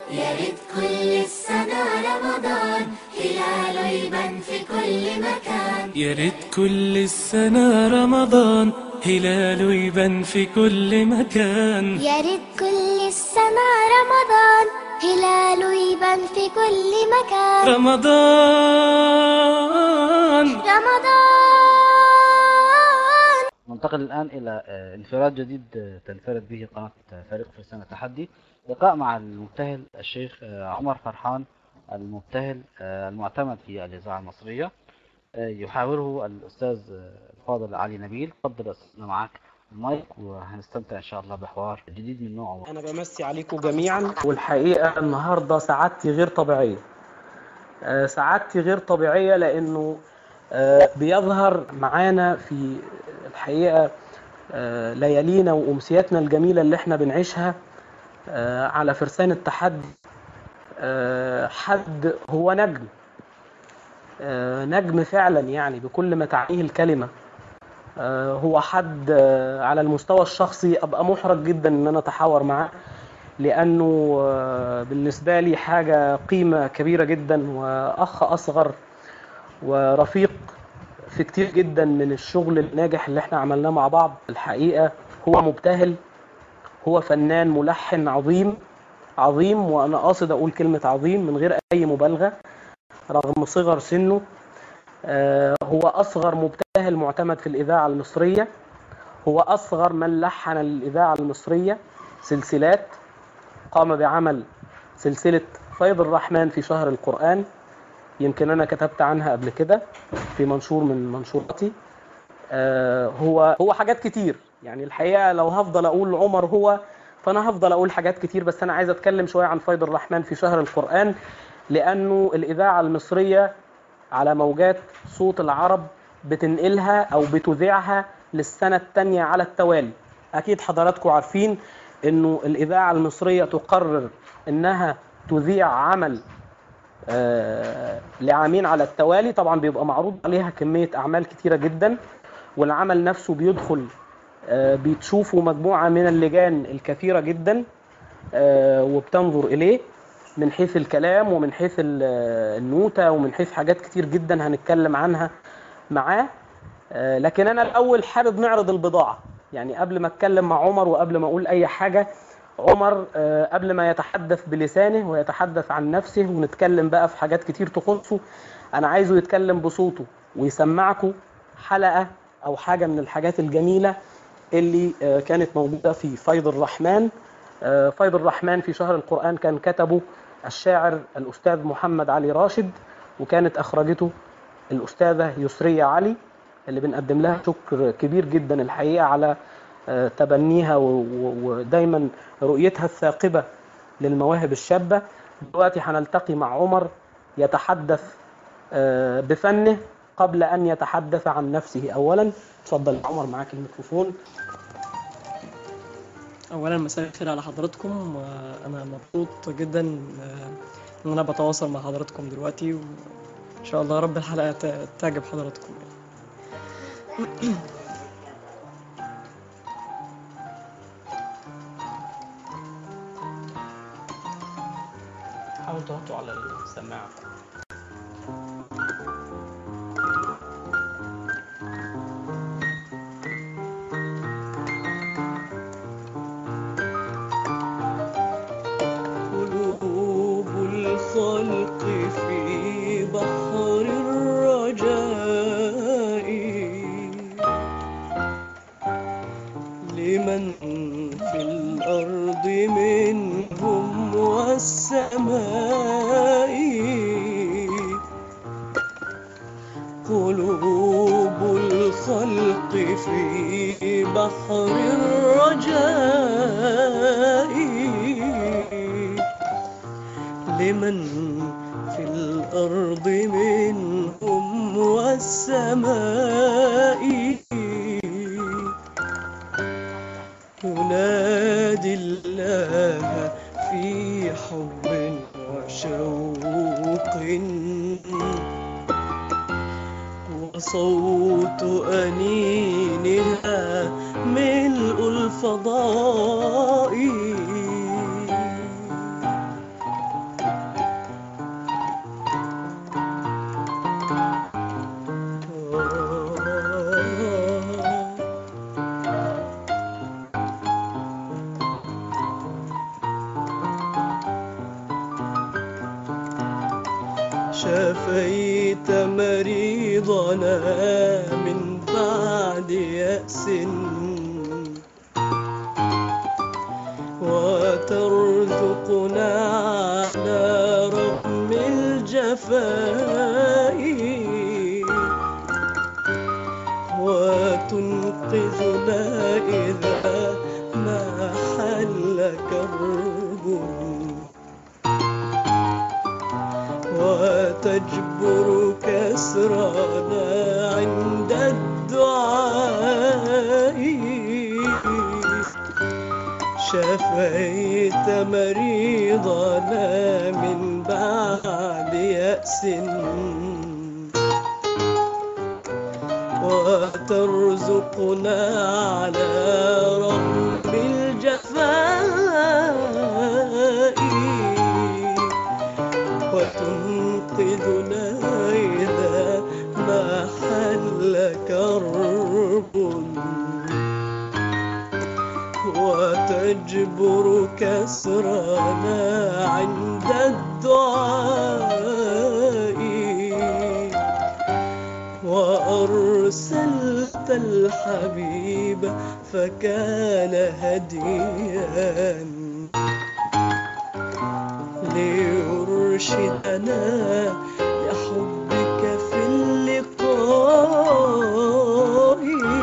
يا ريت كل السنة رمضان هلاله يبان في كل مكان يا ريت كل السنة رمضان هلاله يبان في كل مكان يا ريت كل السنة رمضان هلاله يبان في كل مكان رمضان رمضان ننتقل الآن إلى آه، انفراد جديد آه، تنفرد به قناة آه، فريق فرسان التحدي لقاء مع المبتهل الشيخ آه، عمر فرحان المبتهل آه، المعتمد في الإذاعة المصرية آه، يحاوره الأستاذ آه، الفاضل علي نبيل تفضل أستاذنا معاك المايك وهنستمتع إن شاء الله بحوار جديد من نوعه أنا بمسي عليكم جميعا والحقيقة النهاردة سعادتي غير طبيعية آه، سعادتي غير طبيعية لأنه آه، بيظهر معانا في الحقيقة آه، ليالينا وأمسياتنا الجميلة اللي احنا بنعيشها آه، على فرسان التحدي آه، حد هو نجم آه، نجم فعلا يعني بكل ما تعنيه الكلمة آه، هو حد آه، على المستوى الشخصي ابقى محرج جدا ان انا اتحاور معاه لانه آه، بالنسبه لي حاجه قيمه كبيره جدا واخ اصغر ورفيق في كتير جدا من الشغل الناجح اللي احنا عملناه مع بعض الحقيقه هو مبتهل هو فنان ملحن عظيم عظيم وانا قاصد اقول كلمه عظيم من غير اي مبالغه رغم صغر سنه آه، هو أصغر مبتهل معتمد في الإذاعة المصرية هو أصغر من لحن للإذاعة المصرية سلسلات قام بعمل سلسلة فيض الرحمن في شهر القرآن يمكن أنا كتبت عنها قبل كده في منشور من منشوراتي آه، هو هو حاجات كتير يعني الحقيقة لو هفضل أقول عمر هو فأنا هفضل أقول حاجات كتير بس أنا عايز أتكلم شوية عن فيض الرحمن في شهر القرآن لأنه الإذاعة المصرية على موجات صوت العرب بتنقلها او بتذيعها للسنه الثانيه على التوالي اكيد حضراتكم عارفين انه الاذاعه المصريه تقرر انها تذيع عمل آه، لعامين على التوالي طبعا بيبقى معروض عليها كميه اعمال كتيره جدا والعمل نفسه بيدخل آه، بتشوفه مجموعه من اللجان الكثيره جدا آه، وبتنظر اليه من حيث الكلام ومن حيث ال- النوتة ومن حيث حاجات كتير جدا هنتكلم عنها معاه آه، لكن انا الاول حابب نعرض البضاعة يعني قبل ما اتكلم مع عمر وقبل ما اقول اي حاجة عمر آه، قبل ما يتحدث بلسانه ويتحدث عن نفسه ونتكلم بقى في حاجات كتير تخصه انا عايزه يتكلم بصوته ويسمعكم حلقة او حاجة من الحاجات الجميلة اللي آه، كانت موجودة في فيض الرحمن آه، فيض الرحمن في شهر القرآن كان كتبه الشاعر الأستاذ محمد علي راشد وكانت أخرجته الأستاذة يسرية علي اللي بنقدم لها شكر كبير جدا الحقيقة على آه، تبنيها و- و- ودايما رؤيتها الثاقبة للمواهب الشابة دلوقتي هنلتقي مع عمر يتحدث آه، بفنه قبل أن يتحدث عن نفسه أولا اتفضل يا عمر معاك الميكروفون اولا مساء الخير على حضراتكم وانا مبسوط جدا آه، ان انا بتواصل مع حضراتكم دلوقتي وان شاء الله رب الحلقه ت- تعجب حضراتكم حاول تحطه على السماعة قلوب الخلق في بحر الرجاء لمن في الأرض منهم والسماء قلوب الخلق في بحر الرجاء لمن في الأرض منهم والسماء ينادي الله في حب وشوق وصوت أنينها ملء الفضاء شفيت مريضنا من بعد يأس وترزقنا على رغم الجفاء وتنقذنا إذا ما حل كرب وتجبر كسرنا عند الدعاء شفيت مريضنا من بعد يأس وترزقنا على رغم الجفاء وتنقذنا إذا ما حل كرب وتجبر كسرنا عند الدعاء وأرسلت الحبيب فكان هديا ليرشدنا لحبك في اللقاء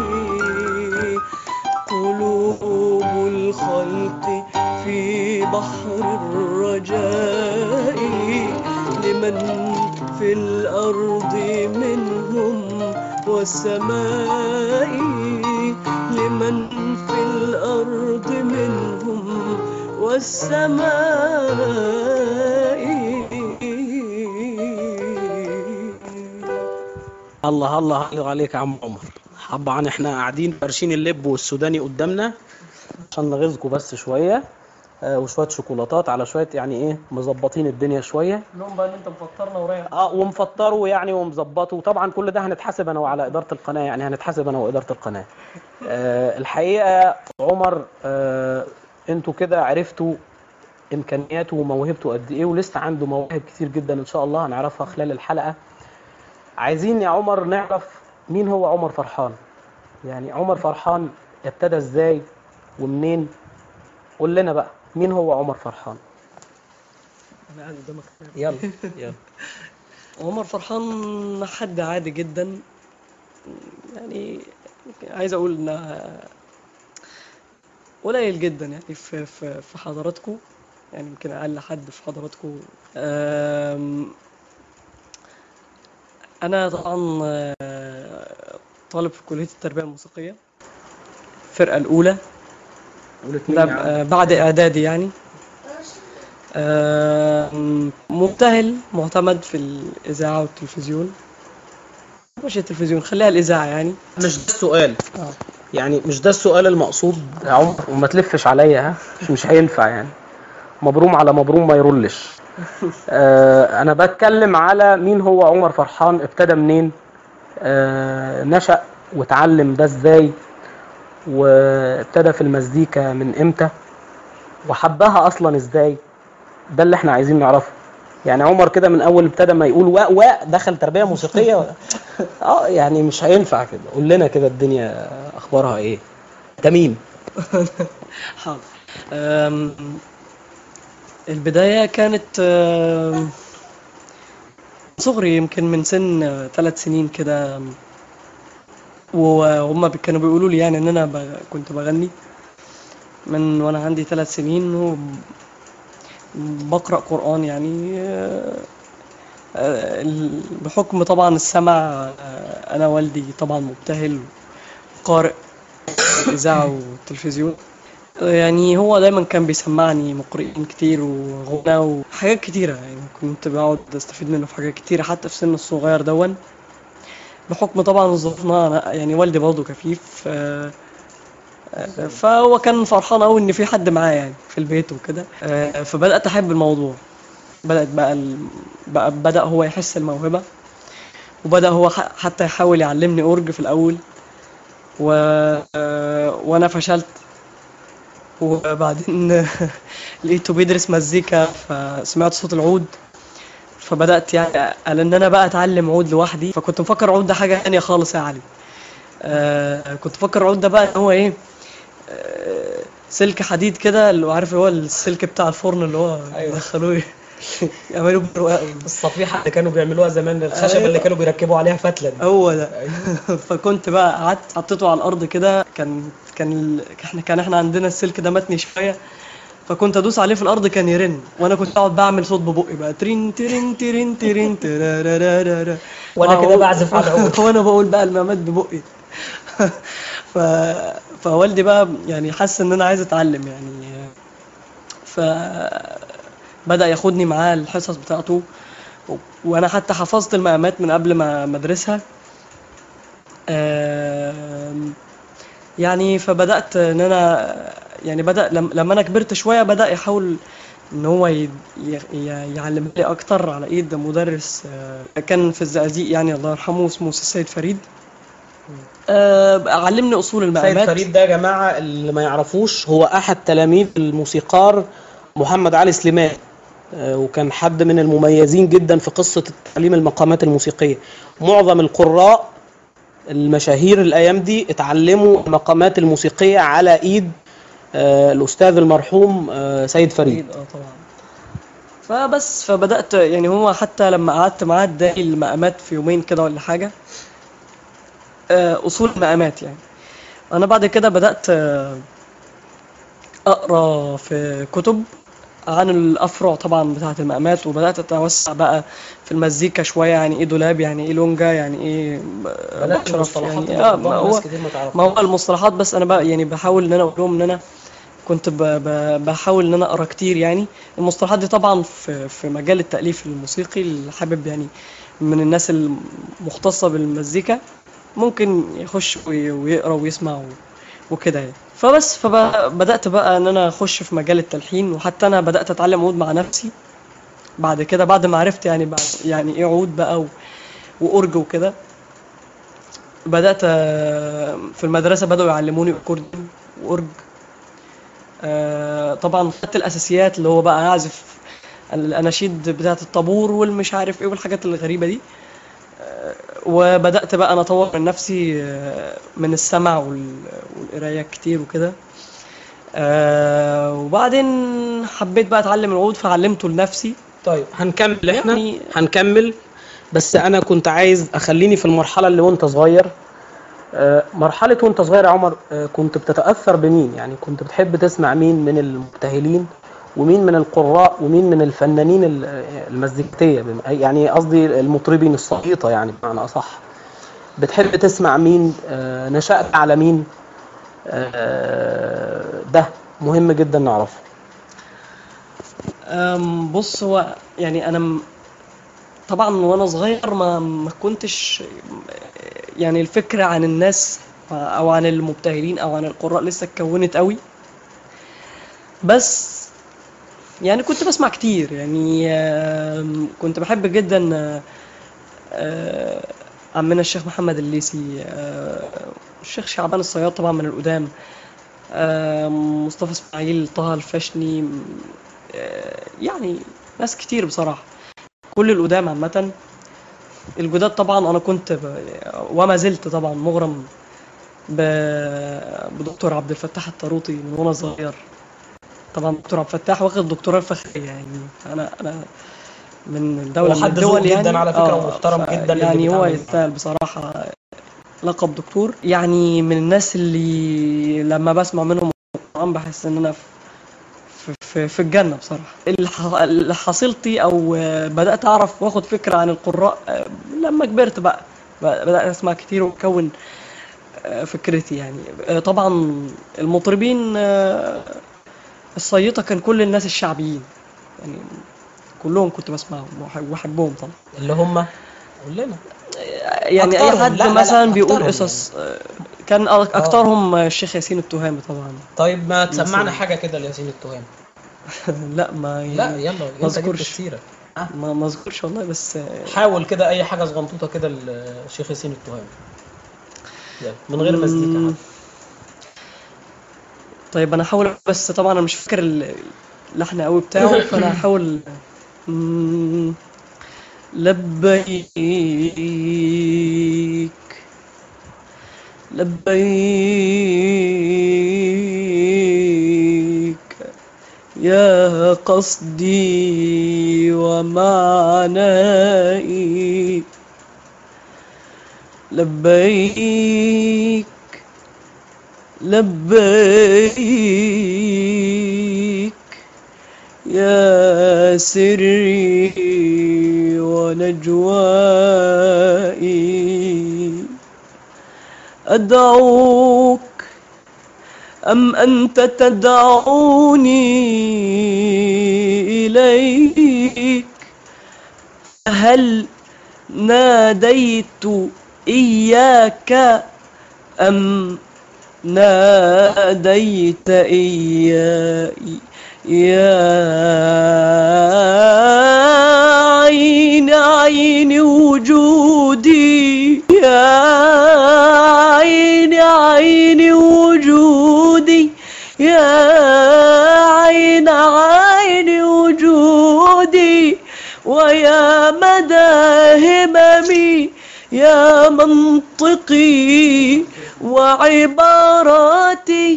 قلوب الخلق في بحر الرجاء لمن في الأرض منهم والسماء لمن في الأرض منهم والسماء الله الله الله عليك يا عم عمر طبعا احنا قاعدين فارشين اللب والسوداني قدامنا عشان نغيظكم بس شويه آه، وشويه شوكولاتات على شويه يعني ايه مظبطين الدنيا شويه لهم بقى ان انت مفطرنا ورايح اه ومفطره يعني ومظبطه وطبعا كل ده هنتحاسب انا وعلى اداره القناه يعني هنتحاسب انا واداره القناه آه الحقيقه عمر آه انتوا كده عرفتوا امكانياته وموهبته قد ايه ولسه عنده مواهب كتير جدا ان شاء الله هنعرفها خلال الحلقه عايزين يا عمر نعرف مين هو عمر فرحان يعني عمر فرحان ابتدى ازاي ومنين قول لنا بقى مين هو عمر فرحان انا قاعد قدامك يلا يلا عمر فرحان حد عادي جدا يعني عايز اقول ان قليل جدا يعني في في في حضراتكم يعني يمكن اقل حد في حضراتكم أم، انا طبعا آه، طالب في كليه التربيه الموسيقيه الفرقه الاولى والاثنين ده يا عم. آه، بعد اعدادي يعني آم، مبتهل معتمد في الاذاعه والتلفزيون مش التلفزيون خليها الاذاعه يعني مش ده السؤال آه. يعني مش ده السؤال المقصود يا عمر وما تلفش عليا ها مش مش هينفع يعني مبروم على مبروم ما يرولش آه انا بتكلم على مين هو عمر فرحان ابتدى منين آه نشأ واتعلم ده ازاي وابتدى في المزيكا من امتى وحبها اصلا ازاي ده اللي احنا عايزين نعرفه يعني عمر كده من اول ابتدى ما يقول واء واء دخل تربيه موسيقيه اه يعني مش هينفع كده قول لنا كده الدنيا اخبارها ايه تميم حاضر آم، البداية كانت آم، صغري يمكن من سن ثلاث سنين كده وهم كانوا بيقولوا لي يعني ان انا ب- كنت بغني من وانا عندي ثلاث سنين وبقرأ قرآن يعني آه، آه، ال- بحكم طبعا السمع آه، انا والدي طبعا مبتهل قارئ الإذاعة والتلفزيون يعني هو دايما كان بيسمعني مقرئين كتير وغنى وحاجات كتيرة يعني كنت بقعد استفيد منه في حاجات كتيرة حتى في سن الصغير دون بحكم طبعا ظروفنا أنا- يعني والدي برضه كفيف آه، آه، فهو كان فرحان قوي ان في حد معاه يعني في البيت وكده آه، فبدأت احب الموضوع بدأت بقى ال... بقى بدأ هو يحس الموهبة وبدأ هو ح- حتى يحاول يعلمني أورج في الأول و... آه، وانا فشلت وبعدين لقيته بيدرس مزيكا فسمعت صوت العود فبدات يعني على ان انا بقى اتعلم عود لوحدي فكنت مفكر عود ده حاجه ثانيه خالص يا علي آه كنت مفكر عود ده بقى ان هو ايه آه سلك حديد كده اللي هو عارف هو السلك بتاع الفرن اللي هو أيوة. دخلوه يعملوا برواق الصفيحه اللي كانوا بيعملوها زمان الخشبه أيوة. اللي كانوا بيركبوا عليها فتله دي هو ده فكنت بقى قعدت حطيته على الارض كده كان كان ال... احنا كان احنا عندنا السلك ده متني شويه فكنت ادوس عليه في الارض كان يرن وانا كنت اقعد بعمل صوت ببقي بقى ترين ترين ترين ترين ترارارارا. وأنا كده وأقول- بعزف على العود. وانا بقول بقى المقامات ببقي ف... فوالدي بقى يعني حس ان انا عايز اتعلم يعني ف بدأ ياخدني معاه الحصص بتاعته و- وانا حتى حفظت المقامات من قبل ما ما ادرسها آم، يعني فبدأت ان انا يعني بدأ لم- لما انا كبرت شوية بدأ يحاول ان هو ي- ي- ي- يعلم لي اكتر على ايد مدرس آه، كان في الزقازيق يعني الله يرحمه اسمه السيد فريد آه، علمني اصول سيد المقامات فريد ده يا جماعه اللي ما يعرفوش هو احد تلاميذ الموسيقار محمد علي سليمان آه، وكان حد من المميزين جدا في قصه تعليم المقامات الموسيقيه معظم القراء المشاهير الايام دي اتعلموا المقامات الموسيقيه على ايد آه، الاستاذ المرحوم آه، سيد فريد أكيد اه طبعا فبس فبدأت يعني هو حتى لما قعدت معاه اداني المقامات في يومين كده ولا حاجة آه، أصول المقامات يعني أنا بعد كده بدأت آه، أقرأ في كتب عن الأفرع طبعا بتاعة المقامات وبدأت أتوسع بقى في المزيكا شوية يعني إيه دولاب يعني إيه لونجا يعني إيه آه، بدات بشرف المصطلحات يعني آه اللي ما بعض هو ناس كتير ما تعرفهاش ما هو المصطلحات بس انا بقى يعني بحاول ان انا اقول لهم ان انا كنت ب- ب- بحاول ان انا اقرا كتير يعني المصطلحات دي طبعا في في مجال التاليف الموسيقي اللي حابب يعني من الناس المختصه بالمزيكا ممكن يخش وي- ويقرا ويسمع و- وكده يعني فبس فبدات بقى ان انا اخش في مجال التلحين وحتى انا بدات اتعلم عود مع نفسي بعد كده بعد ما عرفت يعني بعد يعني ايه عود بقى و- واورج وكده بدأت آه، في المدرسة بدأوا يعلموني أكورديون وأورج آه، طبعا خدت الأساسيات اللي هو بقى أعزف الأناشيد بتاعة الطابور والمش عارف إيه والحاجات الغريبة دي آه، وبدأت بقى أنا أطور من نفسي آه، من السمع وال- والقراية كتير وكده آه، وبعدين حبيت بقى أتعلم العود فعلمته لنفسي طيب هنكمل احنا يعني- هنكمل بس انا كنت عايز اخليني في المرحله اللي وانت صغير آه، مرحله وانت صغير يا عمر آه، كنت بتتاثر بمين يعني كنت بتحب تسمع مين من المبتهلين ومين من القراء ومين من الفنانين ال- آه، المزيكتيه بم- يعني قصدي المطربين الصييطه يعني بمعنى اصح بتحب تسمع مين آه، نشأت على مين آه، ده مهم جدا نعرفه أم، بص هو يعني انا م- طبعا وانا صغير ما ما كنتش يعني الفكره عن الناس او عن المبتهلين او عن القراء لسه اتكونت قوي بس يعني كنت بسمع كتير يعني آم، كنت بحب جدا آه، آه، عمنا الشيخ محمد الليثي آه، الشيخ شعبان الصياد طبعا من القدام آه، مصطفى اسماعيل طه الفاشني آه، يعني ناس كتير بصراحة كل القدام عامة الجداد طبعا أنا كنت ب... وما زلت طبعا مغرم ب... بدكتور عبد الفتاح الطاروطي من وأنا صغير طبعا دكتور عبد الفتاح واخد دكتوراه الفخرية يعني أنا أنا من الدولة هو من حد الدول ذوق جداً يعني على فكرة ومحترم ف- جداً اللي يعني هو بيتعامل معاه. يستاهل بصراحة لقب دكتور يعني من الناس اللي لما بسمع منهم القرآن بحس إن أنا في في- في, في الجنة بصراحة الح- اللي حصلتي أو آه، بدأت أعرف وآخد فكرة عن القراء آه، لما كبرت بقى ب- بدأت أسمع كتير وأكون آه، فكرتي يعني آه، طبعا المطربين آه، الصيطة كان كل الناس الشعبيين يعني كلهم كنت بسمعهم وأح- وأحبهم طبعا اللي هم قول لنا يعني أي أكترهم. حد لا، لا، لا، مثلا بيقول أكترهم قصص آه، كان أ- أكترهم آه، الشيخ ياسين التهامي طبعا طيب ما تسمعنا مثلاً. حاجه كده لياسين التهام لا ما يعني لا يلا ما انت جبت اذكرش السيره ما ما اذكرش والله بس آه، حاول كده اي حاجه صغنطوطه كده للشيخ ياسين التهام يلا من غير مزيكا مم. حتى. طيب انا هحاول بس طبعا انا مش فاكر ال- اللحن قوي بتاعه فانا هحاول مم. لبيك لبيك يا قصدي ومعنائي لبيك لبيك يا سري ونجوائي أدعوك أم أنت تدعوني إليك هل ناديت إياك أم ناديت إياي يا عين عين وجودي يا عين عين وجودي يا عين عين وجودي ويا مدى هممي يا منطقي وعباراتي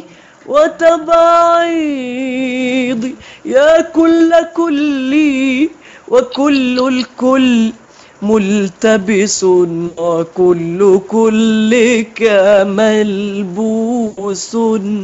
وتبعيضي يا كل كلي وكل الكل ملتبس وكل كلك ملبوس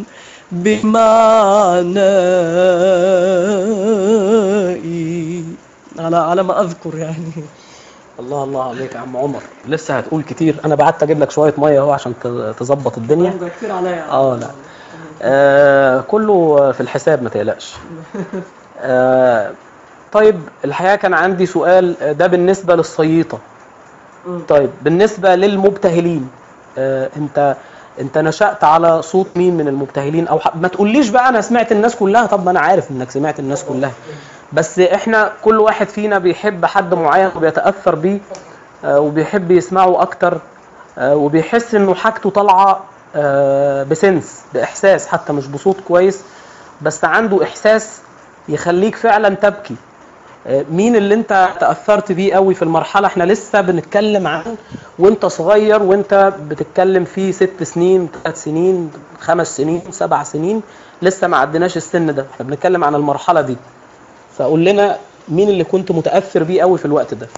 بمعنائي على على ما اذكر يعني الله الله عليك يا عم عمر لسه هتقول كتير انا بعت اجيب لك شويه ميه اهو عشان ت- تظبط الدنيا كتير عليا اه لا آه كله في الحساب ما تقلقش آه طيب الحقيقه كان عندي سؤال آه، ده بالنسبه للصييطه طيب بالنسبه للمبتهلين آه انت انت نشأت على صوت مين من المبتهلين او ح... ما تقوليش بقى انا سمعت الناس كلها طب ما انا عارف انك سمعت الناس كلها بس احنا كل واحد فينا بيحب حد معين وبيتأثر بيه آه وبيحب يسمعه اكتر آه وبيحس انه حاجته طالعه آه بسنس باحساس حتى مش بصوت كويس بس عنده احساس يخليك فعلا تبكي آه، مين اللي انت تأثرت بيه قوي في المرحلة احنا لسه بنتكلم عن وانت صغير وانت بتتكلم فيه ست سنين ثلاث سنين خمس سنين سبع سنين لسه ما عدناش السن ده احنا بنتكلم عن المرحلة دي فقول لنا مين اللي كنت متأثر بيه قوي في الوقت ده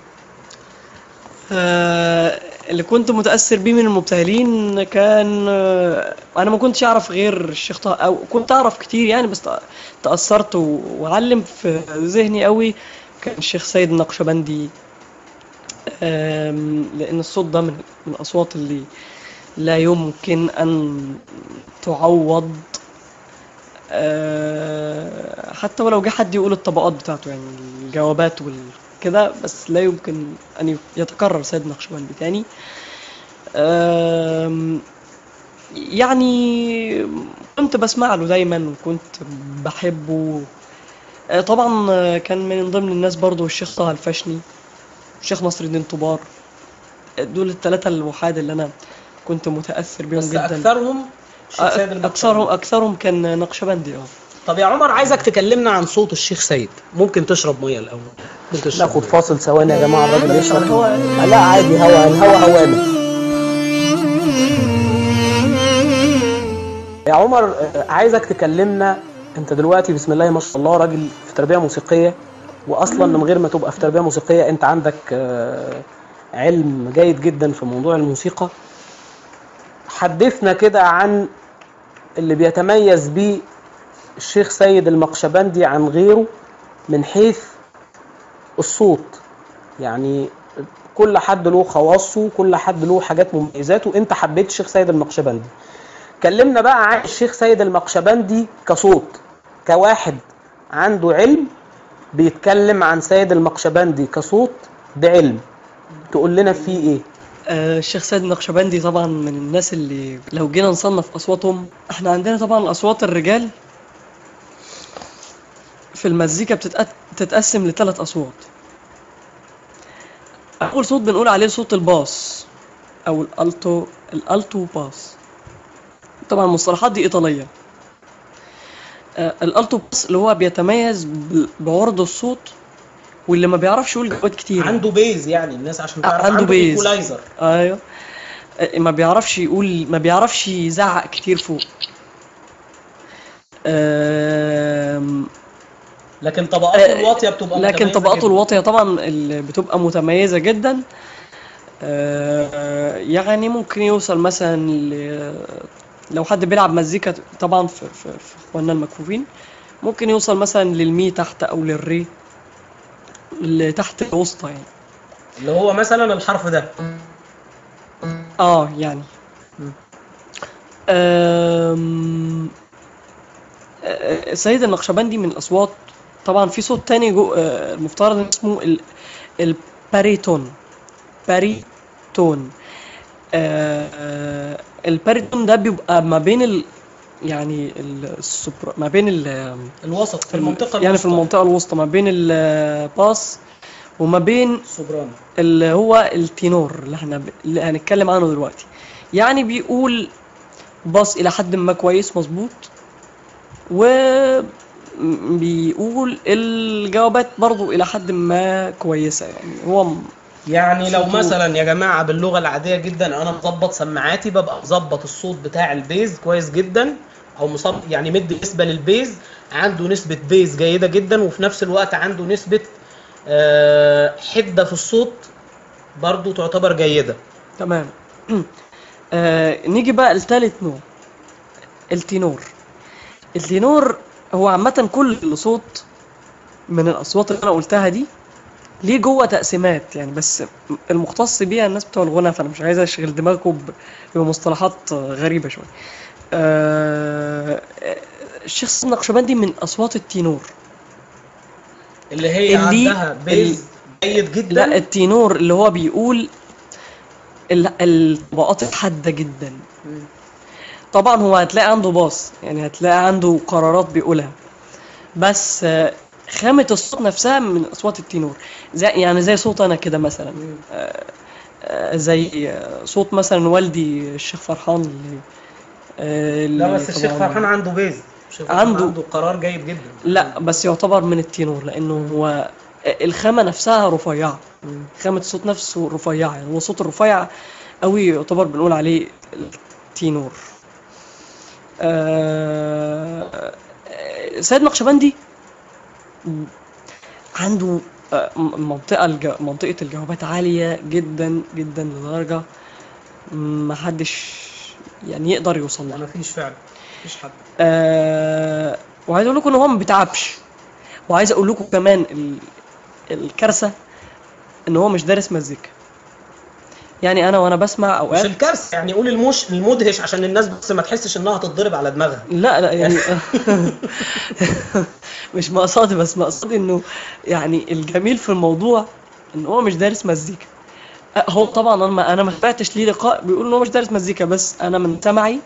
آه، اللي كنت متأثر بيه من المبتهلين كان آه، أنا ما كنتش أعرف غير الشيخ طه أو كنت أعرف كتير يعني بس تأ- تأثرت و- وعلم في ذهني قوي كان الشيخ سيد النقشبندي آم، لأن الصوت ده من من الأصوات اللي لا يمكن أن تعوض آه، حتى ولو جه حد يقول الطبقات بتاعته يعني الجوابات والكده بس لا يمكن أن يتكرر سيد نقشبندي تاني آم، يعني كنت بسمع له دايما وكنت بحبه آه، طبعا آه، كان من ضمن الناس برضو الشيخ طه الفشني الشيخ نصر الدين طبار آه، دول الثلاثة الوحاد اللي أنا كنت متأثر بيهم بس جدا اكثرهم الشيخ سيد آه، المقدم. أكثرهم أكثرهم كان نقشبندي اه طب يا عمر عايزك تكلمنا عن صوت الشيخ سيد ممكن تشرب ميه الاول ناخد فاصل ثواني يا جماعه الراجل يشرب لا عادي هوا الهوا هوانا يا عمر آه، عايزك تكلمنا انت دلوقتي بسم الله ما شاء الله راجل في تربيه موسيقيه واصلا من غير ما تبقى في تربيه موسيقيه انت عندك آه، علم جيد جدا في موضوع الموسيقى حدثنا كده عن اللي بيتميز بيه الشيخ سيد المقشبندي عن غيره من حيث الصوت يعني كل حد له خواصه كل حد له حاجات مميزاته انت حبيت الشيخ سيد المقشبندي كلمنا بقى عن الشيخ سيد المقشبندي كصوت كواحد عنده علم بيتكلم عن سيد المقشبندي كصوت بعلم تقول لنا فيه ايه آه، الشيخ سيد النقشبندي طبعا من الناس اللي لو جينا نصنف اصواتهم احنا عندنا طبعا اصوات الرجال في المزيكا بتتق- بتتقسم لثلاث اصوات اول صوت بنقول عليه صوت الباص او الالتو الالتو باس طبعا المصطلحات دي ايطاليه آه، الالتو باس اللي هو بيتميز ب- بعرض الصوت واللي ما بيعرفش يقول جوابات كتير عنده بيز يعني الناس عشان تعرف عنده بيز. ايكولايزر ايوه آه، ما بيعرفش يقول ما بيعرفش يزعق كتير فوق آم، لكن طبقاته آه، الواطيه بتبقى لكن متميزة طبقاته جداً. الواطية طبعا اللي بتبقى متميزة جدا آه، يعني ممكن يوصل مثلا ل- لو حد بيلعب مزيكا طبعا في, في, في اخواننا المكفوفين ممكن يوصل مثلا للمي تحت او للري اللي تحت الوسطى يعني اللي هو مثلا الحرف ده اه يعني أم... آه، سيد النقشبندي من الأصوات طبعا في صوت تاني جو آه، المفترض إن اسمه ال... الباريتون باريتون آه، آه، الباريتون ده بيبقى ما بين ال... يعني السوبر ما بين ال... الوسط في المنطقه يعني في الوسطى. المنطقة الوسطى ما بين الباس وما بين السوبرانو اللي هو التينور اللي احنا ب... اللي هنتكلم عنه دلوقتي يعني بيقول باص الى حد ما كويس مظبوط وبيقول الجوابات برضو الى حد ما كويسه يعني هو م- يعني لو صوته- مثلا يا جماعه باللغه العاديه جدا انا مظبط سماعاتي ببقى مظبط الصوت بتاع البيز كويس جدا او مصب يعني مدي نسبه للبيز عنده نسبه بيز جيده جدا وفي نفس الوقت عنده نسبه آه، حده في الصوت برضو تعتبر جيده تمام آه نيجي بقى لتالت نوع التينور التينور هو عامة كل صوت من الأصوات اللي أنا قلتها دي ليه جوه تقسيمات يعني بس المختص بيها الناس بتوع الغنى فأنا مش عايز أشغل دماغكم ب- بمصطلحات غريبة شوية آه الشيخ النقشبندي من أصوات التينور اللي هي اللي- عندها بيز جيد جدا لا التينور اللي هو بيقول ال- الطبقات الحادة جدا طبعا هو هتلاقي عنده باص يعني هتلاقي عنده قرارات بيقولها بس آه، خامة الصوت نفسها من أصوات التينور زي يعني زي صوت أنا كده مثلا آه، آه، زي آه، صوت مثلا والدي الشيخ فرحان اللي آه، لا اللي بس الشيخ طبعاً- فرحان عنده بيز الشيخ فرحان عنده- عنده قرار جيد جدا لا بس يعتبر من التينور لانه هو الخامه نفسها رفيعه خامه الصوت نفسه رفيعه يعني هو صوت الرفيع قوي يعتبر بنقول عليه التينور آه، آه، سيد نقشبندي عنده آه، م- منطقة الج... منطقة الجوابات عالية جدا جدا لدرجة ما حدش يعني يقدر يوصل لها ما فيش فعلا مفيش حد آه وعايز اقول لكم ان هو ما بيتعبش وعايز اقول لكم كمان ال... الكارثه ان هو مش دارس مزيكا يعني انا وانا بسمع مش اوقات الكارثه يعني قول المش المدهش عشان الناس بس ما تحسش انها تتضرب على دماغها لا لا يعني مش مقصدي بس مقصدي انه يعني الجميل في الموضوع ان هو مش دارس مزيكا أه، هو طبعا انا ما انا ما سمعتش ليه لقاء بيقول ان هو مش دارس مزيكا بس انا من سمعي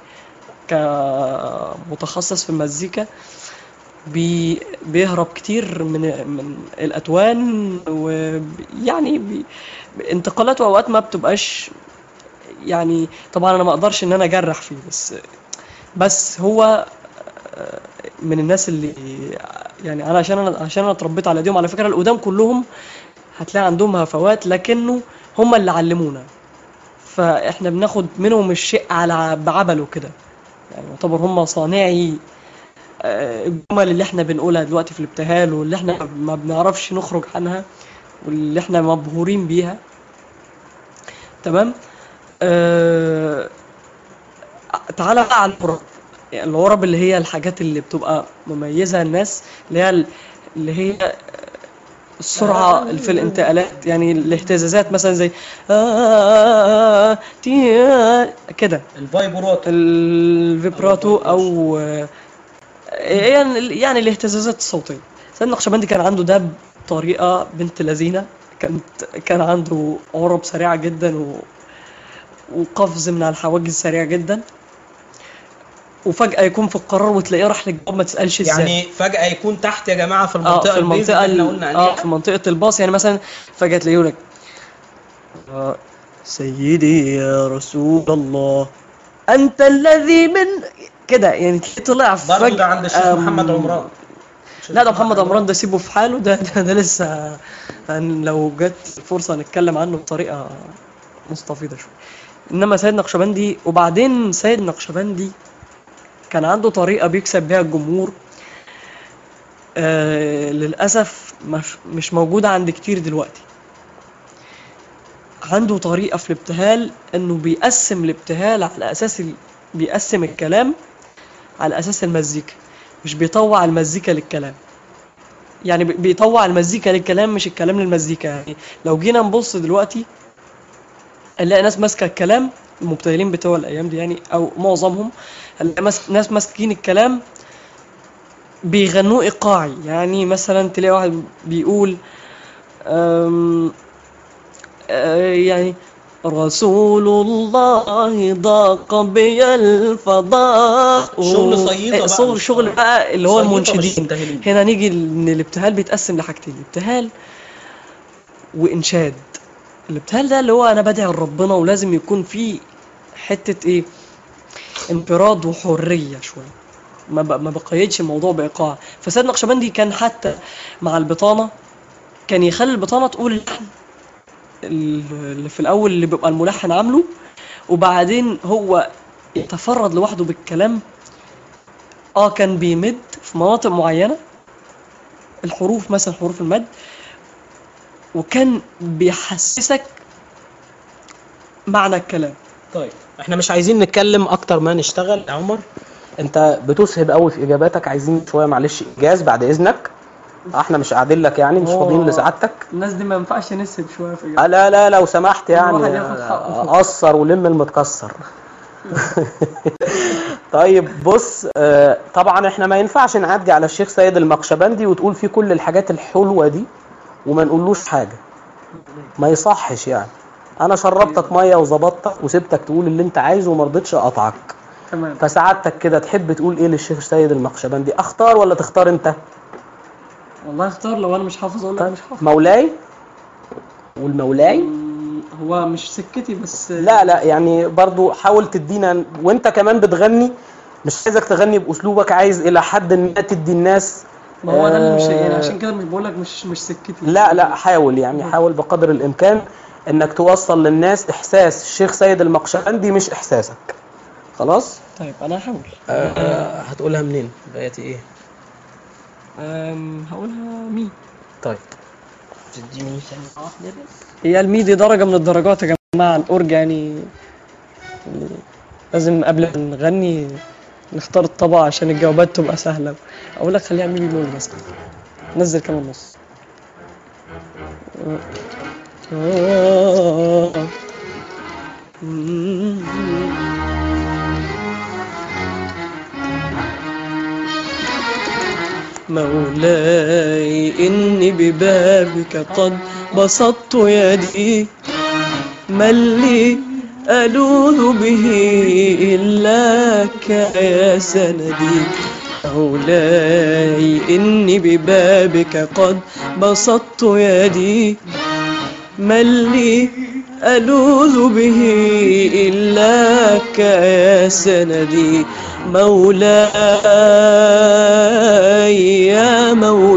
كمتخصص في المزيكا بي بيهرب كتير من من الاتوان ويعني بي انتقالاته اوقات ما بتبقاش يعني طبعا انا ما اقدرش ان انا اجرح فيه بس بس هو آه، من الناس اللي يعني انا عشان انا عشان انا اتربيت على ايديهم على فكره القدام كلهم هتلاقي عندهم هفوات لكنه هم اللي علمونا فاحنا بناخد منهم الشيء على بعبله كده يعني يعتبر هم صانعي آه، الجمل اللي احنا بنقولها دلوقتي في الابتهال واللي احنا ما بنعرفش نخرج عنها واللي احنا مبهورين بيها تمام آه تعالى بقى على الغرب يعني الغرب اللي هي الحاجات اللي بتبقى مميزة الناس اللي هي اللي هي السرعة في الانتقالات يعني الاهتزازات مثلا زي آه تي آه، كده الفايبرات الفيبراتو او آه، يعني يعني الاهتزازات الصوتيه سيد النقشبندي كان عنده ده بطريقه بنت لذينه كانت كان عنده عرب سريعه جدا و وقفز من على الحواجز سريع جدا وفجاه يكون في القرار وتلاقيه راح للجواب ما تسالش ازاي يعني فجأة يكون تحت يا جماعة في اه المنطقة في البيز المنطقه اللي احنا ال- قلنا اه عليها في منطقه الباص يعني مثلا فجاه تلاقيه يقول لك آه، سيدي يا رسول الله انت الذي من كده يعني تلاقيه طلع برضه فجاه ده عند الشيخ آم، محمد عمران لا ده محمد عمران ده سيبه في حاله ده ده, ده لسه هن- لو جت فرصة نتكلم عنه بطريقة مستفيضة شوية انما سيد نقشبندي وبعدين سيد نقشبندي كان عنده طريقة بيكسب بيها الجمهور آه للأسف مش, مش موجودة عند كتير دلوقتي عنده طريقة في الابتهال انه بيقسم الابتهال على اساس ال... بيقسم الكلام على اساس المزيكا مش بيطوع المزيكا للكلام يعني بي- بيطوع المزيكا للكلام مش الكلام للمزيكا يعني لو جينا نبص دلوقتي نلاقي ناس ماسكه الكلام المبتهلين بتوع الايام دي يعني او معظمهم هنلاقي ماس- ناس ماسكين الكلام بيغنوه ايقاعي يعني مثلا تلاقي واحد بيقول أم آه، يعني رسول الله ضاق بي الفضاء شغل صييطة آه، بقى، شغل مش- شغل بقى اللي هو صييطة مش المنشدين مبتهلين. هنا نيجي ان الابتهال بيتقسم لحاجتين ابتهال وانشاد الابتهال ده اللي هو انا بدعي لربنا ولازم يكون فيه حته ايه انفراد وحريه شويه ما ب- ما بقيدش الموضوع بايقاع فسيد نقشبندي كان حتى مع البطانه كان يخلي البطانه تقول اللحن اللي في الاول اللي بيبقى الملحن عامله وبعدين هو يتفرد لوحده بالكلام اه كان بيمد في مناطق معينه الحروف مثلا حروف المد وكان بيحسسك معنى الكلام طيب احنا مش عايزين نتكلم اكتر ما نشتغل يا عمر انت بتسهب قوي في اجاباتك عايزين شويه معلش ايجاز بعد اذنك احنا مش قاعدين لك يعني مش هو- فاضيين لسعادتك الناس دي ما ينفعش نسب شويه في آه لا لا لو سمحت يعني واحد ياخد حقه. قصر ولم المتكسر طيب بص آه، طبعا احنا ما ينفعش نعدي على الشيخ سيد المقشبندي وتقول فيه كل الحاجات الحلوه دي وما نقولوش حاجه ما يصحش يعني انا شربتك ميه وظبطتك وسبتك تقول اللي انت عايزه وما رضيتش اقطعك تمام فسعادتك كده تحب تقول ايه للشيخ سيد المقشبندي اختار ولا تختار انت والله اختار لو انا مش حافظ اقول لك طيب مش حافظ مولاي والمولاي مم، هو مش سكتي بس لا لا يعني برضو حاول تدينا وانت كمان بتغني مش عايزك تغني باسلوبك عايز الى حد ما تدي الناس ما هو ده اللي مش يعني آه، عشان كده مش بقول لك مش مش سكتي لا لا حاول يعني حاول بقدر الامكان انك توصل للناس احساس الشيخ سيد المقشبندي مش احساسك خلاص طيب انا هحاول آه هتقولها منين بقيتي ايه أم، هقولها مي طيب تديني ثانية واحدة بس هي المي دي درجة من الدرجات يا جماعة الأورج يعني يعني لازم قبل ما نغني نختار الطبقة عشان الجوابات تبقى سهلة أقول لك خليها مي بيمول مثلا نزل كمان نص مولاي إني ببابك قد بسطت يدي من لي ألوذ به إلاك يا سندي مولاي إني ببابك قد بسطت يدي من لي ألوذ به إلاك يا سندي مولاي يا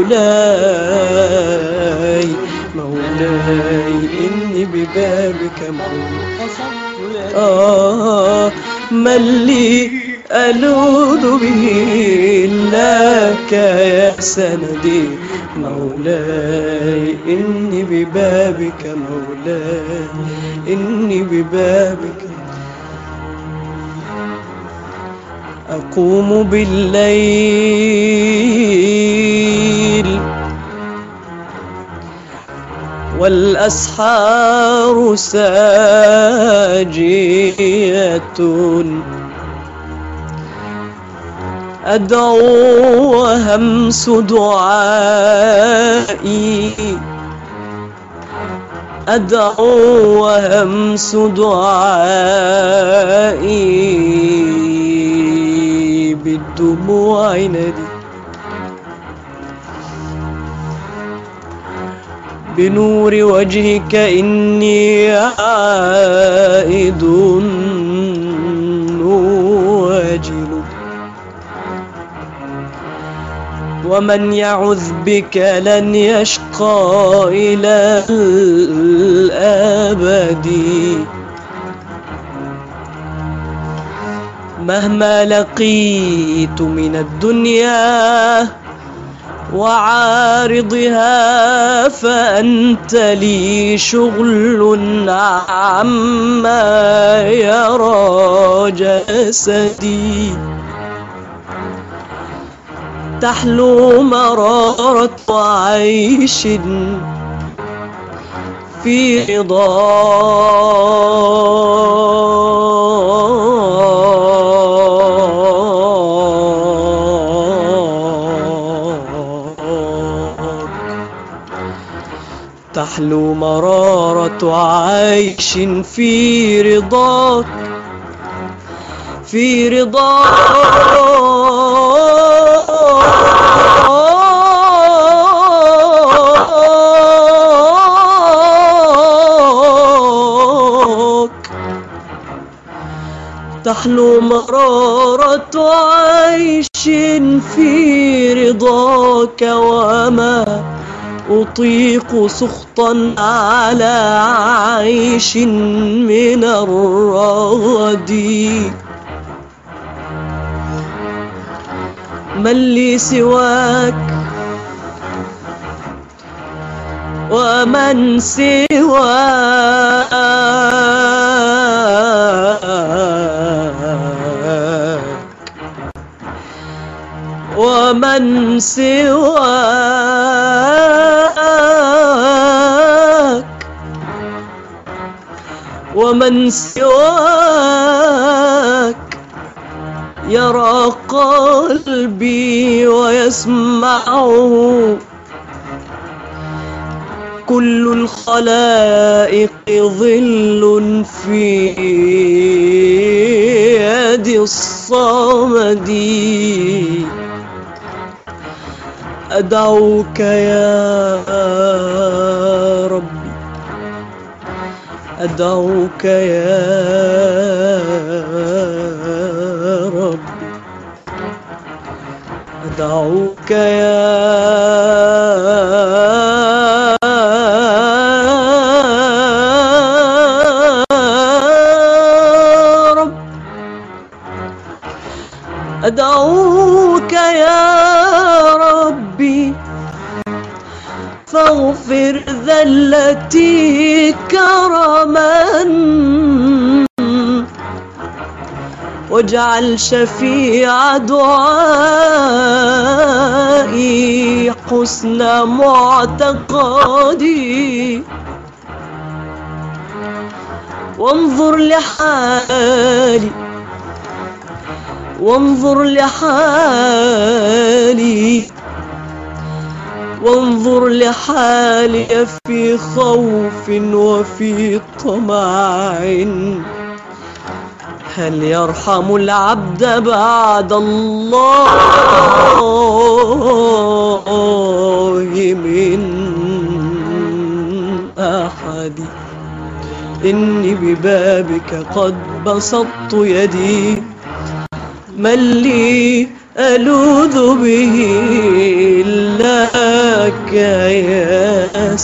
مولاي مولاي إني ببابك مولاي آه من لي ألوذ به إلاك يا سندي مولاي إني ببابك مولاي إني ببابك أقوم بالليل والأسحار ساجية أدعو وهمس دعائي أدعو وهمس دعائي بالدموع ندي بنور وجهك إني عائد واجل ومن يعذ بك لن يشقى إلى الأبد مهما لقيت من الدنيا وعارضها فأنت لي شغل عما يرى جسدي تحلو مرارة عيش في رضاك تحلو مرارة عيش في رضاك في رضاك تحلو مرارة عيش في رضاك وما أطيق سخطا على عيش من الرغد من لي سواك ومن سواك ومن سواك ومن سواك يرى قلبي ويسمعه كل الخلائق ظل في يد الصمد أدعوك يا ربي أدعوك يا ربي أدعوك يا رب أدعوك يا ربي فاغفر ذلتي كرما واجعل شفيع دعائي حسن معتقدي وانظر لحالي وانظر لحالي وانظر لحالي في خوف وفي طمع هل يرحم العبد بعد الله من أحد إني ببابك قد بسطت يدي من لي ألوذ به إلاك يا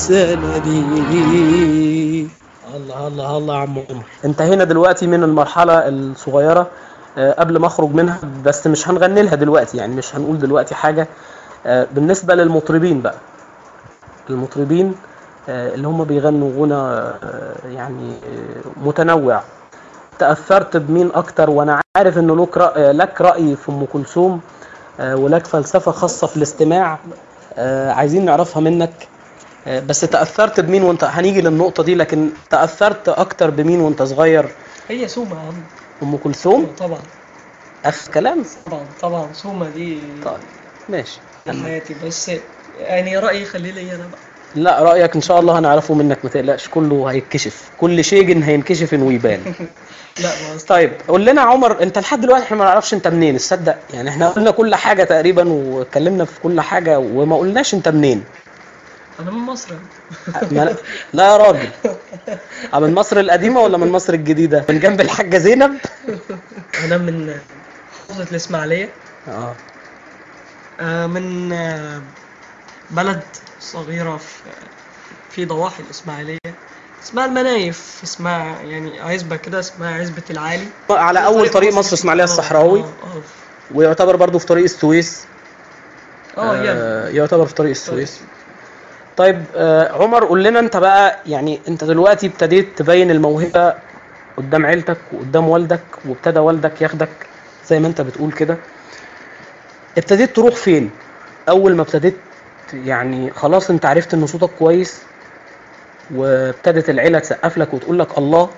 سندي الله الله الله يا عم عمر انتهينا دلوقتي من المرحلة الصغيرة آه، قبل ما اخرج منها بس مش هنغني لها دلوقتي يعني مش هنقول دلوقتي حاجة آه، بالنسبة للمطربين بقى المطربين آه، اللي هم بيغنوا غنى آه، يعني آه، متنوع تأثرت بمين أكتر وأنا عارف إنه لك رأي, لك رأي في أم كلثوم آه، ولك فلسفة خاصة في الاستماع آه، عايزين نعرفها منك آه، بس تأثرت بمين وانت هنيجي للنقطة دي لكن تأثرت أكتر بمين وانت صغير هي سومة يا عم أم كلثوم طبعا آخر كلام طبعا طبعا سومة دي طيب ماشي دي حياتي بس يعني رأيي خليه لي أنا بقى لا رأيك إن شاء الله هنعرفه منك ما تقلقش كله هيتكشف كل شيء هينكشف ويبان لا ما أصل- طيب قول لنا يا عمر انت لحد دلوقتي احنا ما نعرفش انت منين تصدق يعني احنا قلنا كل حاجه تقريبا واتكلمنا في كل حاجه وما قلناش انت منين أنا من مصر ما لا يا راجل اه من مصر القديمه ولا من مصر الجديده من جنب الحاجه زينب أنا من محافظة الإسماعيلية اه آه، من آه، بلد صغيرة في في ضواحي الإسماعيلية اسمها المنايف اسمها يعني عزبة كده اسمها عزبة العالي على اول طريق مصر اسماعيليه الصحراوي اه اه ويعتبر برضو في طريق السويس اه يعني آه، يعتبر في طريق السويس طيب آه، عمر قول لنا انت بقى يعني انت دلوقتي ابتديت تبين الموهبة قدام عيلتك وقدام والدك وابتدى والدك ياخدك زي ما انت بتقول كده ابتديت تروح فين اول ما ابتديت يعني خلاص انت عرفت ان صوتك كويس وابتدت العيلة تسقف لك وتقول لك الله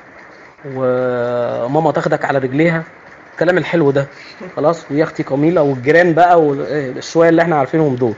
وماما تاخدك على رجليها الكلام الحلو ده خلاص ويا اختي كميلة والجيران بقى والشوية اللي احنا عارفينهم دول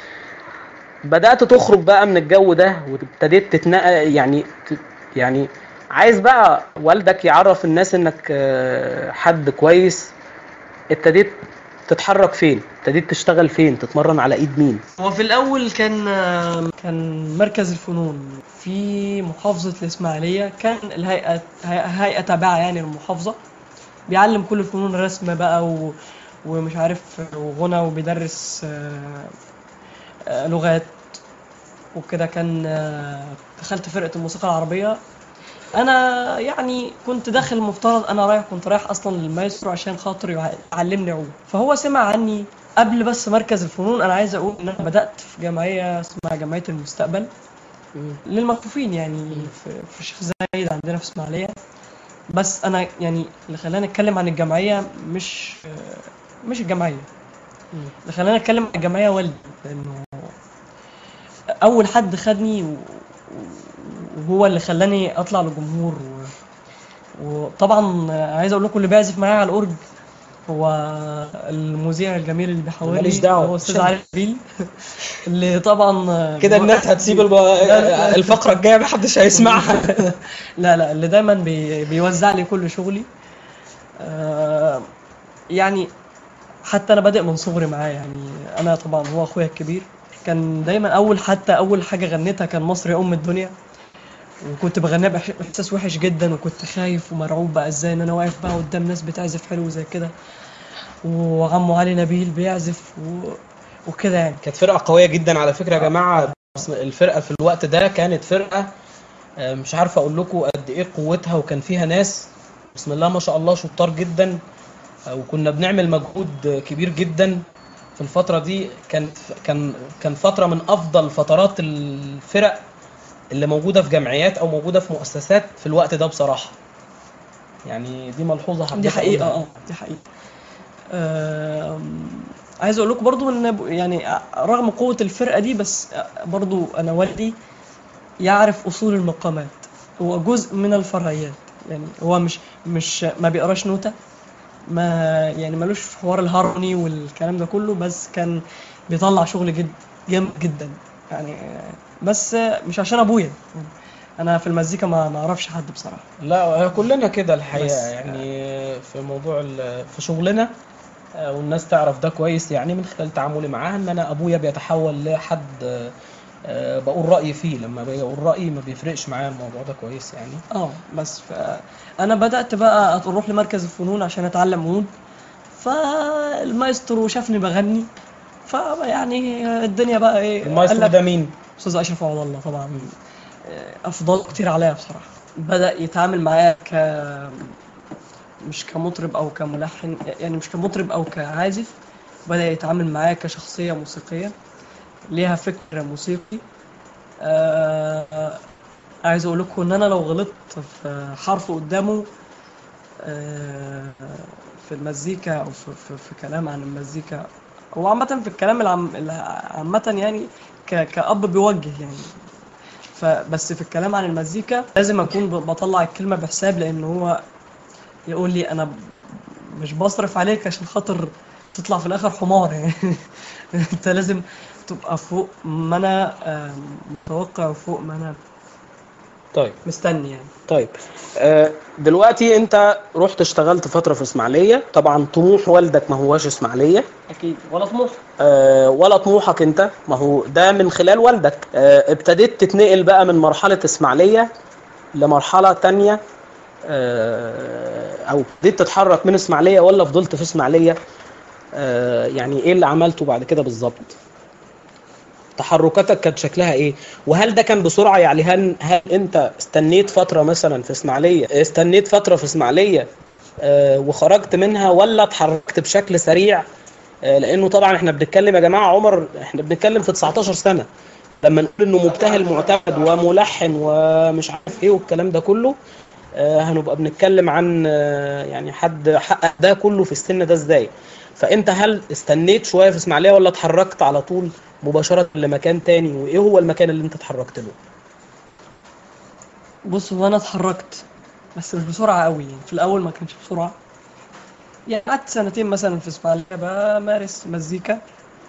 بدأت تخرج بقى من الجو ده وابتديت تتنقل يعني ت- يعني عايز بقى والدك يعرف الناس انك آه، حد كويس ابتديت تتحرك فين ابتديت تشتغل فين تتمرن على ايد مين هو في الأول كان كان مركز الفنون في محافظة الإسماعيلية كان الهيئة هيئة هيئة تابعة يعني للمحافظة بيعلم كل الفنون رسم بقى و... ومش عارف وغنى وبيدرس آه، آه، لغات وكده كان آه، دخلت فرقة الموسيقى العربية انا يعني كنت داخل المفترض انا رايح كنت رايح اصلا للمايسترو عشان خاطر يع- يعلمني عود فهو سمع عني قبل بس مركز الفنون انا عايز اقول ان انا بدات في جمعيه اسمها جمعيه المستقبل للمكفوفين يعني في في الشيخ زايد عندنا في اسماعيليه بس انا يعني اللي خلاني اتكلم عن الجمعيه مش مش الجمعيه اللي خلاني اتكلم عن الجمعيه والدي لانه اول حد خدني و- وهو اللي خلاني اطلع للجمهور و... وطبعا عايز اقول لكم اللي بيعزف معايا على الاورج هو المذيع الجميل اللي بيحاولني ماليش دعوة. هو استاذ علي نبيل اللي طبعا كده الناس هتسيب الب- لا. الفقرة الجاية محدش هيسمعها لا لا اللي دايما بي بيوزع لي كل شغلي آه يعني حتى انا بادئ من صغري معاه يعني انا طبعا هو اخويا الكبير كان دايما اول حتى اول حاجه غنيتها كان مصر يا ام الدنيا وكنت بغنيها بإح- باحساس وحش جدا وكنت خايف ومرعوب بقى ازاي ان انا واقف بقى قدام ناس بتعزف حلو زي كده وعمو علي نبيل بيعزف و... وكده يعني كانت فرقة قوية جدا على فكرة يا جماعة الفرقة في الوقت ده كانت فرقة آه، مش عارف اقول لكم قد ايه قوتها وكان فيها ناس بسم الله ما شاء الله شطار جدا آه، وكنا بنعمل مجهود كبير جدا في الفترة دي كانت كان كان فترة من افضل فترات الفرق اللي موجودة في جمعيات او موجودة في مؤسسات في الوقت ده بصراحة يعني دي ملحوظة حبيت دي حقيقة أقولها. اه دي حقيقة آم، عايز اقول لكم برضو ان ب- يعني رغم قوة الفرقة دي بس برضو انا والدي يعرف اصول المقامات هو جزء من الفرعيات يعني هو مش مش ما بيقراش نوتة ما يعني ملوش في حوار الهارموني والكلام ده كله بس كان بيطلع شغل جد جامد جدا يعني بس مش عشان ابويا انا في المزيكا ما ما اعرفش حد بصراحة لا كلنا كده بس- الحقيقة يعني في موضوع ال- في شغلنا آه، والناس تعرف ده كويس يعني من خلال تعاملي معاها ان انا ابويا بيتحول لحد آه، آه، بقول رأيي فيه لما باجي اقول رأيي ما بيفرقش معايا الموضوع ده كويس يعني اه بس ف... انا بدات بقى اروح لمركز الفنون عشان اتعلم عود فالمايسترو شافني بغني فيعني الدنيا بقى ايه المايسترو قال لك- ده مين؟ استاذ اشرف عوض الله طبعا آه، افضل كتير عليا بصراحه بدا يتعامل معايا ك مش كمطرب او كملحن يعني مش كمطرب او كعازف بدا يتعامل معايا كشخصيه موسيقيه ليها فكر موسيقي آه عايز اقول لكم ان انا لو غلطت في حرف قدامه آه في المزيكا او في, في, في كلام عن المزيكا هو عامة في الكلام العام الع- عامة يعني ك- كأب بيوجه يعني فبس في الكلام عن المزيكا لازم اكون ب- بطلع الكلمة بحساب لان هو يقول لي انا ب- مش بصرف عليك عشان خاطر تطلع في الاخر حمار يعني انت لازم تبقى فوق ما انا آه، متوقع وفوق ما انا طيب مستني يعني طيب آه، دلوقتي انت رحت اشتغلت فترة في اسماعيلية طبعا طموح والدك ما هواش اسماعيلية اكيد ولا طموح آه، ولا طموحك انت ما هو ده من خلال والدك آه، ابتديت تتنقل بقى من مرحلة اسماعيلية لمرحلة تانية آه، او ابتديت تتحرك من اسماعيلية ولا فضلت في اسماعيلية آه، يعني ايه اللي عملته بعد كده بالظبط تحركاتك كانت شكلها ايه وهل ده كان بسرعه يعني هل هل انت استنيت فتره مثلا في اسماعيليه استنيت فتره في اسماعيليه آه، وخرجت منها ولا اتحركت بشكل سريع آه، لانه طبعا احنا بنتكلم يا جماعه عمر احنا بنتكلم في 19 سنه لما نقول انه مبتهل معتمد وملحن ومش عارف ايه والكلام ده كله آه، هنبقى بنتكلم عن آه، يعني حد حقق ده كله في السن ده ازاي فانت هل استنيت شويه في اسماعيليه ولا اتحركت على طول مباشره لمكان تاني وايه هو المكان اللي انت اتحركت له بص هو انا اتحركت بس مش بسرعه قوي يعني في الاول ما كانش بسرعه يعني قعدت سنتين مثلا في اسماعيليه بمارس مزيكا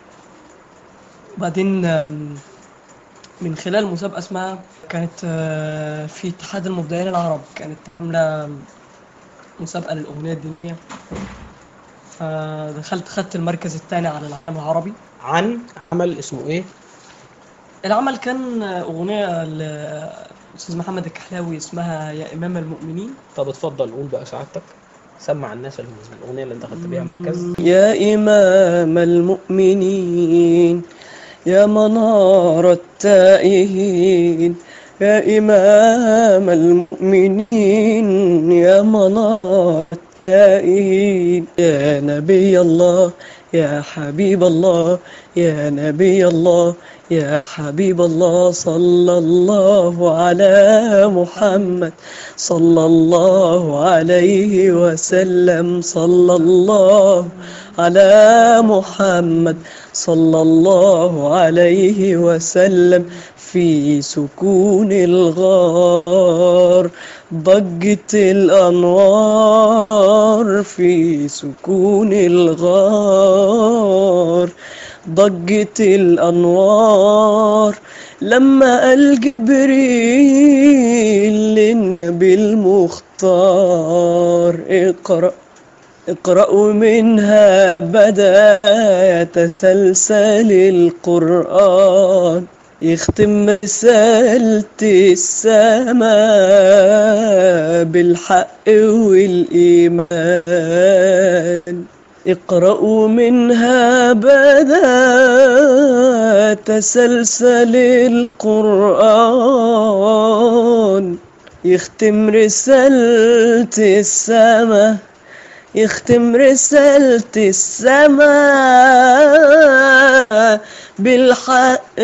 وبعدين آم، من خلال مسابقه اسمها كانت آه، في اتحاد المبدعين العرب كانت عامله مسابقه للاغنيه الدينيه فدخلت خدت المركز الثاني على العالم العربي عن عمل اسمه ايه العمل كان أغنية لأستاذ محمد الكحلاوي اسمها يا إمام المؤمنين طب اتفضل قول بقى سعادتك سمع الناس الاغنيه اللي انت خدت بيها مركز يا إمام المؤمنين يا منار التائهين يا إمام المؤمنين يا منار التائهين يا نبي الله يا حبيب الله يا نبي الله يا حبيب الله صلى الله على محمد صلى الله عليه وسلم صلى الله على محمد صلى الله عليه وسلم في سكون الغار ضجت الأنوار في سكون الغار ضجت الأنوار لما قال جبريل للنبي المختار اقرأ اقرأوا منها بدا يتسلسل القرآن يختم رسالة السماء بالحق والإيمان اقرأوا منها بدا تسلسل القرآن يختم رسالة السماء يختم رسالة السماء بالحق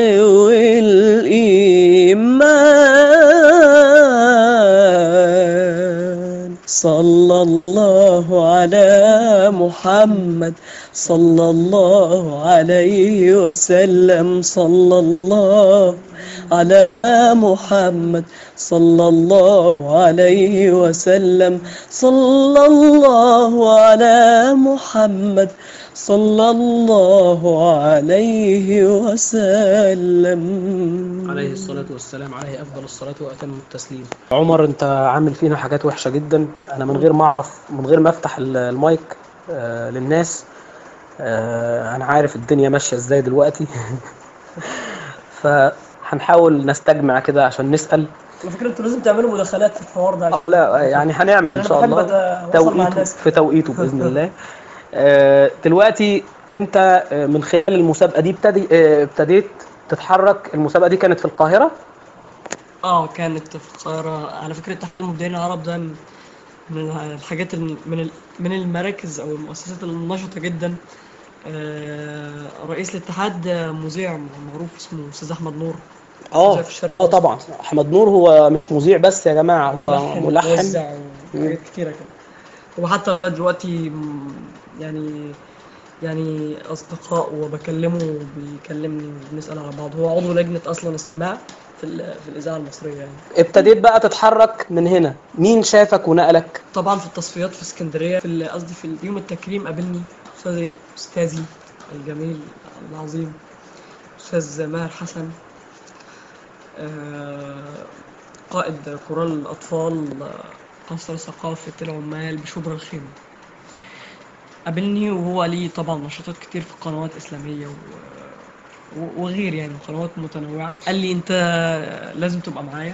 والإيمان صلى الله على محمد صلى الله عليه وسلم صلى الله على محمد صلى الله عليه وسلم صلى الله على محمد صلى الله عليه وسلم عليه الصلاة والسلام عليه أفضل الصلاة وأتم التسليم عمر أنت عامل فينا حاجات وحشة جدا أنا من غير ما أعرف من غير ما أفتح ال- المايك آه، للناس آه، أنا عارف الدنيا ماشية إزاي دلوقتي فهنحاول نستجمع كده عشان نسأل على فكرة انتوا لازم تعملوا مداخلات في الحوار ده لا يعني هنعمل إن انا شاء بحب الله اتواصل مع توقيته الناس في توقيته باذن الله آه، دلوقتي انت آه، من خلال المسابقه دي ابتدي آه، ابتديت تتحرك المسابقه دي كانت في القاهره اه كانت في القاهرة على فكرة اتحاد المبدعين العرب ده من الحاجات الم- من ال- من المراكز او المؤسسات النشطة جدا آه، رئيس الاتحاد مذيع معروف اسمه استاذ احمد نور اه مذيع في الشرق اه طبعا احمد نور هو مش مذيع بس يا جماعه هو ملحن ملحن موزع وحاجات كتيرة كده وحتى دلوقتي م- يعني يعني أصدقاء وبكلمه وبيكلمني وبنسأل على بعض هو عضو لجنة أصلا استماع في, ال- في الإذاعة المصرية يعني ابتديت بقى تتحرك من هنا مين شافك ونقلك طبعا في التصفيات في اسكندرية في ال- قصدي في يوم التكريم قابلني أستاذي أستاذي الجميل العظيم أستاذ ماهر حسن آه، قائد كورال الأطفال آه، قصر ثقافة العمال بشبرا الخيمة قابلني وهو ليه طبعا نشاطات كتير في قنوات إسلامية و... و- وغير يعني قنوات متنوعة قال لي أنت لازم تبقى معايا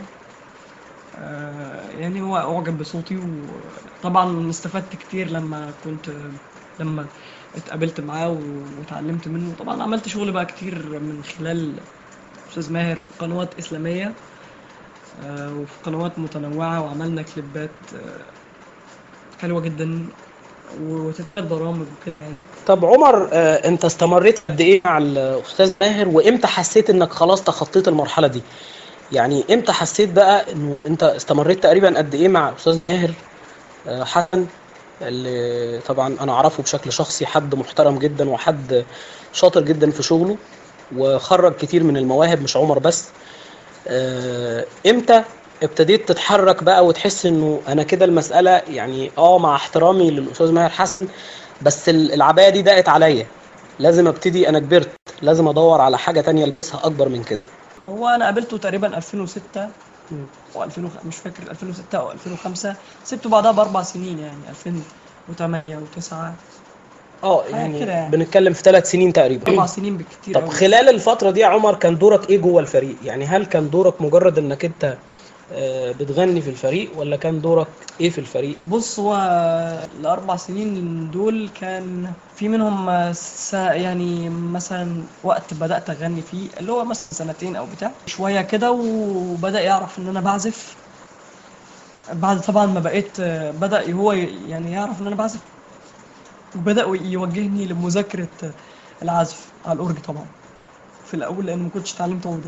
آه، يعني هو أعجب بصوتي وطبعا استفدت كتير لما كنت لما اتقابلت معاه و- واتعلمت منه طبعا عملت شغل بقى كتير من خلال استاذ ماهر في قنوات اسلاميه آه، وفي قنوات متنوعه وعملنا كليبات آه، حلوه جدا وتتابع برامج وكده يعني طب عمر آه، انت استمريت قد ايه مع الاستاذ ماهر وامتى حسيت انك خلاص تخطيت المرحله دي يعني امتى حسيت بقى انه انت استمريت تقريبا قد ايه مع الاستاذ ماهر آه، حسن اللي طبعا انا اعرفه بشكل شخصي حد محترم جدا وحد شاطر جدا في شغله وخرج كتير من المواهب مش عمر بس آه، امتى ابتديت تتحرك بقى وتحس انه انا كده المساله يعني اه مع احترامي للاستاذ ماهر حسن بس ال- العبايه دي ضاقت عليا لازم ابتدي انا كبرت لازم ادور على حاجه تانية البسها اكبر من كده هو انا قابلته تقريبا 2006 او 2000 مش فاكر 2006 او 2005 سبته بعدها باربع سنين يعني 2008 و9 اه حاجة يعني, كده يعني. بنتكلم في ثلاث سنين اربع تقريبا سنين بالكتير طب أوي. خلال الفتره دي يا عمر كان دورك ايه جوه الفريق يعني هل كان دورك مجرد انك انت آه، بتغني في الفريق ولا كان دورك ايه في الفريق بص هو الاربع سنين دول كان في منهم س- يعني مثلا وقت بدات اغني فيه اللي هو مثلا سنتين او بتاع شويه كده وبدا يعرف ان انا بعزف بعد طبعا ما بقيت بدا هو يعني يعرف ان انا بعزف وبدا يوجهني لمذاكره العزف على الاورج طبعا في الاول لان ما كنتش اتعلمت اورج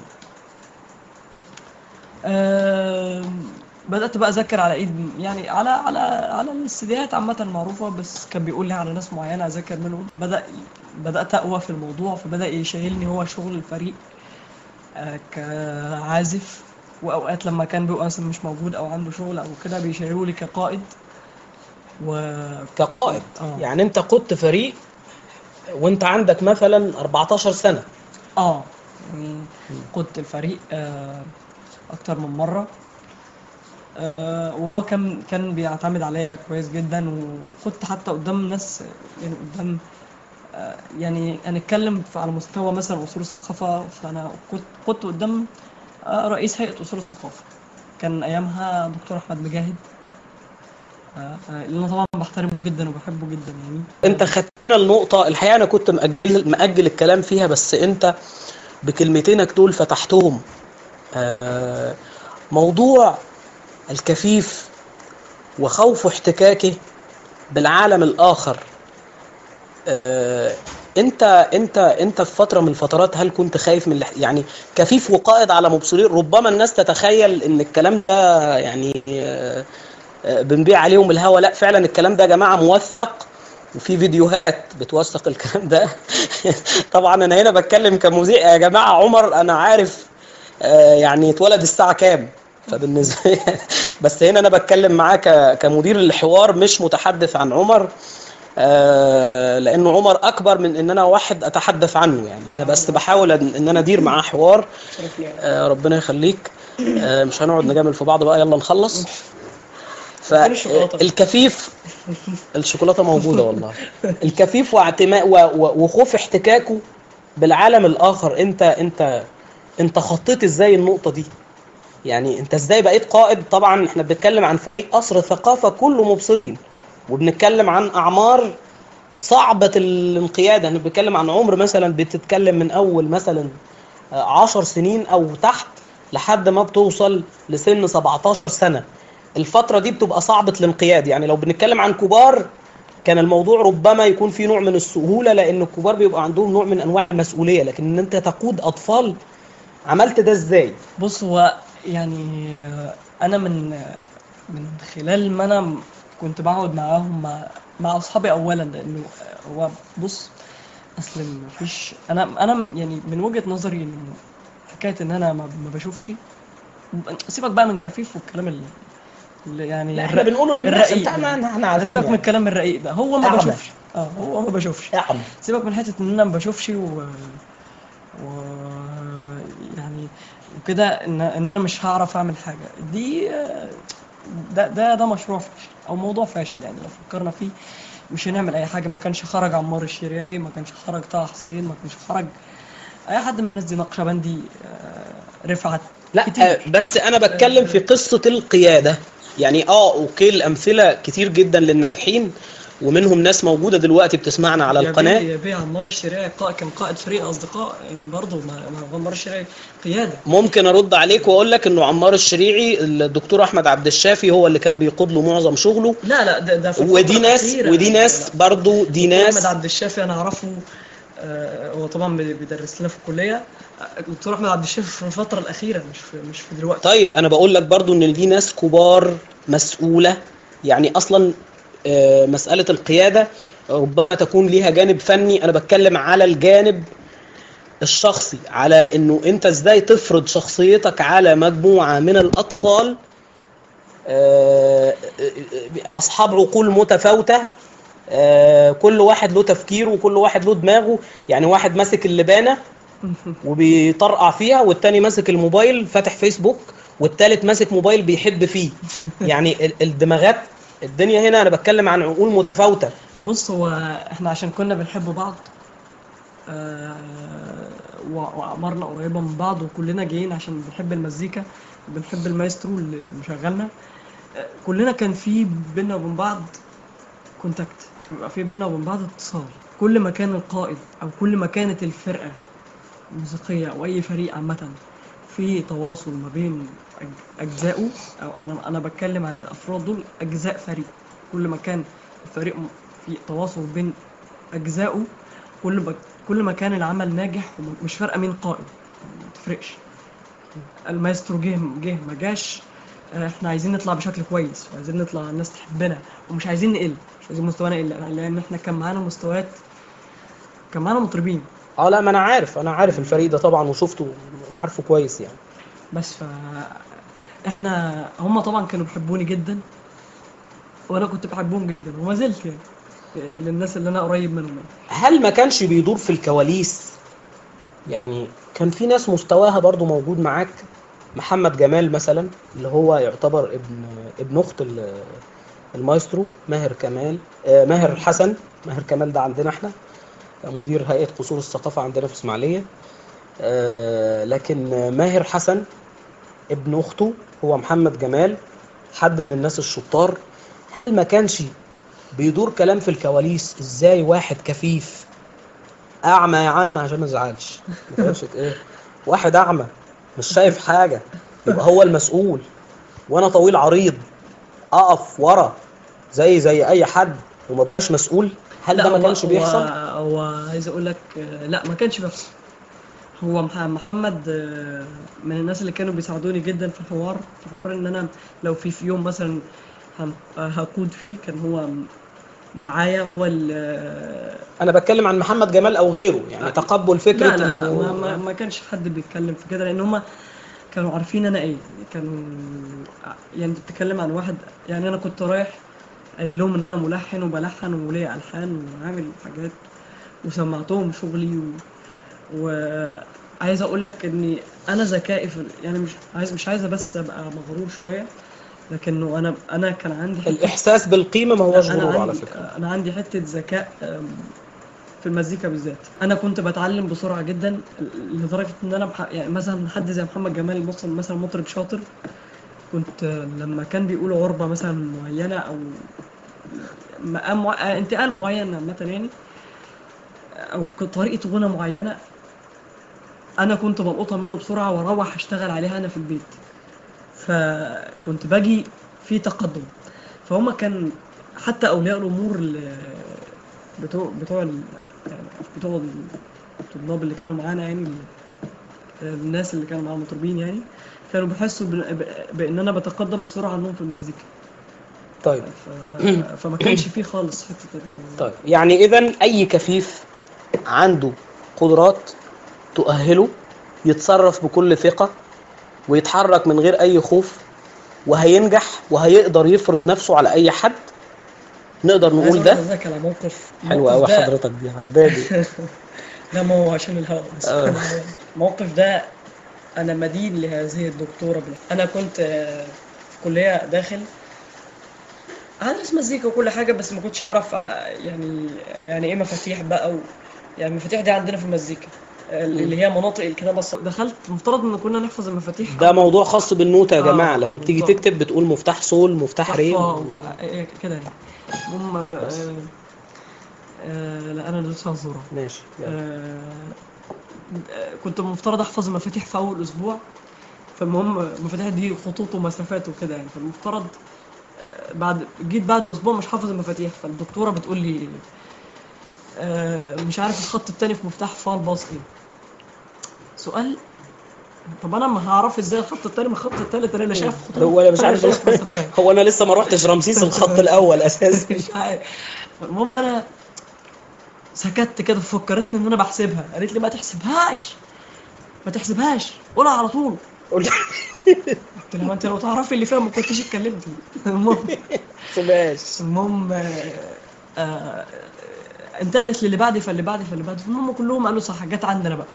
آم، بدأت بقى أذاكر على إيد يعني على على على السيديات عامة المعروفة بس كان بيقول لي على ناس معينة أذاكر منهم بدأ بدأت أقوى في الموضوع فبدأ يشيلني هو شغل الفريق آه، كعازف وأوقات لما كان بيبقى مثلا مش موجود أو عنده شغل أو كده بيشيلوا لي كقائد و كقائد آه. يعني انت قدت فريق وانت عندك مثلا 14 سنه اه يعني قدت الفريق آه اكتر من مره آه وهو كان كان بيعتمد عليا كويس جدا وكنت حتى قدام ناس يعني قدام آه يعني هنتكلم في- على مستوى مثلا اصول الثقافه فانا كنت كنت قدام آه رئيس هيئه اصول الثقافه كان ايامها دكتور احمد مجاهد آه آه، اللي انا طبعا بحترمه جدا وبحبه جدا يعني انت خدتنا النقطة الحقيقة انا كنت مأجل, مأجل الكلام فيها بس انت بكلمتينك دول فتحتهم آه، موضوع الكفيف وخوف احتكاكه بالعالم الآخر آه، انت انت انت في فترة من الفترات هل كنت خايف من الاح- يعني كفيف وقائد على مبصرين ربما الناس تتخيل ان الكلام ده يعني آه، آه، بنبيع عليهم الهوا لا فعلا الكلام ده يا جماعة موثق وفي فيديوهات بتوثق الكلام ده طبعا انا هنا بتكلم كمذيع يا جماعه عمر انا عارف آه، يعني اتولد الساعه كام فبالنسبه لي بس هنا انا بتكلم معاه ك- كمدير الحوار مش متحدث عن عمر آه، لانه عمر اكبر من ان انا واحد اتحدث عنه يعني أنا بس بحاول ان إن انا ادير معاه حوار آه، ربنا يخليك آه، مش هنقعد نجامل في بعض بقى يلا نخلص فين الشوكولاتة؟ فالكفيف الشوكولاته موجوده والله الكفيف واعتماء و- و- وخوف احتكاكه بالعالم الاخر انت انت انت خطيت ازاي النقطه دي يعني انت ازاي بقيت قائد طبعا احنا بنتكلم عن فريق قصر ثقافه كله مبصرين وبنتكلم عن اعمار صعبه الانقياد احنا بنتكلم عن عمر مثلا بتتكلم من اول مثلا آه، عشر سنين او تحت لحد ما بتوصل لسن 17 سنه الفتره دي بتبقى صعبه الانقياد يعني لو بنتكلم عن كبار كان الموضوع ربما يكون فيه نوع من السهوله لان الكبار بيبقى عندهم نوع من انواع المسؤوليه لكن ان انت تقود اطفال عملت ده ازاي بص هو يعني آه، انا من آه، من خلال ما انا م- كنت بقعد معاهم مع مع اصحابي اولا لانه آه، هو بص اصل مفيش انا انا يعني من وجهة نظري انه حكايه ان انا ما ما بشوفش سيبك بقى من الخفيف والكلام اللي اللي يعني لا احنا الرق- بنقول الرقيق بتاعنا يعني. احنا عايزين سيبك من الكلام الرقيق ده هو ما أعمى. بشوفش اه هو ما بشوفش يا عم سيبك من حته ان انا ما بشوفش و... و... يعني وكده ان ان انا مش هعرف اعمل حاجه دي آه، ده ده ده مشروع فاشل او موضوع فاشل يعني لو فكرنا فيه مش هنعمل اي حاجه ما كانش خرج عمار الشريعي ما كانش خرج طه حسين ما كانش خرج اي حد من الناس دي نقشبندي آه، رفعت لا كتير. آه، بس انا بتكلم في قصه القياده يعني اه اوكي الامثله كتير جدا للناجحين ومنهم ناس موجوده دلوقتي بتسمعنا على يا القناه بيه- يا بيه عمار الشريعي قا- كان قائد فريق اصدقاء برضه ما ما هو عمار الشريعي قياده ممكن ارد عليك واقول لك انه عمار الشريعي الدكتور احمد عبد الشافي هو اللي كان بيقود له معظم شغله لا لا ده, ده في ودي الفترة ناس الأخيرة. ودي ناس برضو دي دكتور ناس احمد عبد الشافي انا اعرفه آه، هو طبعا بي- بيدرس لنا في الكليه آه، دكتور احمد عبد الشافي في الفتره الاخيره مش في مش في دلوقتي طيب انا بقول لك برضو ان دي ناس كبار مسؤوله يعني اصلا آه، مساله القياده ربما تكون ليها جانب فني انا بتكلم على الجانب الشخصي على انه انت ازاي تفرض شخصيتك على مجموعه من الاطفال آه، اصحاب عقول متفاوته آه، كل واحد له تفكيره وكل واحد له دماغه يعني واحد ماسك اللبانه وبيطرقع فيها والتاني ماسك الموبايل فاتح فيسبوك والتالت ماسك موبايل بيحب فيه يعني ال- الدماغات الدنيا هنا انا بتكلم عن عقول متفاوته بص هو احنا عشان كنا بنحب بعض آه، و- وأعمارنا قريبة من بعض وكلنا جايين عشان بنحب المزيكا بنحب المايسترو اللي مشغلنا آه، كلنا كان في بينا وبين بعض كونتاكت بيبقى في بينا وبين بعض اتصال كل ما كان القائد أو كل ما كانت الفرقة الموسيقية أو أي فريق عامة في تواصل ما بين أج- أجزائه أو أنا- أنا بتكلم عن الأفراد دول أجزاء فريق كل ما كان الفريق م- في تواصل بين أجزائه كل ما كل ما كان العمل ناجح ومش فارقة مين قائد ما تفرقش المايسترو جه جه ما جاش آه، احنا عايزين نطلع بشكل كويس وعايزين نطلع الناس تحبنا ومش عايزين نقل مش عايزين مستوانا يقل لان احنا كان معانا مستويات كان معانا مطربين اه لا ما انا عارف انا عارف الفريق ده طبعا وشفته عارفه كويس يعني بس ف احنا هم طبعا كانوا بيحبوني جدا وانا كنت بحبهم جدا وما زلت يعني للناس اللي انا قريب منهم يعني. هل ما كانش بيدور في الكواليس يعني كان في ناس مستواها برضو موجود معاك محمد جمال مثلا اللي هو يعتبر ابن ابن اخت ال- المايسترو ماهر كمال آه، ماهر حسن ماهر كمال ده عندنا احنا مدير هيئة قصور الثقافة عندنا في اسماعيلية آه، آه، لكن ماهر حسن ابن اخته هو محمد جمال حد من الناس الشطار هل ما كانش بيدور كلام في الكواليس ازاي واحد كفيف اعمى يا عم عشان ما ازعلش ما تقولش ايه واحد اعمى مش شايف حاجه يبقى هو المسؤول وانا طويل عريض اقف ورا زي زي اي حد وما بقاش مسؤول هل ده ما هو- كانش هو- بيحصل هو عايز اقول لك آه، لا ما كانش بيحصل هو مح- محمد آه، من الناس اللي كانوا بيساعدوني جدا في الحوار في حوار ان انا لو في في يوم مثلا هم- آه، هقود فيه كان هو معايا هو ال- آه، انا بتكلم عن محمد جمال او غيره يعني تقبل فكره لا لا إنه- ما, ما, ما كانش حد بيتكلم في كده لان هما كانوا عارفين انا ايه كانوا يعني انت بتتكلم عن واحد يعني انا كنت رايح قال لهم ان انا ملحن وبلحن وليا الحان وعامل حاجات وسمعتهم شغلي و... وعايز اقول لك اني انا ذكائي في يعني مش عايز مش عايزه بس ابقى مغرور شويه لكنه انا انا كان عندي حتة- الاحساس بالقيمه ما هوش انا غرور على عندي فكره انا عندي حته ذكاء أم، في المزيكا بالذات انا كنت بتعلم بسرعه جدا لدرجه ان انا بح... يعني مثلا حد زي محمد جمال مثلا مثلا مطرب شاطر كنت لما كان بيقول عربه مثلا معينه او مقام مع... انتقال معين عامه يعني او ك- طريقه غنى معينه انا كنت بلقطها منه بسرعه واروح اشتغل عليها انا في البيت فكنت باجي في تقدم فهم كان حتى اولياء الامور ال- بتوع بتوع ال- يعني بتوع الطلاب اللي كانوا معانا يعني ال- الناس اللي كانوا معانا مطربين يعني كانوا بيحسوا بن- ب- بان انا بتقدم بسرعه عنهم في المزيكا طيب ف- فما كانش فيه خالص حته ال- طيب يعني اذا اي كفيف عنده قدرات تؤهله يتصرف بكل ثقة ويتحرك من غير اي خوف وهينجح وهيقدر يفرض نفسه على اي حد نقدر عايز نقول أقول ده لحضرتك على موقف حلو الموقف قوي ده- حضرتك دي عبادي لا ما هو عشان الهواء بس آه. الموقف ده انا مدين لهذه الدكتوره بال- انا كنت آه، في كليه داخل هندرس مزيكا وكل حاجه بس ما كنتش اعرف آه، يعني يعني ايه مفاتيح بقى و... يعني المفاتيح دي عندنا في المزيكا آه، اللي هي مناطق الكتابه الص... دخلت مفترض ان كنا نحفظ المفاتيح ده موضوع خاص بالنوتة يا آه، جماعة لما تيجي بالظبط. تكتب بتقول مفتاح صول مفتاح ري صفا و- إيه كده يعني المهم آه، آه، لا انا لسه هزورة ماشي يلا. آه، آه، كنت المفترض احفظ المفاتيح في اول اسبوع فالمهم المفاتيح دي خطوط ومسافات وكده يعني فالمفترض آه، بعد جيت بعد اسبوع مش حافظ المفاتيح فالدكتوره بتقول لي آه، مش عارف الخط التاني في مفتاح فال باص ايه سؤال طب انا ما هعرف ازاي الخط التاني من الخط التالت انا لا شايف خطوط هو انا مش ولا عارف شايف مسافات. هو انا لسه ما روحتش رمسيس الخط الاول اساسا مش عارف المهم انا سكت كده فكرتني ان انا بحسبها قالت لي ما تحسبهاش ما تحسبهاش قولها على طول قلت قلت لها ما انت لو تعرفي اللي فيها ما كنتش اتكلمتي المهم ماشي المهم آه، آه، انتقلت للي بعدي فاللي بعدي فاللي بعدي المهم كلهم قالوا صح جت عندنا بقى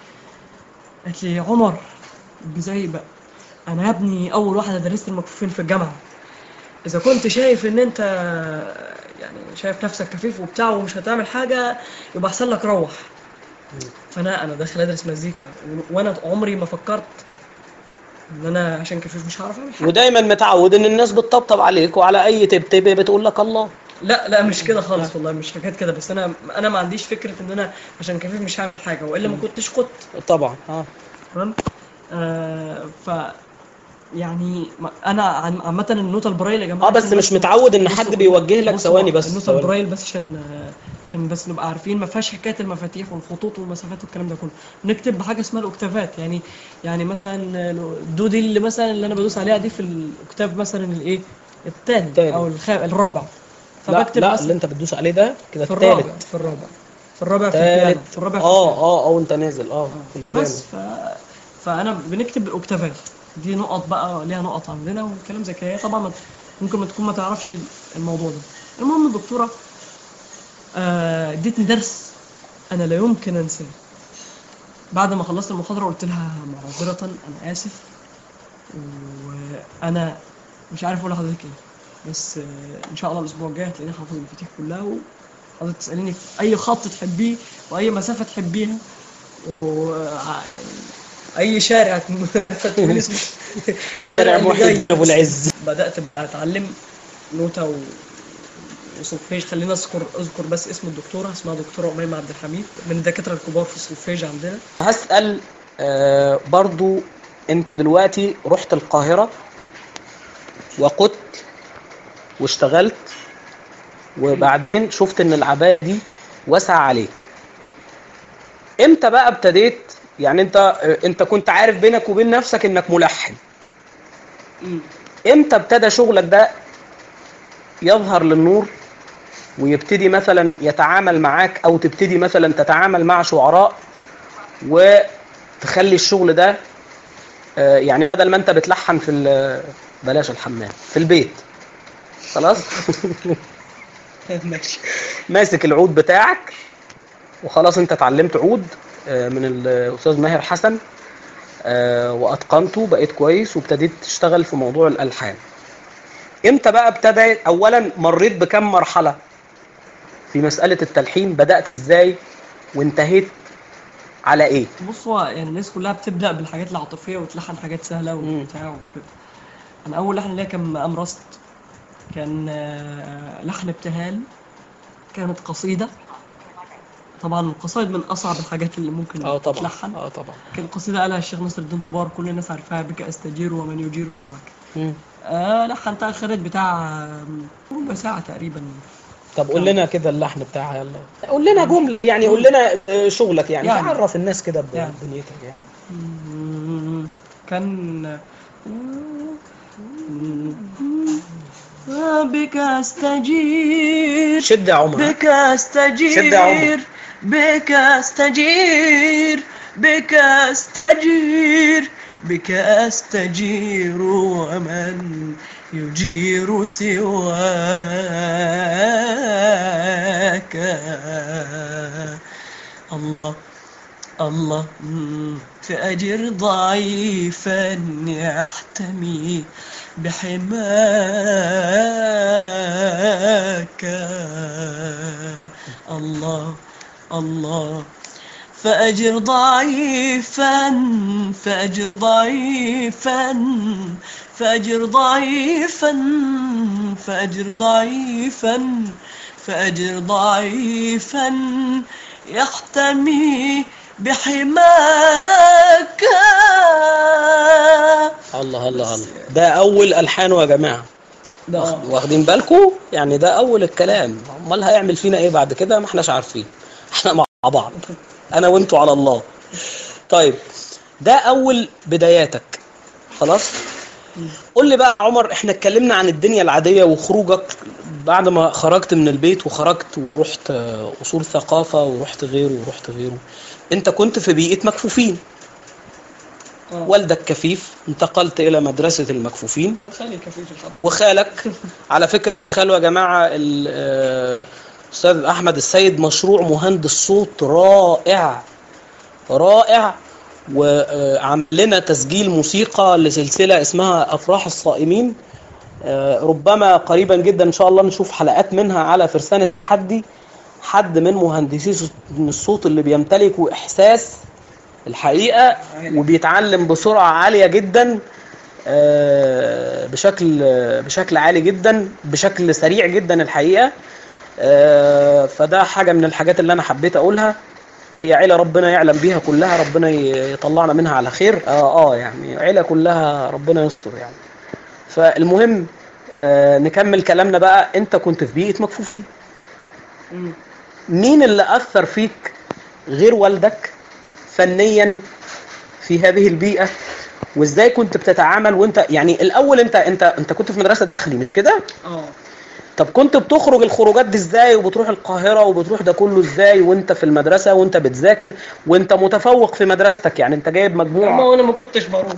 قالت لي عمر ازاي بقى انا يا ابني اول واحده درست المكفوفين في الجامعه اذا كنت شايف ان انت يعني شايف نفسك كفيف وبتاع ومش هتعمل حاجه يبقى احسن لك روح فانا انا داخل ادرس مزيكا و- وانا عمري ما فكرت ان انا عشان كفيف مش هعرف اعمل حاجه ودايما متعود ان الناس بتطبطب عليك وعلى اي تبتبه بتقول لك الله لا لا مش كده خالص والله مش حاجات كده بس انا انا ما عنديش فكره ان انا عشان كفيف مش هعمل حاجه والا ما كنتش كنت طبعا اه تمام آه ف يعني ما- انا عن- عامه النوتة البرايل يا جماعه اه بس عشان مش متعود ان بصوا- حد بيوجه لك بصوا، ثواني بس النوتة ثواني. البرايل بس عشان عشان بس نبقى عارفين ما فيهاش حكايه المفاتيح والخطوط والمسافات والكلام ده كله نكتب بحاجه اسمها الاوكتافات يعني يعني مثلا الدو دي اللي مثلا اللي انا بدوس عليها دي في الاوكتاف مثلا الايه الثاني التاني. او الخ... الرابع لا فبكتب لا مثلا اللي انت بتدوس عليه ده كده في الرابع الثالث في الرابع في الرابع في البيانو ثالث في الرابع في اه البيانو. اه اه وانت نازل اه في البيانو. بس ف... فانا بنكتب بالاوكتافات دي نقط بقى ليها نقط عندنا والكلام زي كده هي طبعا ما- ممكن ما تكون ما تعرفش الموضوع ده المهم الدكتوره آه، ادتني درس انا لا يمكن انساه بعد ما خلصت المحاضره قلت لها معذره انا اسف وانا مش عارف اقول لحضرتك ايه بس آه، ان شاء الله الاسبوع الجاي هتلاقيني حافظ المفاتيح كلها وحضرتك تساليني في اي خط تحبيه واي مسافه تحبيها واي شارع تقولي اسمه شارع اللي محي جاي. ابو العز بدات بقى اتعلم نوتة و وسولفيج خلينا اذكر اذكر بس اسم الدكتوره اسمها دكتوره اميمه عبد الحميد من الدكاتره الكبار في السولفيج عندنا هسأل آه برضو انت دلوقتي رحت القاهرة وقدت واشتغلت وبعدين شفت ان العباية دي واسعة عليك امتى بقى ابتديت يعني انت آه، انت كنت عارف بينك وبين نفسك انك ملحن امتى ابتدى شغلك ده يظهر للنور ويبتدي مثلا يتعامل معاك او تبتدي مثلا تتعامل مع شعراء وتخلي الشغل ده آه، يعني بدل ما انت بتلحن في ال- بلاش الحمام في البيت خلاص ماشي ماسك العود بتاعك وخلاص انت اتعلمت عود آه، من الاستاذ ماهر حسن آه، واتقنته بقيت كويس وابتديت تشتغل في موضوع الالحان امتى بقى ابتدى اولا مريت بكم مرحله في مساله التلحين بدات ازاي وانتهيت على ايه بص هو يعني الناس كلها بتبدا بالحاجات العاطفيه وتلحن حاجات سهله مم. وبتاع وكده انا اول لحن ليا كان مقام رصد كان آه، لحن ابتهال كانت قصيده طبعا القصائد من اصعب الحاجات اللي ممكن اه طبعا تلحن اه طبعا كانت قصيده قالها الشيخ نصر الدين طبار كل الناس عارفاها بك استجير ومن يجير مم. آه لحنتها خدت بتاع آم، ربع ساعه تقريبا طب قول لنا كده اللحن بتاعها يلا قول لنا جمله يعني قول لنا آه، شغلك يعني, يعني. تعرف الناس كده يعني. بدنيتك يعني مم. كان بك استجير شد يا عمر بك استجير شد يا عمر. بك استجير بك استجير بك استجير ومن يجير سواك الله الله مم. فأجر ضعيفا يحتمي بحماك الله الله فأجر ضعيفا فأجر ضعيفا فأجر ضعيفا فأجر ضعيفا فأجر ضعيفا يحتمي بحماك الله الله الله ده اول الحانه يا جماعه ده آه. واخدين بالكم يعني ده اول الكلام امال هيعمل فينا ايه بعد كده ما احناش عارفين احنا مع بعض انا وانتوا على الله طيب ده اول بداياتك خلاص قول لي بقى يا عمر احنا اتكلمنا عن الدنيا العاديه وخروجك بعد ما خرجت من البيت وخرجت ورحت آه، اصول ثقافه ورحت غيره ورحت غيره انت كنت في بيئه مكفوفين آه. والدك كفيف انتقلت الى مدرسه المكفوفين خلي كفيف الحب وخالك على فكره خاله يا جماعه ال- آه، الاستاذ احمد السيد مشروع مهندس صوت رائع رائع وعمل لنا تسجيل موسيقى لسلسله اسمها افراح الصائمين آه، ربما قريبا جدا ان شاء الله نشوف حلقات منها على فرسان التحدي حد من مهندسي صوت- الصوت اللي بيمتلكوا احساس الحقيقه وبيتعلم بسرعه عاليه جدا آه، بشكل بشكل عالي جدا بشكل سريع جدا الحقيقه آه، فده حاجه من الحاجات اللي انا حبيت اقولها هي عيله ربنا يعلم بيها كلها ربنا ي- يطلعنا منها على خير اه اه يعني عيله كلها ربنا يستر يعني فالمهم آه نكمل كلامنا بقى انت كنت في بيئه مكفوفين مم. مين اللي اثر فيك غير والدك فنيا في هذه البيئه وازاي كنت بتتعامل وانت يعني الاول انت انت انت كنت في مدرسه داخلي مش كده اه طب كنت بتخرج الخروجات دي ازاي وبتروح القاهره وبتروح ده كله ازاي وانت في المدرسه وانت بتذاكر وانت متفوق في مدرستك يعني انت جايب اما مجموع وانا ما كنتش بروح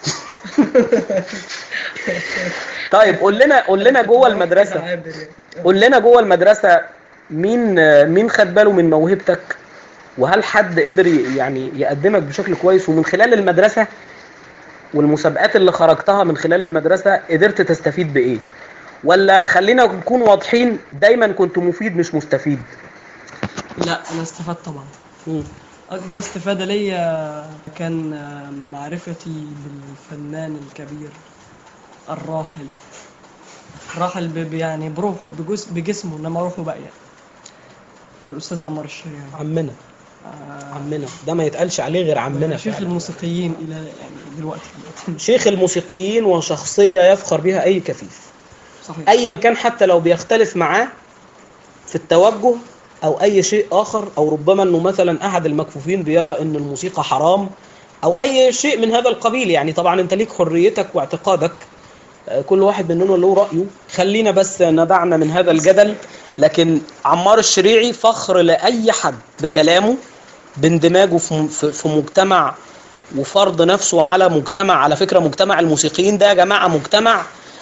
طيب قول لنا قول لنا جوه المدرسه عابر يعني. قول لنا جوه المدرسه مين مين خد باله من موهبتك وهل حد قدر ي- يعني يقدمك بشكل كويس ومن خلال المدرسه والمسابقات اللي خرجتها من خلال المدرسه قدرت تستفيد بايه ولا خلينا نكون واضحين دايما كنت مفيد مش مستفيد لا انا استفدت طبعا اكبر استفاده ليا كان آه، معرفتي بالفنان الكبير الراحل الراحل ب- ب- يعني بروح بجس بجسمه انما روحه باقيه الاستاذ عمر الشريعي عمنا آه، عمنا ده ما يتقالش عليه غير عمنا شيخ فعلا. الموسيقيين الى يعني دلوقتي شيخ الموسيقيين وشخصيه يفخر بها اي كفيف صحيح اي كان حتى لو بيختلف معاه في التوجه او اي شيء اخر او ربما انه مثلا احد المكفوفين بيرى ان الموسيقى حرام او اي شيء من هذا القبيل يعني طبعا انت ليك حريتك واعتقادك آه، كل واحد مننا له رايه خلينا بس ندعنا من هذا الجدل لكن عمار الشريعي فخر لاي حد بكلامه باندماجه في م- في في مجتمع وفرض نفسه على مجتمع على فكره مجتمع الموسيقيين ده يا جماعه مجتمع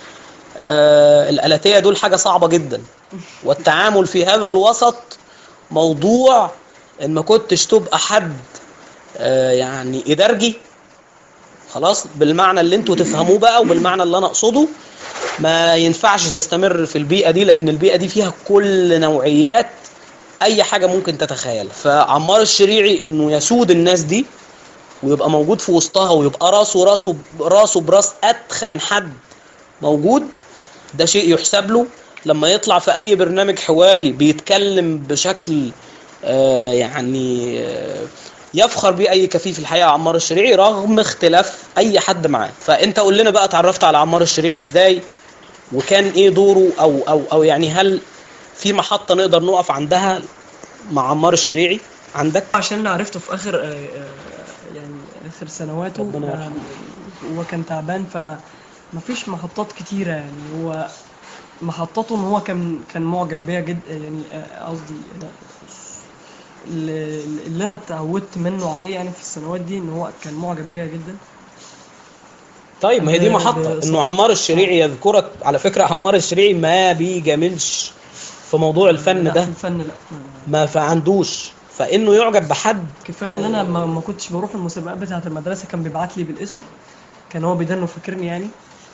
آه، الآلاتية دول حاجة صعبة جدا والتعامل في هذا الوسط موضوع ان ما كنتش تبقى حد آه، يعني إدارجي خلاص بالمعنى اللي انتوا تفهموه بقى وبالمعنى اللي انا اقصده ما ينفعش تستمر في البيئة دي لان البيئة دي فيها كل نوعيات اي حاجة ممكن تتخيل فعمار الشريعي انه يسود الناس دي ويبقى موجود في وسطها ويبقى راسه راسه راسه براس اتخن حد موجود ده شيء يحسب له لما يطلع في اي برنامج حواري بيتكلم بشكل آه، يعني آه، يفخر بيه اي كفيف الحقيقه عمار الشريعي رغم اختلاف اي حد معاه فانت قول لنا بقى اتعرفت على عمار الشريعي ازاي وكان ايه دوره او او او يعني هل في محطه نقدر نقف عندها مع عمار الشريعي عندك عشان انا عرفته في اخر آه، آه، يعني اخر سنواته ربنا يرحمه. آه، هو كان تعبان فما فيش محطات كتيره يعني هو محطته ان هو كان كان معجب بيا جدا يعني آه، قصدي آه، اللي اللي انا اتعودت منه عليه يعني في السنوات دي ان هو كان معجب بيا جدا طيب ما هي دي ب- محطة ب- انه عمار الشريعي يذكرك على فكرة عمار الشريعي ما بيجاملش في موضوع الفن لا، ده في الفن لا ما فعندوش فانه يعجب بحد كفايه ان انا ما, ما كنتش بروح المسابقات بتاعه المدرسه كان بيبعت لي بالاسم كان هو بيدنه فاكرني يعني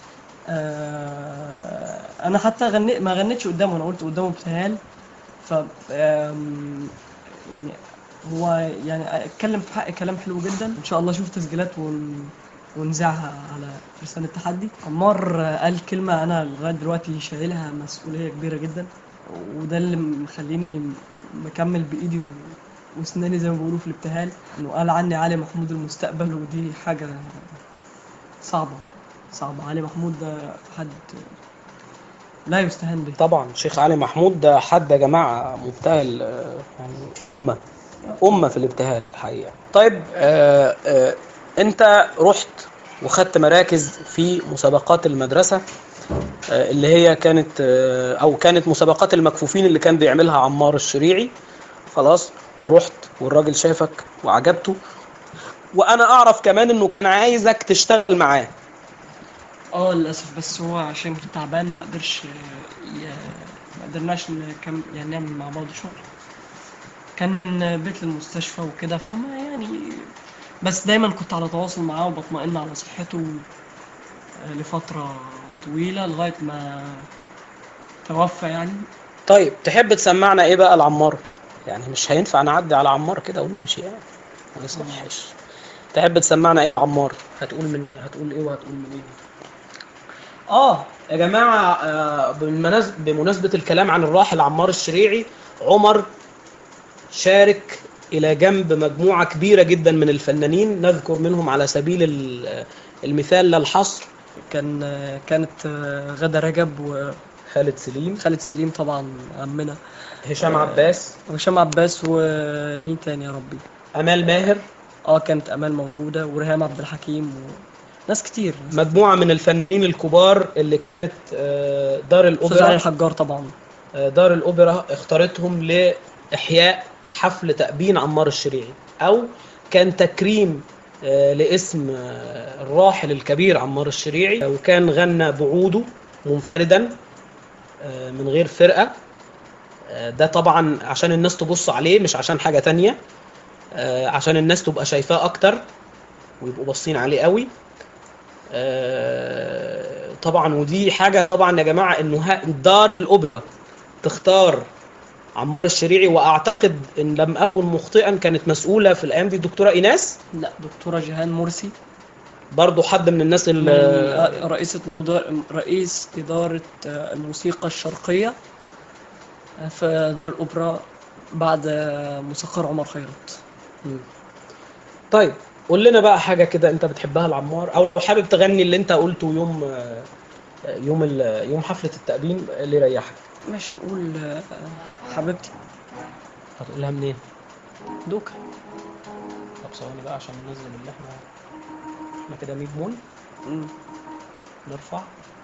آه آه انا حتى غني ما غنيتش قدامه انا قلت قدامه ابتهال ف آم، يعني هو يعني اتكلم في حق كلام حلو جدا ان شاء الله اشوف تسجيلات ون... ونذاعها على فرسان التحدي عمار قال كلمة أنا لغاية دلوقتي شايلها مسؤولية كبيرة جدا وده اللي مخليني مكمل بإيدي و- وأسناني زي ما بيقولوا في الابتهال إنه قال عني علي محمود المستقبل ودي حاجة صعبة صعبة علي محمود ده حد لا يستهان به طبعا شيخ علي محمود ده حد يا جماعه مبتهل آه، يعني امه امه في الابتهال الحقيقه طيب آه آه انت رحت وخدت مراكز في مسابقات المدرسه آه اللي هي كانت آه او كانت مسابقات المكفوفين اللي كان بيعملها عمار الشريعي خلاص رحت والراجل شافك وعجبته وانا اعرف كمان انه كان عايزك تشتغل معاه اه للاسف بس هو عشان كنت تعبان ما قدرش ي... ما قدرناش نكم... يعني نعمل مع بعض شغل كان بيت للمستشفى وكده فما يعني بس دايما كنت على تواصل معاه وبطمئن على صحته لفترة طويلة لغاية ما توفى يعني طيب تحب تسمعنا ايه بقى لعمار يعني مش هينفع نعدي على عمار كده ونمشي يعني ما يصحش تحب تسمعنا ايه عمار هتقول من هتقول ايه وهتقول من ايه اه يا جماعه آه بالمناس- بمناسبه الكلام عن الراحل عمار الشريعي عمر شارك الى جنب مجموعه كبيره جدا من الفنانين نذكر منهم على سبيل ال- المثال لا الحصر كان كانت غادة رجب خالد سليم وخالد سليم طبعا عمنا هشام عباس وهشام عباس ومين تاني يا ربي امال ماهر اه كانت امال موجودة وريهام عبد الحكيم وناس كتير مجموعه من الفنانين الكبار اللي كانت آه، دار استاذ علي الاوبرا الحجار طبعا آه، دار الاوبرا اختارتهم لاحياء حفل تأبين عمار الشريعي او كان تكريم آه، لاسم آه، الراحل الكبير عمار الشريعي وكان غنى بعوده منفردا آه، من غير فرقة آه، ده طبعا عشان الناس تبص عليه مش عشان حاجة تانية آه، عشان الناس تبقى شايفاه اكتر ويبقوا باصين عليه قوي آه، طبعا ودي حاجة طبعا يا جماعة انه ها- دار الاوبرا تختار عمار الشريعي واعتقد ان لم اكن مخطئا كانت مسؤولة في الايام دي الدكتورة ايناس لا دكتورة جيهان مرسي برضو حد من الناس من اللي رئيسة مدار... رئيس إدارة آه، الموسيقى الشرقية آه، في دار الأوبرا بعد آه، موسيقار عمر خيرت طيب قول لنا بقى حاجة كده انت بتحبها لعمار او لو حابب تغني اللي انت قلته يوم آه، يوم ال- يوم حفلة التأبين اللي يريحك مش نقول آه، حبيبتي هتقولها منين؟ دوكا طب ثواني بقى عشان ننزل اللي احنا احنا كده 100 مول مم. نرفع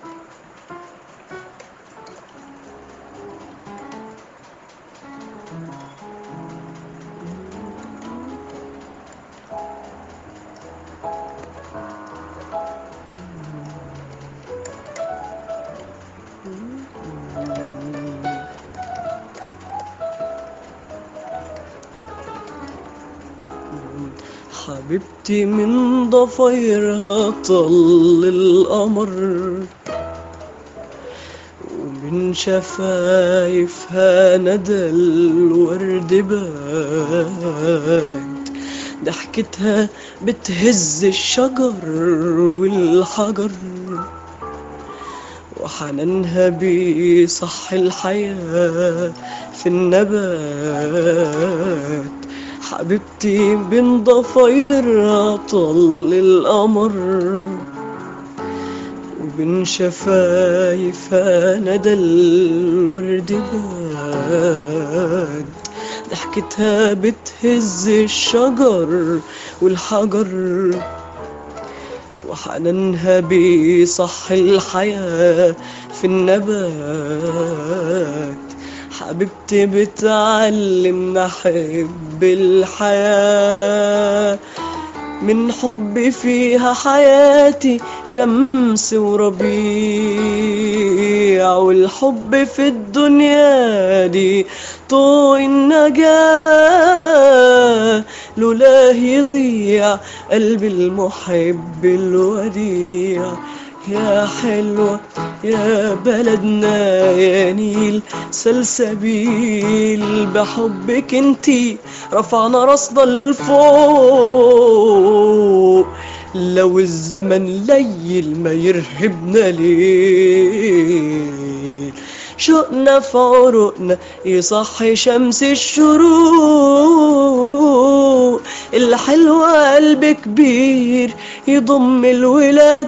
حبيبتي من ضفيرها طل القمر ومن شفايفها ندى الورد بات ضحكتها بتهز الشجر والحجر وحنانها بيصحي الحياة في النبات حبيبتي بين ضفايرها طل القمر وبين شفايفها ندى الورد بات ضحكتها بتهز الشجر والحجر وحنانها بيصحي الحياة في النبات حبيبتي بتعلمنا أحب الحياة من حبي فيها حياتي شمس وربيع والحب في الدنيا دي طوق النجاة لولاه يضيع قلبي المحب الوديع يا حلوة يا بلدنا يا نيل سلسبيل بحبك انتي رفعنا رصد الفوق لو الزمن ليل ما يرهبنا ليل شوقنا في عروقنا يصحي شمس الشروق الحلوة قلب كبير يضم الولاد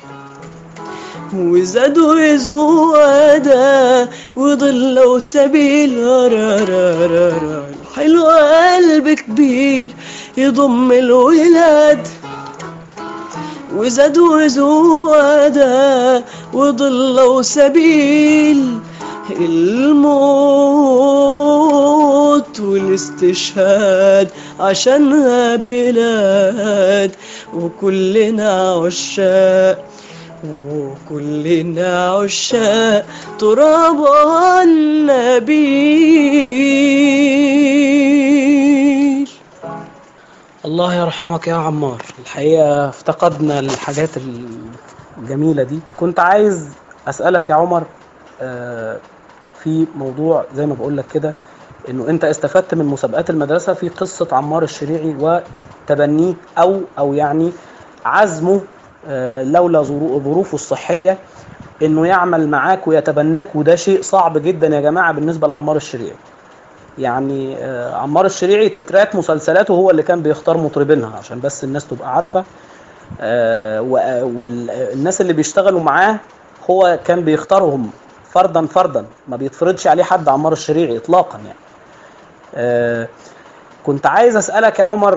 وزادوا يزوادا وضل وتبيل رارارارا الحلوة قلب كبير يضم الولاد وزادوا زوادا وضلوا سبيل الموت والاستشهاد عشانها بلاد وكلنا عشاق وكلنا عشاق تراب النبيل الله يرحمك يا عمار الحقيقة افتقدنا الحاجات الجميلة دي كنت عايز أسألك يا عمر آه، في موضوع زي ما بقول لك كده انه انت استفدت من مسابقات المدرسة في قصة عمار الشريعي وتبنيه او او يعني عزمه آه، لولا ظرو- ظروفه الصحية انه يعمل معاك ويتبناك وده شيء صعب جدا يا جماعة بالنسبة لعمار الشريعي يعني آه، عمار الشريعي تراك مسلسلاته هو اللي كان بيختار مطربينها عشان بس الناس تبقى عارفه آه، و- والناس اللي بيشتغلوا معاه هو كان بيختارهم فردا فردا ما بيتفرضش عليه حد عمار الشريعي اطلاقا يعني آه، كنت عايز اسالك يا عمر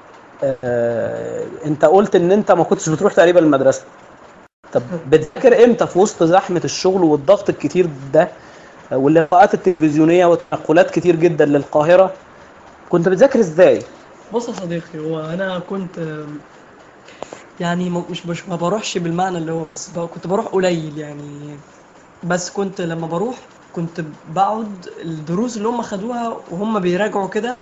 آه، انت قلت ان انت ما كنتش بتروح تقريبا المدرسه طب بتذاكر امتى في وسط زحمه الشغل والضغط الكتير ده واللقاءات التلفزيونيه وتنقلات كتير جدا للقاهره كنت بتذاكر ازاي بص يا صديقي هو انا كنت آم، يعني م- مش مش ما بروحش بالمعنى اللي هو بس ب- كنت بروح قليل يعني بس كنت لما بروح كنت بقعد الدروس اللي هم خدوها وهم بيراجعوا كده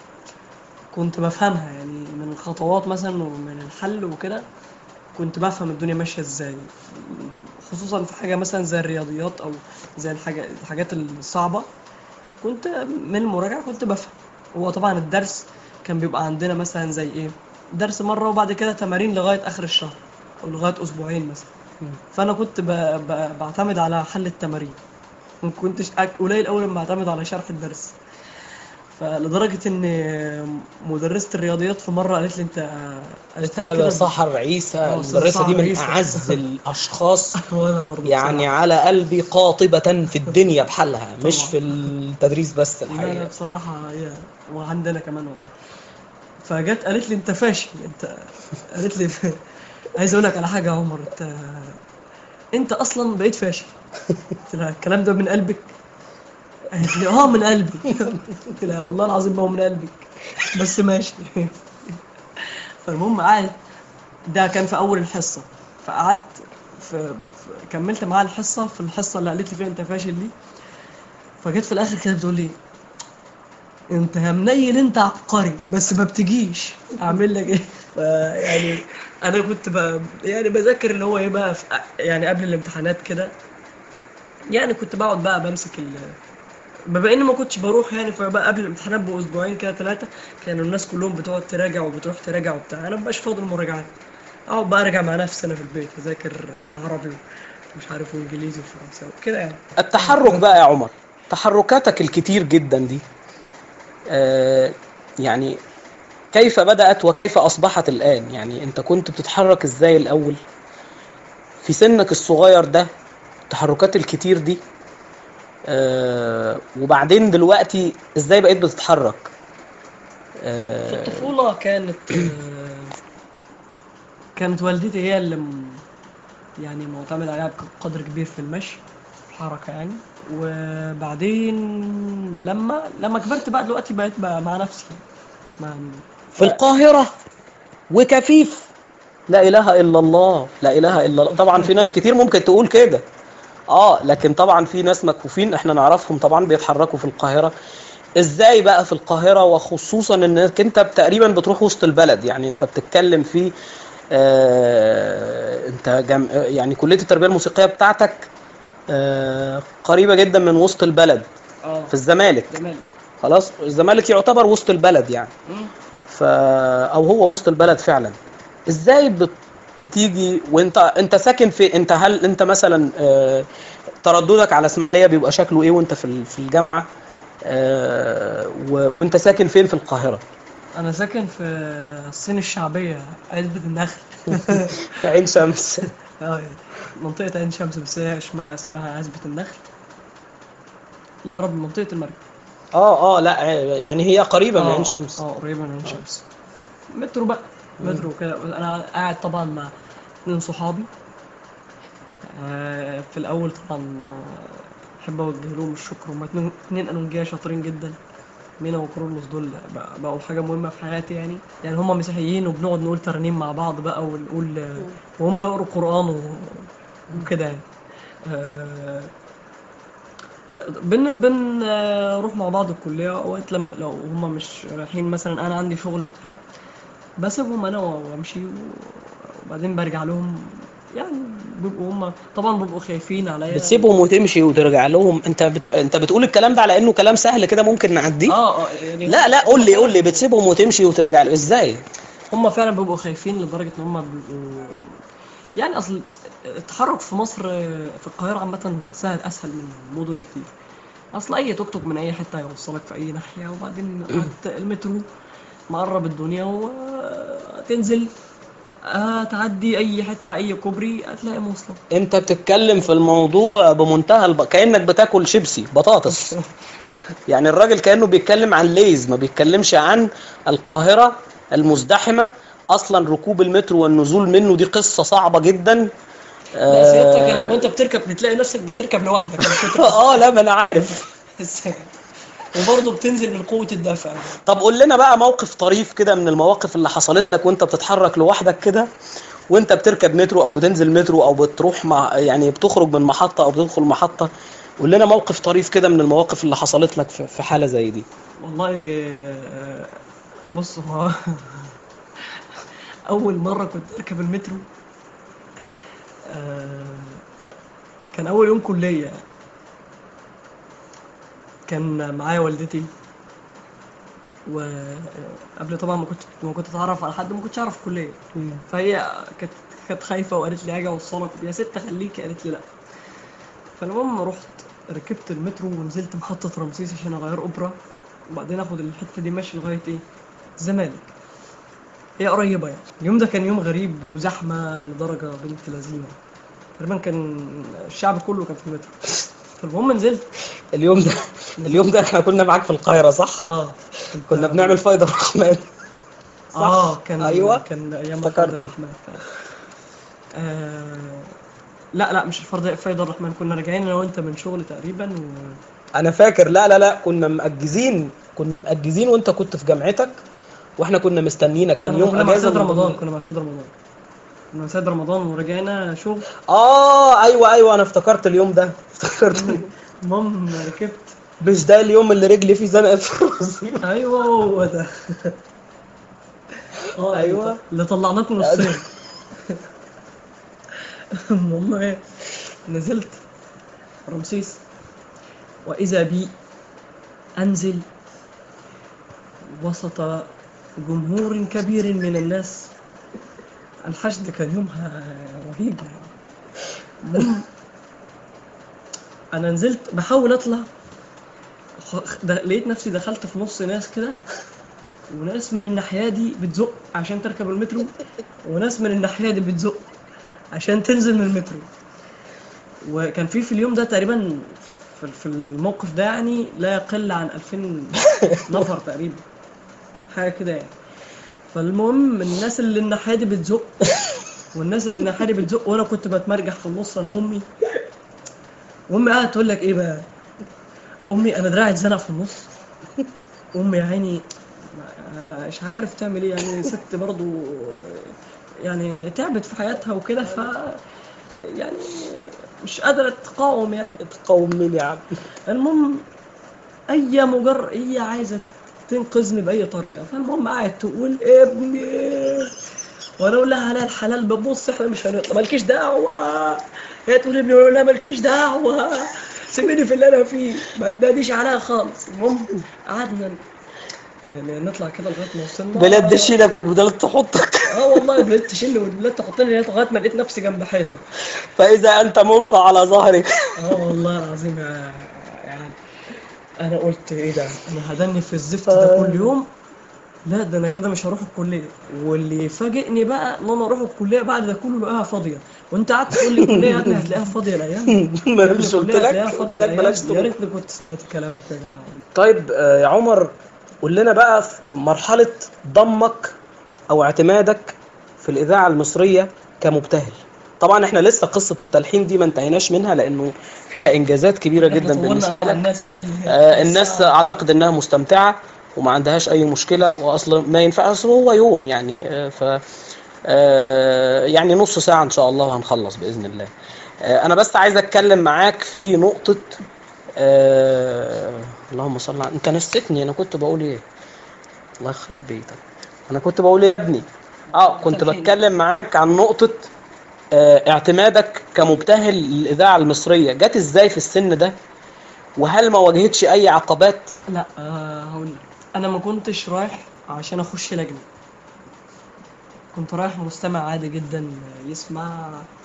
كنت بفهمها يعني من الخطوات مثلا ومن الحل وكده كنت بفهم الدنيا ماشية ازاي خصوصا في حاجة مثلا زي الرياضيات او زي الحاجة الحاجات الصعبة كنت من المراجعة كنت بفهم هو طبعا الدرس كان بيبقى عندنا مثلا زي ايه درس مرة وبعد كده تمارين لغاية آخر الشهر أو لغاية أسبوعين مثلا فأنا كنت ب... ب... بعتمد على حل التمارين ما كنتش أك- قليل أوي لما بعتمد على شرح الدرس فلدرجة إن مدرسة الرياضيات في مرة قالت لي أنت قالت لي كده سحر عيسى آه، أستاذ المدرسه دي سحر من عيسى. اعز الاشخاص وأنا برضه يعني بصراحة. على قلبي قاطبة في الدنيا بحالها مش طبعا. في التدريس بس لا لا الحقيقة بصراحة هي وعندنا كمان والله. فجت قالت لي انت فاشل انت قالت لي عايز اقول لك على حاجة يا عمر انت انت اصلا بقيت فاشل قلت لها الكلام ده من قلبك قالت لي اه من قلبي قلت لها والله العظيم ما هو من قلبك بس ماشي فالمهم قعدت ده كان في اول الحصة فقعدت في في- كملت معاها الحصة في الحصة اللي قالت لي فيها انت فاشل دي فجيت في الاخر كده بتقول لي انت يا منيل انت عبقري بس ما بتجيش اعمل لك ايه يعني انا كنت ب... يعني بذاكر اللي هو ايه بقى في... يعني قبل الامتحانات كده يعني كنت بقعد بقى بمسك ال بما اني ما كنتش بروح يعني فبقى قبل الامتحانات باسبوعين كده ثلاثه كانوا الناس كلهم بتقعد تراجع وبتروح تراجع وبتاع انا مبقاش فاضي المراجعات اقعد بقى ارجع مع نفسي انا في البيت اذاكر عربي ومش عارف وانجليزي وفرنساوي كده يعني التحرك بقى يا عمر تحركاتك الكتير جدا دي آه يعني كيف بدأت وكيف أصبحت الآن يعني أنت كنت بتتحرك إزاي الأول في سنك الصغير ده التحركات الكتير دي آه وبعدين دلوقتي إزاي بقيت بتتحرك في آه الطفولة كانت آه، كانت والدتي هي اللي م- يعني معتمد عليها بقدر كبير في المشي في الحركة يعني وبعدين لما لما كبرت بقى دلوقتي بقيت بقى مع نفسي مع في القاهرة وكفيف لا إله إلا الله لا إله إلا الله طبعا في ناس كتير ممكن تقول كده اه لكن طبعا في ناس مكفوفين احنا نعرفهم طبعا بيتحركوا في القاهرة ازاي بقى في القاهرة وخصوصا انك انت تقريبا بتروح وسط البلد يعني انت بتتكلم في آه انت جم... يعني كلية التربية الموسيقية بتاعتك آه قريبة جدا من وسط البلد اه في الزمالك جمال خلاص الزمالك يعتبر وسط البلد يعني ف او هو وسط البلد فعلا ازاي بتيجي وانت انت ساكن في انت هل انت مثلا آه، ترددك على اسماعيليه بيبقى شكله ايه وانت في ال- في الجامعه آه، و- وانت ساكن فين في القاهره انا ساكن في الصين الشعبيه علبه النخل في عين شمس اه منطقه عين شمس بس هي اسمها اسمها عزبه النخل قرب من منطقه المرج اه اه لا آه، يعني هي قريبه من اه عين شمس اه قريبه من عين شمس مترو بقى مترو كده انا قاعد طبعا مع اتنين صحابي آه، في الاول طبعا آه، احب اوجه لهم الشكر هما اتنين اتنين انونجيه شاطرين جدا مينا وكرولوس دول بقى- بقوا حاجه مهمه في حياتي يعني يعني هما مسيحيين وبنقعد نقول ترانيم مع بعض بقى ونقول آه، وهم يقروا قران و- وكده يعني آه، بن بن آه، نروح مع بعض الكليه اوقات لما لو هما مش رايحين مثلا انا عندي شغل بسيبهم انا وامشي وبعدين برجع لهم يعني بيبقوا هم طبعا بيبقوا خايفين عليا بتسيبهم وتمشي وترجع لهم انت بت... انت بتقول الكلام ده على انه كلام سهل كده ممكن نعديه اه اه يعني لا لا قول لي قول لي بتسيبهم وتمشي وترجع لهم ازاي هم فعلا بيبقوا خايفين لدرجه ان هم بيبقوا يعني اصل التحرك في مصر آه، في القاهره عامه سهل اسهل من مدن كتير اصل اي توك توك من اي حته هيوصلك في اي ناحيه وبعدين هت- المترو مقرب الدنيا وتنزل هتعدي اي حته اي كوبري هتلاقي مواصلات انت بتتكلم في الموضوع بمنتهى الب... كانك بتاكل شيبسي بطاطس يعني الراجل كانه بيتكلم عن ليز ما بيتكلمش عن القاهره المزدحمه اصلا ركوب المترو والنزول منه دي قصه صعبه جدا لا سيادتك وانت بتركب بتلاقي نفسك بتركب لوحدك مش بتركب اه لا ما انا عارف ازاي وبرضه بتنزل من قوه الدفع طب قول لنا بقى موقف طريف كده من المواقف اللي حصلت لك وانت بتتحرك لوحدك كده وانت بتركب مترو او بتنزل مترو او بتروح مع يعني بتخرج من محطة او بتدخل محطة قول لنا موقف طريف كده من المواقف اللي حصلت لك في في حالة زي دي والله آه، بص هو اول مره كنت اركب المترو آه، كان اول يوم كليه كان معايا والدتي وقبل طبعا ما كنت ما كنت اتعرف على حد ما كنتش اعرف كليه فهي كانت كانت خايفه وقالت لي هاجي اوصلك يا ست خليكي قالت لي لا فالمهم رحت ركبت المترو ونزلت محطه رمسيس عشان اغير اوبرا وبعدين اخد الحته دي ماشي لغايه ايه الزمالك هي قريبه يعني اليوم ده كان يوم غريب وزحمه لدرجه بنت لذينه تقريبا كان الشعب كله كان في المترو فالمهم نزلت اليوم ده اليوم ده احنا كنا معاك في القاهرة صح؟ اه كنا بنعمل فايدة الرحمن صح؟ اه كان أيوة. كان ايام افتكرت. فايد الرحمن فعلا. آه لا لا مش الفرد فايد الرحمن كنا راجعين انا وانت من شغل تقريبا و... انا فاكر لا لا لا كنا مأجزين كنا مأجزين وانت كنت في جامعتك واحنا كنا مستنيينك كان يوم كنا مع اجازه سيد من رمضان ضمن- كنا مع سيد رمضان كنا مع سيد رمضان ورجعنا شغل اه ايوه ايوه انا افتكرت اليوم ده افتكرت المهم ركبت مش ده اليوم اللي رجلي فيه زنقت في الرصيف ايوه هو ده اه أيوة. اللي طلعناك من الصين المهم ايه نزلت رمسيس واذا بي انزل وسط جمهور كبير من الناس الحشد كان يومها رهيب يعني المهم انا نزلت بحاول اطلع خ- ده- لقيت نفسي دخلت في نص ناس كده وناس من الناحيه دي بتزق عشان تركب المترو وناس من الناحيه دي بتزق عشان تنزل من المترو وكان في في اليوم ده تقريبا في في الموقف ده يعني لا يقل عن 2000 نفر تقريبا حاجه كده يعني فالمهم الناس اللي الناحيه دي بتزق والناس اللي الناحيه دي بتزق وانا كنت بتمرجح في النص انا امي وامي قاعده تقول لك ايه بقى امي انا دراعي اتزنق في النص امي يا عيني ما- مش عارف تعمل ايه يعني ست برضو يعني تعبت في حياتها وكده ف يعني مش قادرة تقاوم يعني تقاوم مين يا عم المهم اي مجر هي عايزة تنقذني بأي طريقة فالمهم قاعد تقول ابني وانا اقول لها على الحلال ببص احنا مش هنطلع مالكيش دعوة هي تقول ابني وانا اقول لها مالكيش دعوة سيبيني في اللي انا فيه ما تناديش عليها خالص المهم قعدنا يعني نطلع كده لغايه ما وصلنا بلاد تشيلك وبلاد تحطك اه والله بدأت تشيل وبدأت تحطني لغايه ما لقيت نفسي جنب حيط فاذا انت ملقى على ظهرك اه والله العظيم يا- يعني انا قلت ايه ده انا هدني في الزفت ده كل يوم لا ده انا كده مش هروح الكليه واللي فاجئني بقى ان انا اروح الكليه بعد ده كله لقاها فاضيه وانت قعدت تقول لي الكليه يا ابني هتلاقيها فاضيه الايام ما يا ابني مش قلت الكلية هتلاقيها لك فاضية قلت لك الأيام. بلاش يا تروح ريتني كنت سمعت الكلام ده طيب آه، يا عمر قول لنا بقى في مرحلة ضمك أو اعتمادك في الإذاعة المصرية كمبتهل طبعا احنا لسه قصة التلحين دي ما انتهيناش منها لأنه فيها إنجازات كبيرة احنا جدا طولنا بالنسبة على لك الناس آه، الناس أعتقد إنها مستمتعة وما عندهاش أي مشكلة وأصلا ما ينفعش أصل هو يوم يعني آه، ف آه، آه، يعني نص ساعة إن شاء الله هنخلص بإذن الله آه، أنا بس عايز أتكلم معاك في نقطة آه، اللهم صل على أنت نسيتني أنا كنت بقول إيه الله يخرب بيتك أنا كنت بقول إيه يا ابني أه كنت تلحين. بتكلم معاك عن نقطة آه، اعتمادك كمبتهل للإذاعة المصرية جت إزاي في السن ده وهل ما واجهتش أي عقبات لا آه، هقول لك انا ما كنتش رايح عشان اخش لجنه كنت رايح مستمع عادي جدا يسمع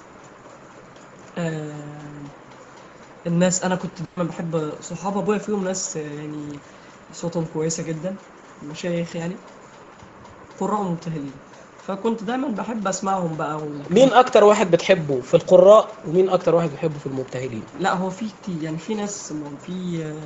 آه، الناس انا كنت دايما بحب صحاب ابويا فيهم ناس آه، يعني صوتهم كويسه جدا مشايخ يعني قراء مبتهلين فكنت دايما بحب اسمعهم بقى و... مين اكتر واحد بتحبه في القراء ومين اكتر واحد بتحبه في المبتهلين لا هو في كتير يعني في ناس في آه،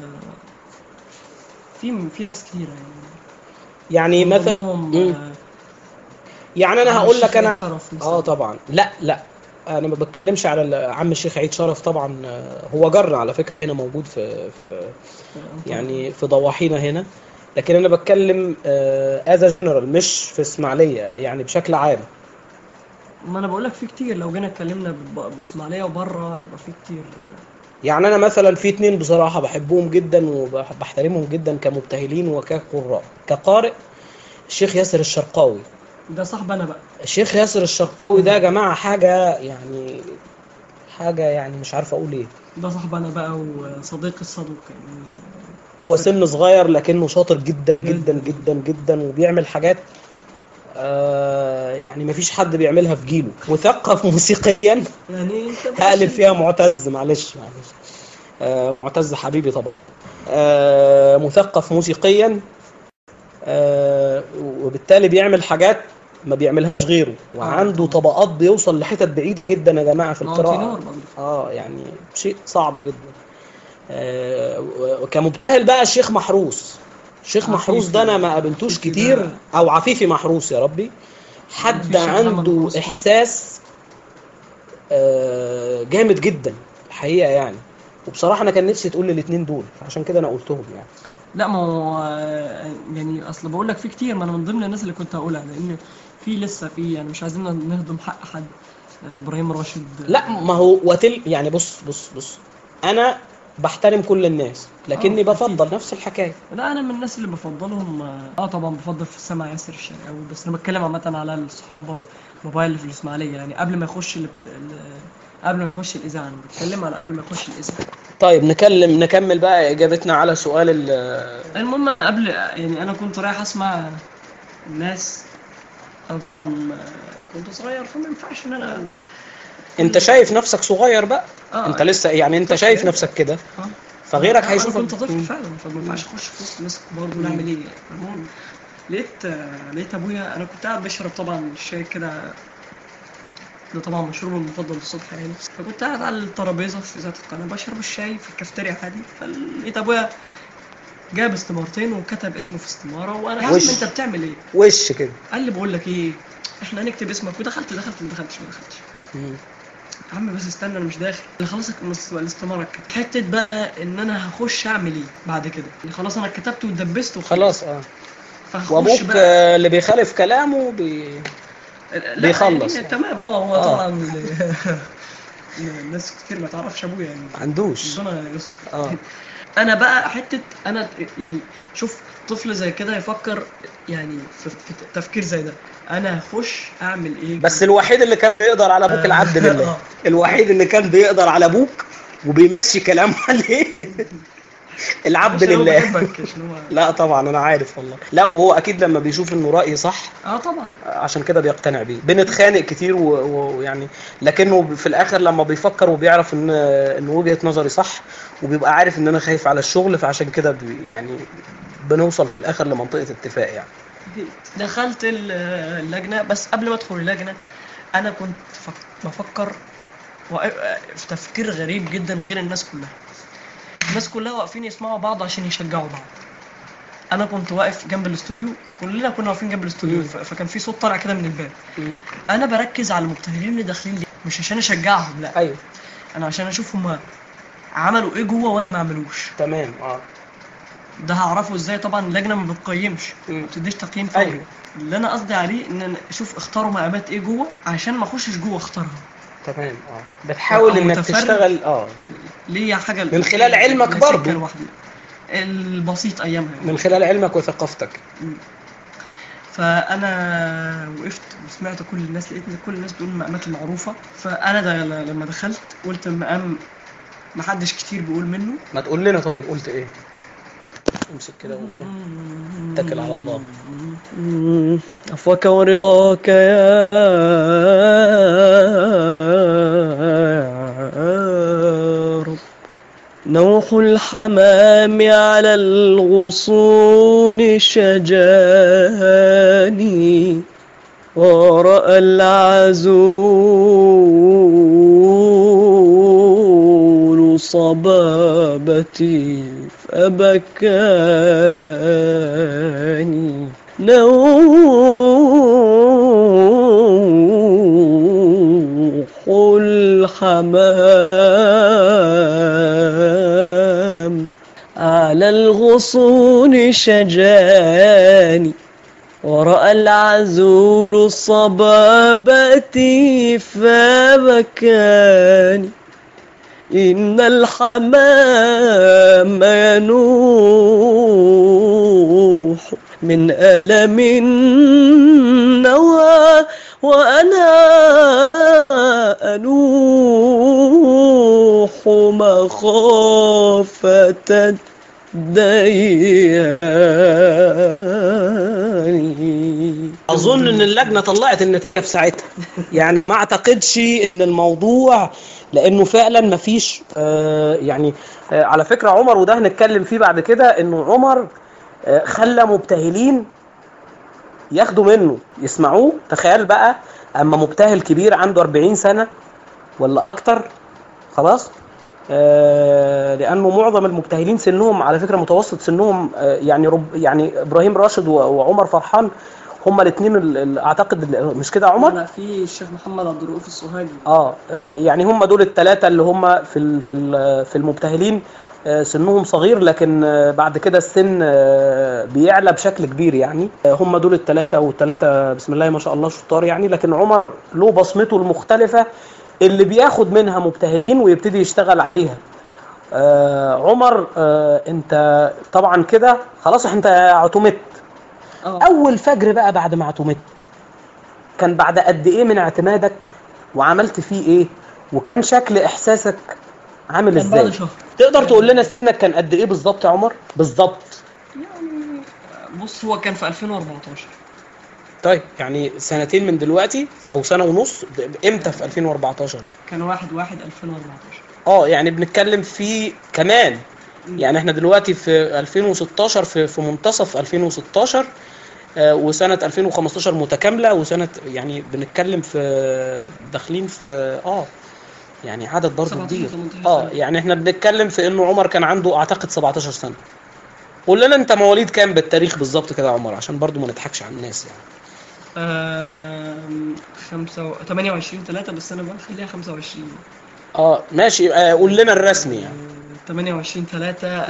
في في ناس كتيرة يعني يعني مثلا منهم، مم. آه، يعني انا عم هقول لك الشيخ انا شرف مثلاً. اه طبعا لا لا انا ما بتكلمش على ال- عم الشيخ عيد شرف طبعا آه، هو جرنا على فكره هنا موجود في, في يعني في ضواحينا هنا لكن انا بتكلم از جنرال مش في اسماعيليه يعني بشكل عام ما انا بقول لك في كتير لو جينا اتكلمنا ب- باسماعيليه وبره يبقى في كتير يعني انا مثلا في اتنين بصراحه بحبهم جدا وبحترمهم جدا كمبتهلين وكقراء كقارئ الشيخ ياسر الشرقاوي ده صاحب انا بقى الشيخ ياسر الشرقاوي ده يا جماعه حاجه يعني حاجه يعني مش عارف اقول ايه ده صاحب انا بقى وصديقي الصدوق يعني هو سن صغير لكنه شاطر جدا جدا جدا جدا وبيعمل حاجات آه يعني مفيش حد بيعملها في جيله مثقف موسيقيا يعني انت هقلب فيها معتز معلش معلش آه معتز حبيبي طبعا آه مثقف موسيقيا آه وبالتالي بيعمل حاجات ما بيعملهاش غيره وعنده طبقات بيوصل لحتت بعيدة جدا يا جماعة في ما هو تينور القراءة برضه. اه يعني شيء صعب جدا آه وكمبتهل بقى الشيخ محروس الشيخ محروس ده انا ما قابلتوش عفيفي كتير ده- او عفيفي محروس يا ربي حد في الشيخ محمد عنده محروس. احساس آه، جامد جدا الحقيقه يعني وبصراحه انا كان نفسي تقول لي الاثنين دول عشان كده انا قلتهم يعني لا ما هو آه، يعني اصل بقول لك في كتير ما انا من ضمن الناس اللي كنت هقولها لان في لسه في يعني مش عايزين نهضم حق حد ابراهيم راشد لا ما هو وتل يعني بص بص بص انا بحترم كل الناس لكني آه، بفضل أكيد. نفس الحكايه لا انا من الناس اللي بفضلهم اه طبعا بفضل في السمع ياسر الشرقاوي بس انا بتكلم عامه على الصحبه موبايل اللي في الاسماعيليه يعني قبل ما يخش ال... ال- قبل ما يخش الاذاعه انا بتكلم على قبل ما يخش الاذاعه طيب نكلم نكمل بقى اجابتنا على سؤال ال المهم قبل يعني انا كنت رايح اسمع الناس أنا كنت صغير فما ينفعش ان انا انت شايف نفسك صغير بقى اه انت لسه يعني انت طفل شايف يعني. نفسك كده آه. فغيرك أنا هيشوفك كنت طفل فعلا فما ينفعش اخش في وسط ناس كبار دول اعمل ايه المهم لقيت آه، لقيت ابويا انا كنت قاعد بشرب طبعا الشاي كده ده طبعا مشروبي المفضل الصبح يعني فكنت قاعد على الترابيزه في ذات القناه بشرب الشاي في الكافتيريا عادي فلقيت ابويا جاب استمارتين وكتب اسمه في استماره وانا يا عم وش. انت بتعمل ايه؟ وش كده قال لي بقول لك ايه احنا هنكتب اسمك ودخلت دخلت ما دخلتش ما دخلتش مم. يا عم بس استنى انا مش داخل اللي خلاص الكم- الاستماره اتكتبت حته بقى ان انا هخش اعمل ايه بعد كده يعني خلاص انا كتبت واتدبست وخلاص خلاص اه فهخش وابوك بقى آه، اللي بيخالف كلامه بي... لا، بيخلص يعني يعني. تمام آه، هو آه. طبعا الناس كتير ما تعرفش ابويا يعني ما عندوش ربنا يستر اه انا بقى حته انا شوف طفل زي كده يفكر يعني في, في تفكير زي ده انا هخش اعمل ايه بس الوحيد اللي كان بيقدر على ابوك العبد لله آه. الوحيد اللي كان بيقدر على ابوك وبيمشي كلامه عليه العبد عشان هو لله بيحبك عشان هو لا طبعا انا عارف والله لا هو اكيد لما بيشوف انه رايي صح اه طبعا عشان كده بيقتنع بيه بنتخانق كتير و- و- ويعني لكنه في الاخر لما بيفكر وبيعرف ان ان وجهة نظري صح وبيبقى عارف ان انا خايف على الشغل فعشان كده بي يعني بنوصل في الاخر لمنطقة اتفاق يعني دخلت ال- اللجنة بس قبل ما ادخل اللجنة انا كنت فك- بفكر وق- في تفكير غريب جدا غير الناس كلها الناس كلها واقفين يسمعوا بعض عشان يشجعوا بعض انا كنت واقف جنب الاستوديو كلنا كنا واقفين جنب الاستوديو ف- فكان في صوت طالع كده من الباب مم. انا بركز على المبتهلين اللي داخلين لي مش عشان اشجعهم لا ايوه انا عشان اشوف هما عملوا ايه جوه وانا ما عملوش تمام اه ده هعرفه ازاي طبعا اللجنه ما بتقيمش مم. ما بتديش تقييم فوري أيوة. اللي انا قصدي عليه ان انا اشوف اختاروا مقامات ايه جوه عشان ما اخشش جوه اختارها تمام اه بتحاول أبقى انك متفرد. تشتغل اه ليا حاجه من خلال علمك لسكة برضو. لوحدي البسيط ايامها يعني. من خلال علمك وثقافتك فانا وقفت وسمعت كل الناس لقيت ان كل الناس بتقول المقامات المعروفه فانا ده لما دخلت قلت مقام محدش كتير بيقول منه ما تقول لنا طب قلت ايه امسك كده اتكل على الله عفوك ورضاك يا رب نوح الحمام على الغصون شجاني ورأى العزول صبابتي فبكاني نوح الحمام على الغصون شجاني ورأى العزول صبابتي فبكاني إن الحمام ينوح من ألم نوى وأنا أنوح مخافة الديان اظن ان اللجنه طلعت النتيجه في ساعتها يعني ما اعتقدش ان الموضوع لانه فعلا ما فيش آه يعني آه على فكره عمر وده هنتكلم فيه بعد كده انه عمر آه خلى مبتهلين ياخدوا منه يسمعوه تخيل بقى اما مبتهل كبير عنده 40 سنه ولا اكتر خلاص آه لانه معظم المبتهلين سنهم على فكره متوسط سنهم آه يعني رب يعني ابراهيم راشد و- وعمر فرحان هما الاثنين اعتقد ال- مش كده يا عمر لا في الشيخ محمد عبد الرؤوف السوهاجي اه يعني هم دول الثلاثه اللي هم في ال- في المبتهلين آه، سنهم صغير لكن آه، بعد كده السن آه، بيعلى بشكل كبير يعني آه، هم دول الثلاثه والثلاثه بسم الله ما شاء الله شطار يعني لكن عمر له بصمته المختلفه اللي بياخد منها مبتهلين ويبتدي يشتغل عليها آه، عمر آه، انت طبعا كده خلاص انت اعتمدت اه اول فجر بقى بعد ما اعتمدت كان بعد قد ايه من اعتمادك وعملت فيه ايه وكان شكل احساسك عامل كان بعد ازاي شهر تقدر تقول لنا سنك كان قد ايه بالظبط يا عمر بالظبط يعني بص هو كان في 2014 طيب يعني سنتين من دلوقتي او سنه ونص امتى في 2014 كان 1 1 2014 اه يعني بنتكلم في كمان يعني احنا دلوقتي في 2016 في في منتصف 2016 آه، وسنة 2015 متكاملة وسنة يعني بنتكلم في داخلين في اه يعني عدد برضه 17 كبير 18 اه سنة. يعني احنا بنتكلم في انه عمر كان عنده اعتقد 17 سنة قول لنا انت مواليد كام بالتاريخ بالظبط كده يا عمر عشان برضه ما نضحكش على الناس يعني آه، آم، خمسة و... 28 3 بس انا بقى خليها 25 اه ماشي آه قول لنا الرسمي يعني 28 3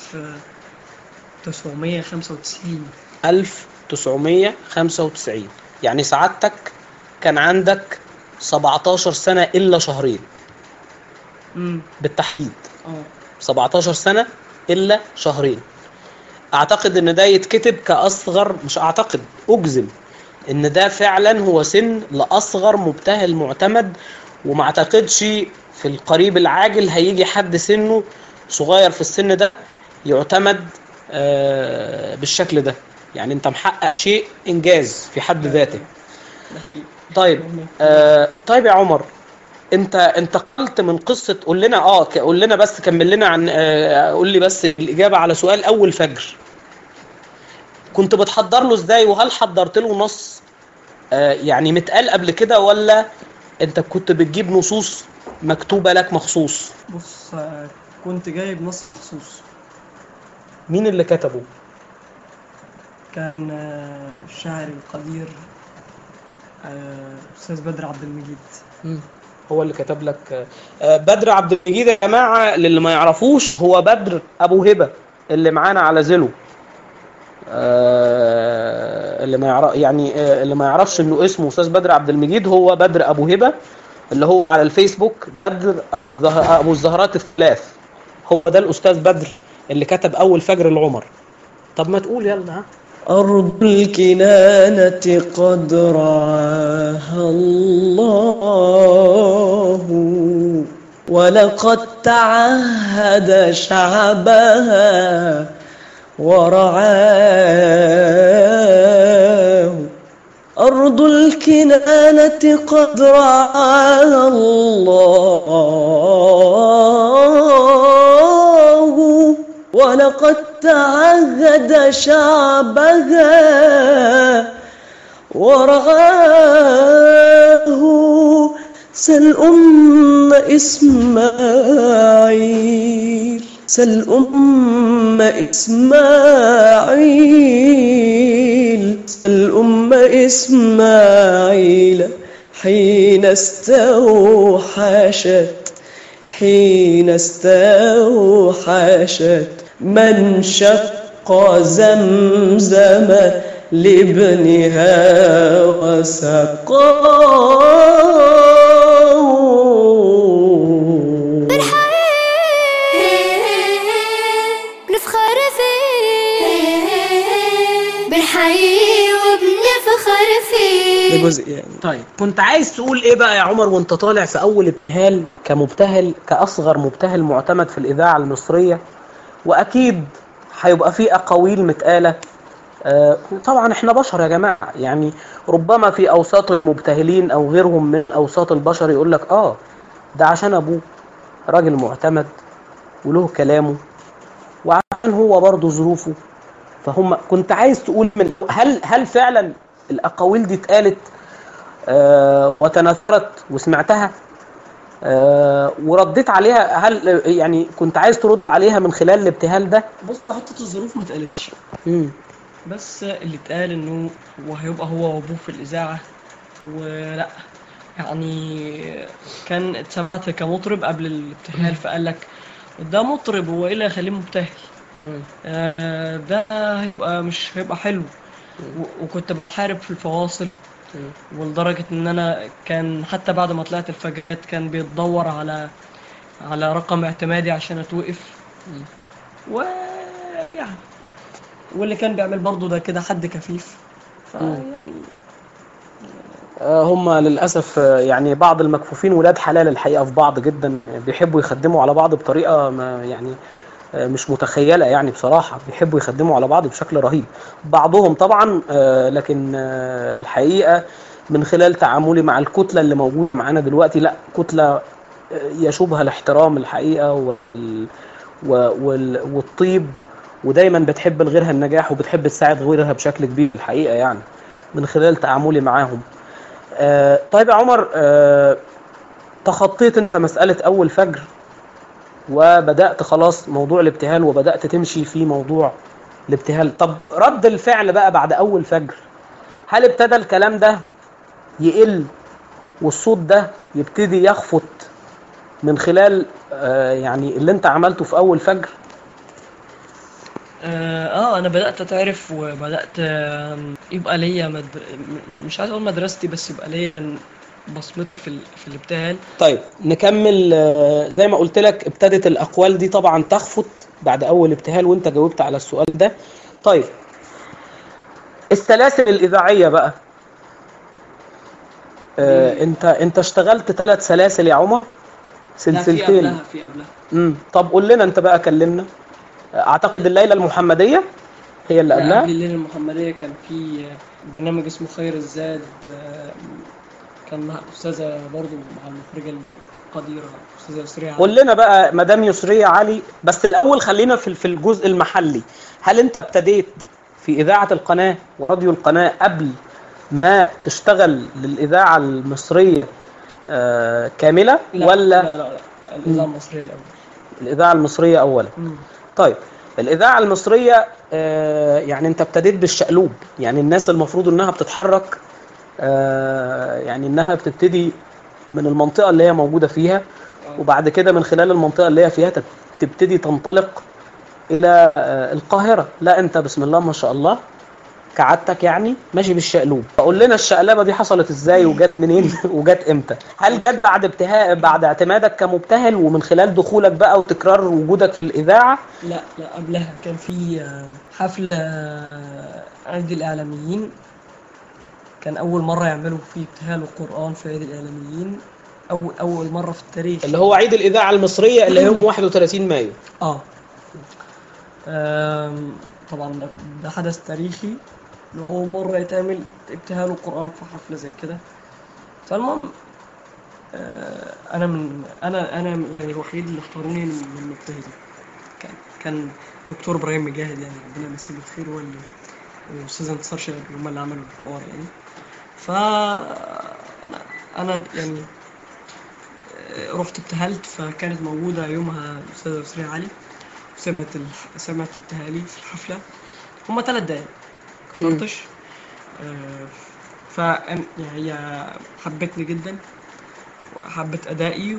1995 1995 يعني سعادتك كان عندك 17 سنة إلا شهرين امم بالتحديد اه 17 سنة إلا شهرين أعتقد إن ده يتكتب كأصغر مش أعتقد أجزم إن ده فعلا هو سن لأصغر مبتهل معتمد وما أعتقدش في القريب العاجل هيجي حد سنه صغير في السن ده يعتمد آه، بالشكل ده يعني انت محقق شيء انجاز في حد ذاته طيب آه طيب يا عمر انت انتقلت من قصه قول لنا اه ك- قول لنا بس كمل لنا عن آه قول لي بس الاجابه على سؤال اول فجر كنت بتحضر له ازاي وهل حضرت له نص آه يعني متقال قبل كده ولا انت كنت بتجيب نصوص مكتوبه لك مخصوص بص آه، كنت جايب نص مخصوص مين اللي كتبه كان آه، الشاعر القدير آه، أستاذ بدر عبد المجيد هو اللي كتب لك آه، بدر عبد المجيد يا جماعه للي ما يعرفوش هو بدر ابو هبه اللي معانا على زيلو آه، اللي ما يعرف يعني آه، اللي ما يعرفش انه اسمه استاذ بدر عبد المجيد هو بدر ابو هبه اللي هو على الفيسبوك بدر زه- ابو الزهرات الثلاث هو ده الاستاذ بدر اللي كتب اول فجر العمر طب ما تقول يلا ها أرض الكنانة قد رعاها الله ولقد تعهد شعبها ورعاه أرض الكنانة قد رعاها الله ولقد تعهد شعبها ورعاه سل أم إسماعيل سل أم إسماعيل سل أم إسماعيل حين استوحشت حين استوحشت من شق زمزم لابنها وسقاه بنفخر فيه بنحيي وبنفخر ده فيه جزء يعني طيب كنت عايز تقول ايه بقى يا عمر وانت طالع في اول ابتهال كمبتهل كاصغر مبتهل معتمد في الاذاعه المصريه واكيد هيبقى في اقاويل متقاله آه طبعا احنا بشر يا جماعه يعني ربما في اوساط المبتهلين او غيرهم من اوساط البشر يقول لك اه ده عشان ابوه راجل معتمد وله كلامه وعشان هو برضه ظروفه فهم كنت عايز تقول من هل هل فعلا الاقاويل دي اتقالت آه، وتناثرت وسمعتها آه، ورديت عليها هل يعني كنت عايز ترد عليها من خلال الابتهال ده بص حتة الظروف ما اتقالتش مم. بس اللي اتقال انه هو هيبقى هو وابوه في الاذاعه ولا يعني كان اتثبت كمطرب قبل الابتهال فقال لك ده مطرب هو ايه اللي هيخليه مبتهل مم. آه، ده هيبقى مش هيبقى حلو و- وكنت بحارب في الفواصل ولدرجة إن أنا كان حتى بعد ما طلعت الفجرات كان بيتدور على على رقم اعتمادي عشان أتوقف ويعني واللي كان بيعمل برضه ده كده حد كفيف ف... آه، هم للاسف آه، يعني بعض المكفوفين ولاد حلال الحقيقه في بعض جدا بيحبوا يخدموا على بعض بطريقه ما يعني آه، مش متخيله يعني بصراحه بيحبوا يخدموا على بعض بشكل رهيب بعضهم طبعا آه، لكن آه، الحقيقه من خلال تعاملي مع الكتله اللي موجوده معانا دلوقتي لا كتله آه، يشوبها الاحترام الحقيقه وال وال والطيب ودايما بتحب لغيرها النجاح وبتحب تساعد غيرها بشكل كبير الحقيقه يعني من خلال تعاملي معاهم آه، طيب يا عمر آه، تخطيت انت مسألة أول فجر وبدأت خلاص موضوع الابتهال وبدأت تمشي في موضوع الابتهال طب رد الفعل بقى بعد أول فجر هل ابتدى الكلام ده يقل والصوت ده يبتدي يخفت من خلال آه، يعني اللي انت عملته في أول فجر اه آه، انا بدات اتعرف وبدات آم، يبقى ليا مد... م- مش عايز اقول مدرستي بس يبقى ليا بصمتي في ال... في الابتهال طيب نكمل آه، زي ما قلت لك ابتدت الأقوال دي طبعا تخفت بعد أول ابتهال وأنت جاوبت على السؤال ده طيب السلاسل الإذاعية بقى آه، أنت أنت اشتغلت ثلاث سلاسل يا عمر لا في سلسلتين قبلها في قبلها امم طب قول لنا أنت بقى كلمنا اعتقد الليله المحمديه هي اللي لا، قبلها قبل الليلة المحمدية كان في برنامج اسمه خير الزاد آه، كان مع الأستاذة برضو مع المخرجة القديرة الأستاذة يسرية علي. قول لنا بقى مدام يسرية علي بس الأول خلينا في في الجزء المحلي هل أنت ابتديت في إذاعة القناة وراديو القناة قبل ما تشتغل للإذاعة المصرية آه، كاملة لا ولا لا لا, لا. الإذاعة المصرية الأول الإذاعة المصرية أولا مم. طيب الإذاعة المصرية آه، يعني أنت ابتديت بالشقلوب يعني الناس المفروض إنها بتتحرك آه، يعني إنها بتبتدي من المنطقة اللي هي موجودة فيها وبعد كده من خلال المنطقة اللي هي فيها تب- تبتدي تنطلق إلى آه، القاهرة لا أنت بسم الله ما شاء الله كعادتك يعني ماشي بالشقلوب فقول لنا الشقلبة دي حصلت إزاي وجت منين وجت إمتى هل جت بعد ابتهاء بعد اعتمادك كمبتهل ومن خلال دخولك بقى وتكرار وجودك في الإذاعة لا لا قبلها كان في آه، حفلة آه، عيد الإعلاميين كان أول مرة يعملوا فيه ابتهال القرآن في عيد الإعلاميين أول أول مرة في التاريخ اللي هو عيد الإذاعة المصرية اللي يوم 31 مايو اه آم، طبعا ده, ده حدث تاريخي اللي هو مرة يتعمل ابتهال القرآن في حفلة زي كده فالمهم آه، أنا من أنا أنا يعني الوحيد اللي اختاروني من من المجتهدين كان كان دكتور إبراهيم مجاهد يعني ربنا يمسيه بالخير هو اللي والأستاذ انتصار شلبي هم اللي عملوا الحوار يعني ف أنا يعني آه، رحت ابتهلت فكانت موجودة يومها الأستاذة يسري علي سمعت الح... سمعت ابتهالي في الحفلة هما ثلاث دقايق كترتش آه، ف يعني هي حبتني جدا وحبت أدائي و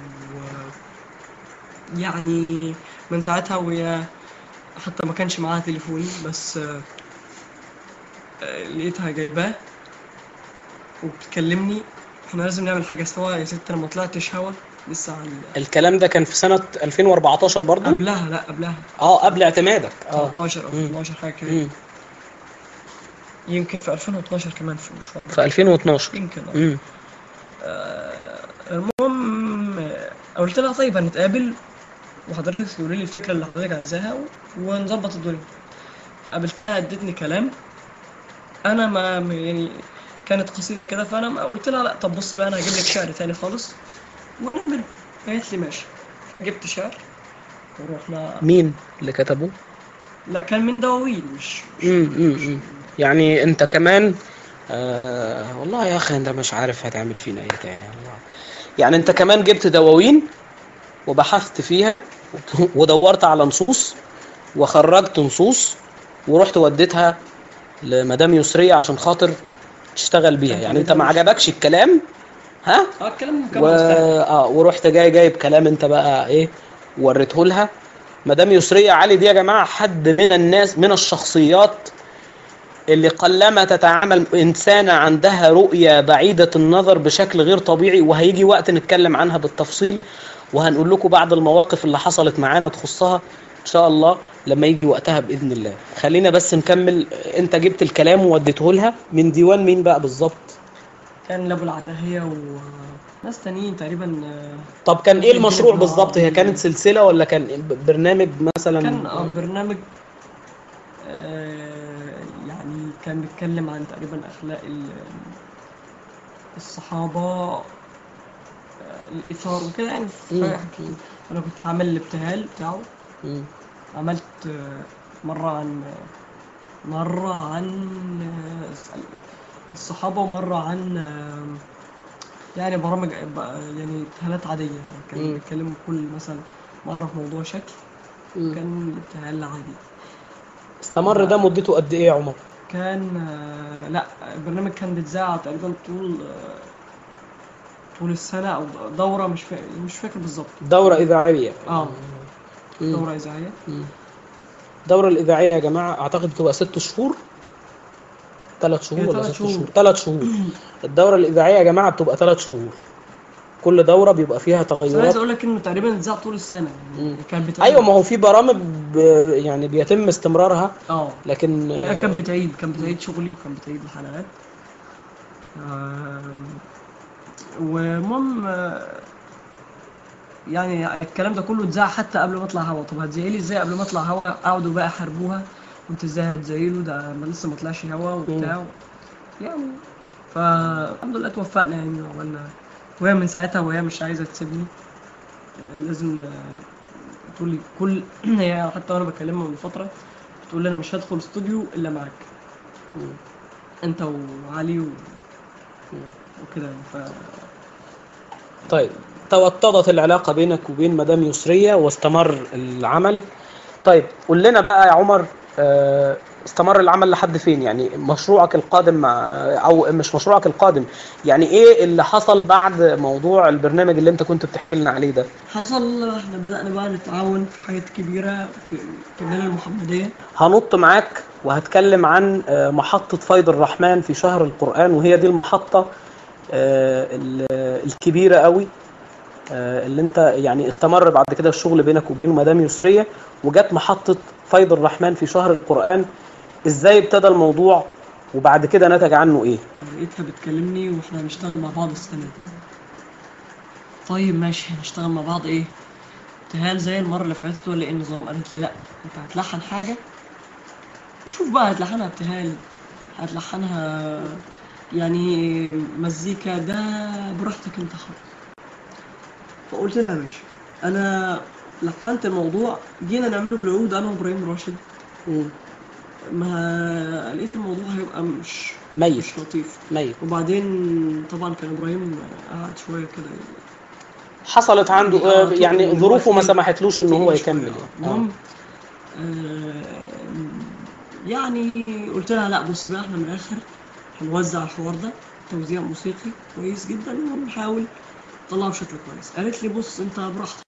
يعني من ساعتها وهي حتى ما كانش معاها تليفوني بس آه، آه، لقيتها جايباه وبتكلمني احنا لازم نعمل حاجة سوا يا ست انا ما طلعتش هوا لسه على الكلام ده كان في سنة 2014 برضو قبلها لا قبلها اه قبل اعتمادك اه 13 او مم. 12 حاجه كده مم. يمكن في 2012 كمان في في 2012 يمكن آه. مم. آه، المهم آه، قلت لها طيب هنتقابل وحضرتك تقولي لي الفكره اللي حضرتك عايزاها و- ونظبط الدنيا قابلتها ادتني كلام انا ما ما- يعني كانت قصيده كده فانا ما قلت لها لا طب بص بقى انا هجيب لك شعر تاني خالص ونعمله قالت لي ماشي جبت شعر ورحنا مين اللي كتبه؟ لا كان من دواوين مش مش- مم. مم. مم. يعني انت كمان آه والله يا اخي انت مش عارف هتعمل فينا ايه تاني والله يعني انت كمان جبت دواوين وبحثت فيها ودورت على نصوص وخرجت نصوص ورحت وديتها لمدام يسرية عشان خاطر تشتغل بيها يعني انت ما عجبكش الكلام ها اه الكلام و... كان مستاهل اه ورحت جاي جايب كلام انت بقى ايه وريته لها مدام يسرية علي دي يا جماعة حد من الناس من الشخصيات اللي قلما تتعامل إنسانة عندها رؤية بعيدة النظر بشكل غير طبيعي وهيجي وقت نتكلم عنها بالتفصيل وهنقول لكم بعض المواقف اللي حصلت معانا تخصها إن شاء الله لما يجي وقتها بإذن الله خلينا بس نكمل أنت جبت الكلام ووديته لها من ديوان مين بقى بالظبط كان لابو العتاهية وناس تانيين تقريبا آه، طب كان ايه ممكن المشروع تبقى- بالظبط هي كانت سلسلة ولا كان ب- برنامج مثلا كان آه، برنامج آه، يعني كان بيتكلم عن تقريبا أخلاق ال- الصحابة آه، الإثار وكده يعني مم. ف- أنا كنت عامل الابتهال بتاعه مم. عملت آه، مرة عن مرة عن آه، الصحابة ومرة عن آه، يعني برامج بقى- يعني ابتهالات عادية مم. كانوا بيتكلموا كل مثلا مرة في موضوع شكل مم. كان ابتهال عادي استمر ده مدته قد ايه يا عمر؟ كان آه، لا البرنامج كان بيتذاع تقريبا طول آه، طول السنة أو دورة مش فاكر مش فاكر بالظبط دورة إذاعية اه مم. دورة إذاعية مم. الدورة الإذاعية يا جماعة أعتقد بتبقى ست شهور ثلاث شهور هي ولا تلات ست شهور. شهور ثلاث شهور الدورة الإذاعية يا جماعة بتبقى ثلاث شهور كل دورة بيبقى فيها بس أنا عايز تغيرات أقول لك إنه تقريبا اتذاع طول السنة مم. يعني كان بيتعمل أيوة ما هو في برامج ب... يعني بيتم استمرارها اه لكن هي كانت بتعيد كانت بتعيد شغلي وكانت بتعيد الحلقات آم، والمهم آه، يعني الكلام ده كله اتذاع حتى قبل ما اطلع هوا طب هتزعلي ازاي قبل ما اطلع هوا قعدوا بقى يحاربوها وانت ازاي هتزعله ده ما لسه ما طلعش هوا وبتاع يعني فالحمد لله توفقنا يعني وعملنا وهي من ساعتها وهي مش عايزه تسيبني لازم آه، تقول لي كل هي حتى وانا بكلمها من فتره تقول لي انا مش هدخل استوديو الا معاك انت وعلي و... وكده يعني ف طيب توطدت العلاقة بينك وبين مدام يسرية واستمر العمل طيب قول لنا بقى يا عمر آه، استمر العمل لحد فين يعني مشروعك القادم مع او مش مشروعك القادم يعني ايه اللي حصل بعد موضوع البرنامج اللي انت كنت بتحكي لنا عليه ده حصل احنا بدأنا بقى نتعاون في حاجات كبيرة في الكمالة المحمدية هنط معاك وهتكلم عن آه، محطة فيض الرحمن في شهر القرآن وهي دي المحطة آه، ال- الكبيرة قوي آه، اللي انت يعني استمر بعد كده الشغل بينك وبين مدام يسرية وجت محطة فيض الرحمن في شهر القرآن ازاي ابتدى الموضوع وبعد كده نتج عنه ايه لقيتها بتكلمني واحنا هنشتغل مع بعض السنة دي طيب ماشي هنشتغل مع بعض ايه؟ قلت هل زي المرة اللي فاتت ولا ايه النظام؟ قالت لي لا انت هتلحن حاجة شوف بقى هتلحنها ابتهال هتلحنها يعني مزيكا ده براحتك انت حر فقلت لها ماشي انا لحنت الموضوع جينا نعمله بالعود انا وابراهيم راشد ما لقيت الموضوع هيبقى مش ميت مش لطيف ميت وبعدين طبعا كان ابراهيم قعد شويه كده حصلت عنده آه، آه، يعني طول- ظروفه ما طول- سمحتلوش ان هو شوية. يكمل يعني. المهم آه، يعني قلت لها لا بص بقى احنا من الاخر هنوزع الحوار ده توزيع موسيقي كويس جدا ونحاول نطلعه بشكل كويس قالت لي بص انت براحتك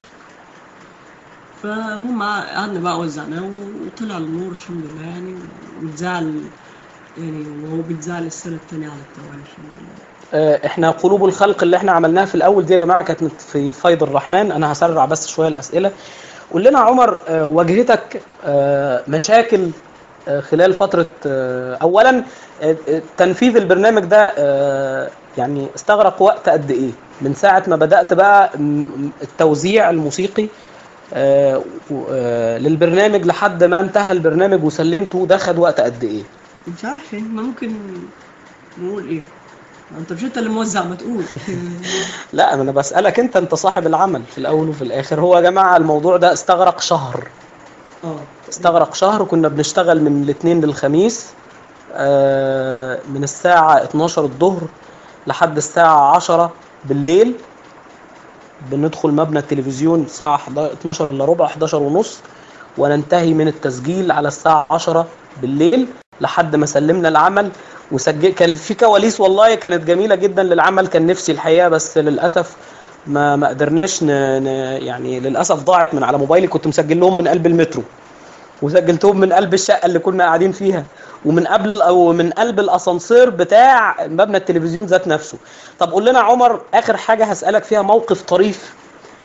فهم قعدنا بقى وزعناه وطلع النور الحمد لله يعني واتذاع ال- يعني وهو بيتذاع للسنه الثانيه على التوالي الحمد لله آه، احنا قلوب الخلق اللي احنا عملناها في الاول دي يا جماعه كانت في فيض الرحمن انا هسرع بس شويه الاسئله قول لنا يا عمر آه، واجهتك آه، مشاكل آه، خلال فتره آه، اولا آه، آه، تنفيذ البرنامج ده آه، يعني استغرق وقت قد ايه من ساعه ما بدات بقى م- م- التوزيع الموسيقي آه، و- آه، للبرنامج لحد ما انتهى البرنامج وسلمته ده خد وقت قد ايه مش عارف يعني ما ممكن نقول ايه ما انت مش انت اللي موزع ما تقول لا انا بسالك انت انت صاحب العمل في الاول وفي الاخر هو يا جماعه الموضوع ده استغرق شهر اه استغرق شهر كنا بنشتغل من الاثنين للخميس آه، من الساعة 12 الظهر لحد الساعة 10 بالليل بندخل مبنى التلفزيون الساعة 11 12 الا ربع 11 ونص وننتهي من التسجيل على الساعة 10 بالليل لحد ما سلمنا العمل وسجل كان في كواليس والله كانت جميلة جدا للعمل كان نفسي الحقيقة بس للأسف ما ما قدرناش ن... ن... يعني للأسف ضاعت من على موبايلي كنت مسجل لهم من قلب المترو وسجلتهم من قلب الشقه اللي كنا قاعدين فيها ومن قبل او من قلب الاسانسير بتاع مبنى التلفزيون ذات نفسه طب قول لنا يا عمر اخر حاجه هسالك فيها موقف طريف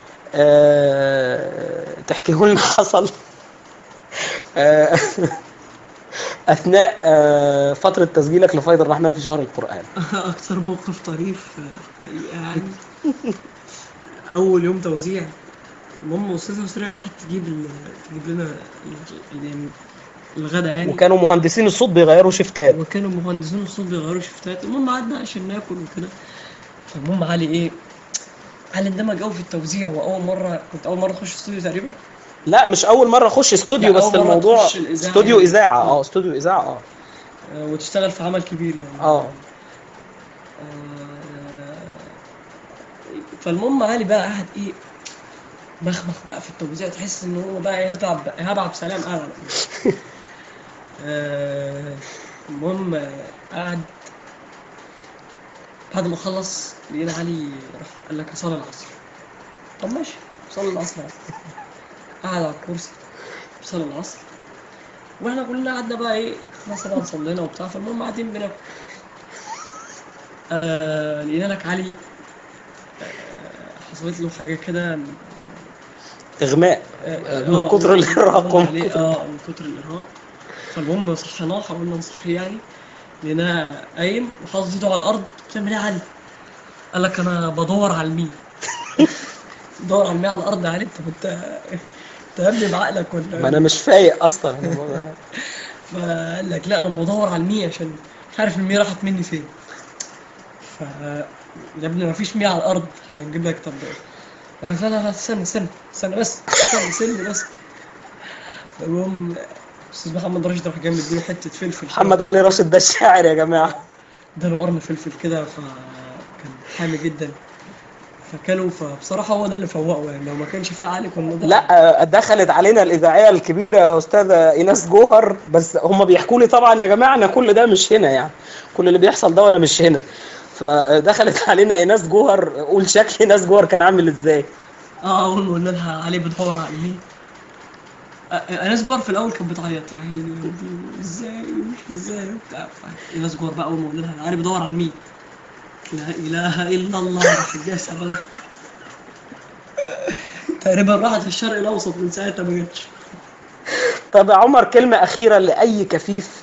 أه... تحكيه لنا حصل أه... اثناء أه... فتره تسجيلك لفيض الرحمن في شهر القران اكتر موقف طريف آه، حقيقة يعني اول يوم توزيع المهم استاذه يسرا راحت تجيب ال- تجيب لنا ال- ال- يعني الغدا يعني وكانوا مهندسين الصوت بيغيروا شيفتات وكانوا مهندسين الصوت بيغيروا شفتات المهم قعدنا عشان ناكل وكده فالمهم علي ايه علي اندمج قوي في التوزيع واول مره كنت اول مره اخش استوديو تقريبا لا مش اول مره اخش استوديو لا، بس أول مرة الموضوع تخش الإذاعة استوديو يعني. اذاعه اه استوديو اذاعه اه آه، وتشتغل في عمل كبير يعني اه آه، فالمهم علي بقى قاعد ايه مخمخ بقى في التوزيع تحس ان هو بقى يتعب هبعب سلام قاعد على طول. آه، المهم آه، قعد بعد ما خلص لقينا علي راح قال لك صلي العصر طب ماشي صلي العصر قعد على الكرسي صلي العصر واحنا كلنا قعدنا بقى ايه خلاص طبعا صلينا وبتاع فالمهم قاعدين بناكل آه لقينا لك علي آه حصلت له حاجه كده اغماء آه، من آه، كتر الإرهاق آه، ومن عليه، كتر- اه من كتر الارهاق فالمهم صحيناه حاولنا نصحيه يعني لقيناه قايم وحاطط ايده على الارض بتعمل ايه يا علي؟ قال لك انا بدور على المين تدور على المياه على الارض عليه انت انت انت يا ابني بعقلك ولا ما انا مش فايق اصلا فقال لك لا انا بدور على المية عشان مش عارف المية راحت مني فين ف يا ابني ما فيش مية على الارض هنجيب لك طب لا لا لا استنى استنى استنى بس استنى استنى بس المهم استاذ محمد راشد راح جاي مديله حته فلفل كده. محمد علي راشد ده الشاعر يا جماعه ده نورنا فلفل كده فكان حامي جدا فكلوا فبصراحه هو ده اللي فوقه يعني لو ما كانش في علي كنا ضيعنا. لا دخلت علينا الاذاعيه الكبيره يا استاذه ايناس جوهر بس هم بيحكوا لي طبعا يا جماعه ان كل ده مش هنا يعني كل اللي بيحصل ده وأنا مش هنا فدخلت علينا ايناس جوهر قول شكل ايناس جوهر كان عامل ازاي اه اول ما قلنا لها علي بتدور على مين ناس جوار في الاول كانت بتعيط يعني ازاي مش ازاي وبتاع ناس جوار بقى اول ما قلنا لها علي بدور على مين لا اله الا الله راح الجاسة بقى تقريبا راحت في الشرق الاوسط من ساعتها ما جتش طب يا عمر كلمه اخيره لاي كفيف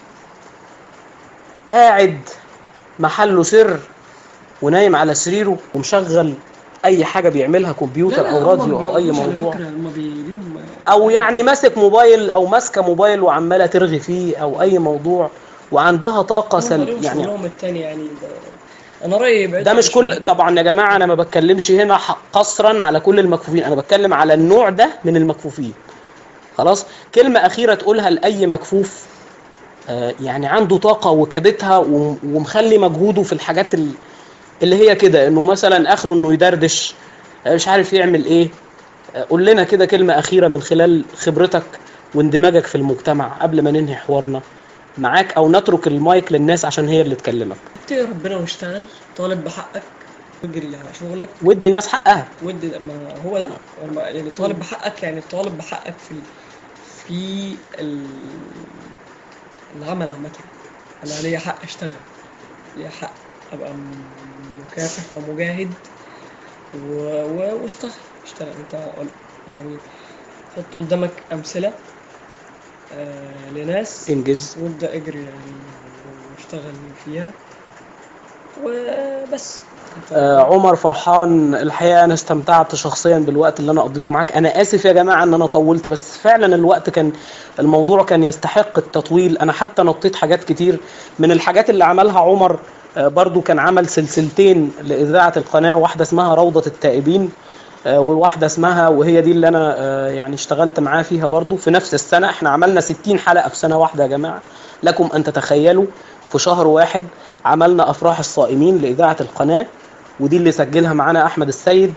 قاعد محله سر ونايم على سريره ومشغل اي حاجه بيعملها كمبيوتر او راديو او اي موضوع هم بيجيبوا او يعني ماسك موبايل او ماسكه موبايل وعماله ترغي فيه او اي موضوع وعندها طاقه سل يعني يعني التاني يعني ده انا رايي يبعدوا ده مش عن كل طبعا يا جماعه انا ما بتكلمش هنا ح- قصرا على كل المكفوفين انا بتكلم على النوع ده من المكفوفين خلاص كلمه اخيره تقولها لاي مكفوف آه، يعني عنده طاقه وكبتها وم- ومخلي مجهوده في الحاجات ال- اللي هي كده انه مثلا اخره انه يدردش آه، مش عارف يعمل ايه آه، قول لنا كده كلمه اخيره من خلال خبرتك واندماجك في المجتمع قبل ما ننهي حوارنا معاك او نترك المايك للناس عشان هي اللي تكلمك اتقي ربنا واشتغل طالب بحقك واجري على شغلك ودي الناس حقها ودي ما هو هو يعني طالب بحقك يعني طالب بحقك في في ال- العمل عامة أنا ليا حق أشتغل ليا حق أبقى م- مكافح ومجاهد و... و... واشتغل اشتغل أنت يعني حط قدامك أمثلة آه لناس انجز وابدأ اجري يعني واشتغل فيها وبس أنت- آه، عمر فرحان الحقيقه انا استمتعت شخصيا بالوقت اللي انا قضيته معاك انا اسف يا جماعه ان انا طولت بس فعلا الوقت كان الموضوع كان يستحق التطويل انا حتى نطيت حاجات كتير من الحاجات اللي عملها عمر آه، برضو كان عمل سلسلتين لاذاعه القناه واحده اسمها روضه التائبين آه، وواحده اسمها وهي دي اللي انا آه، يعني اشتغلت معاه فيها برضو في نفس السنه احنا عملنا 60 حلقه في سنه واحده يا جماعه لكم ان تتخيلوا في شهر واحد عملنا افراح الصائمين لاذاعه القناه ودي اللي سجلها معانا احمد السيد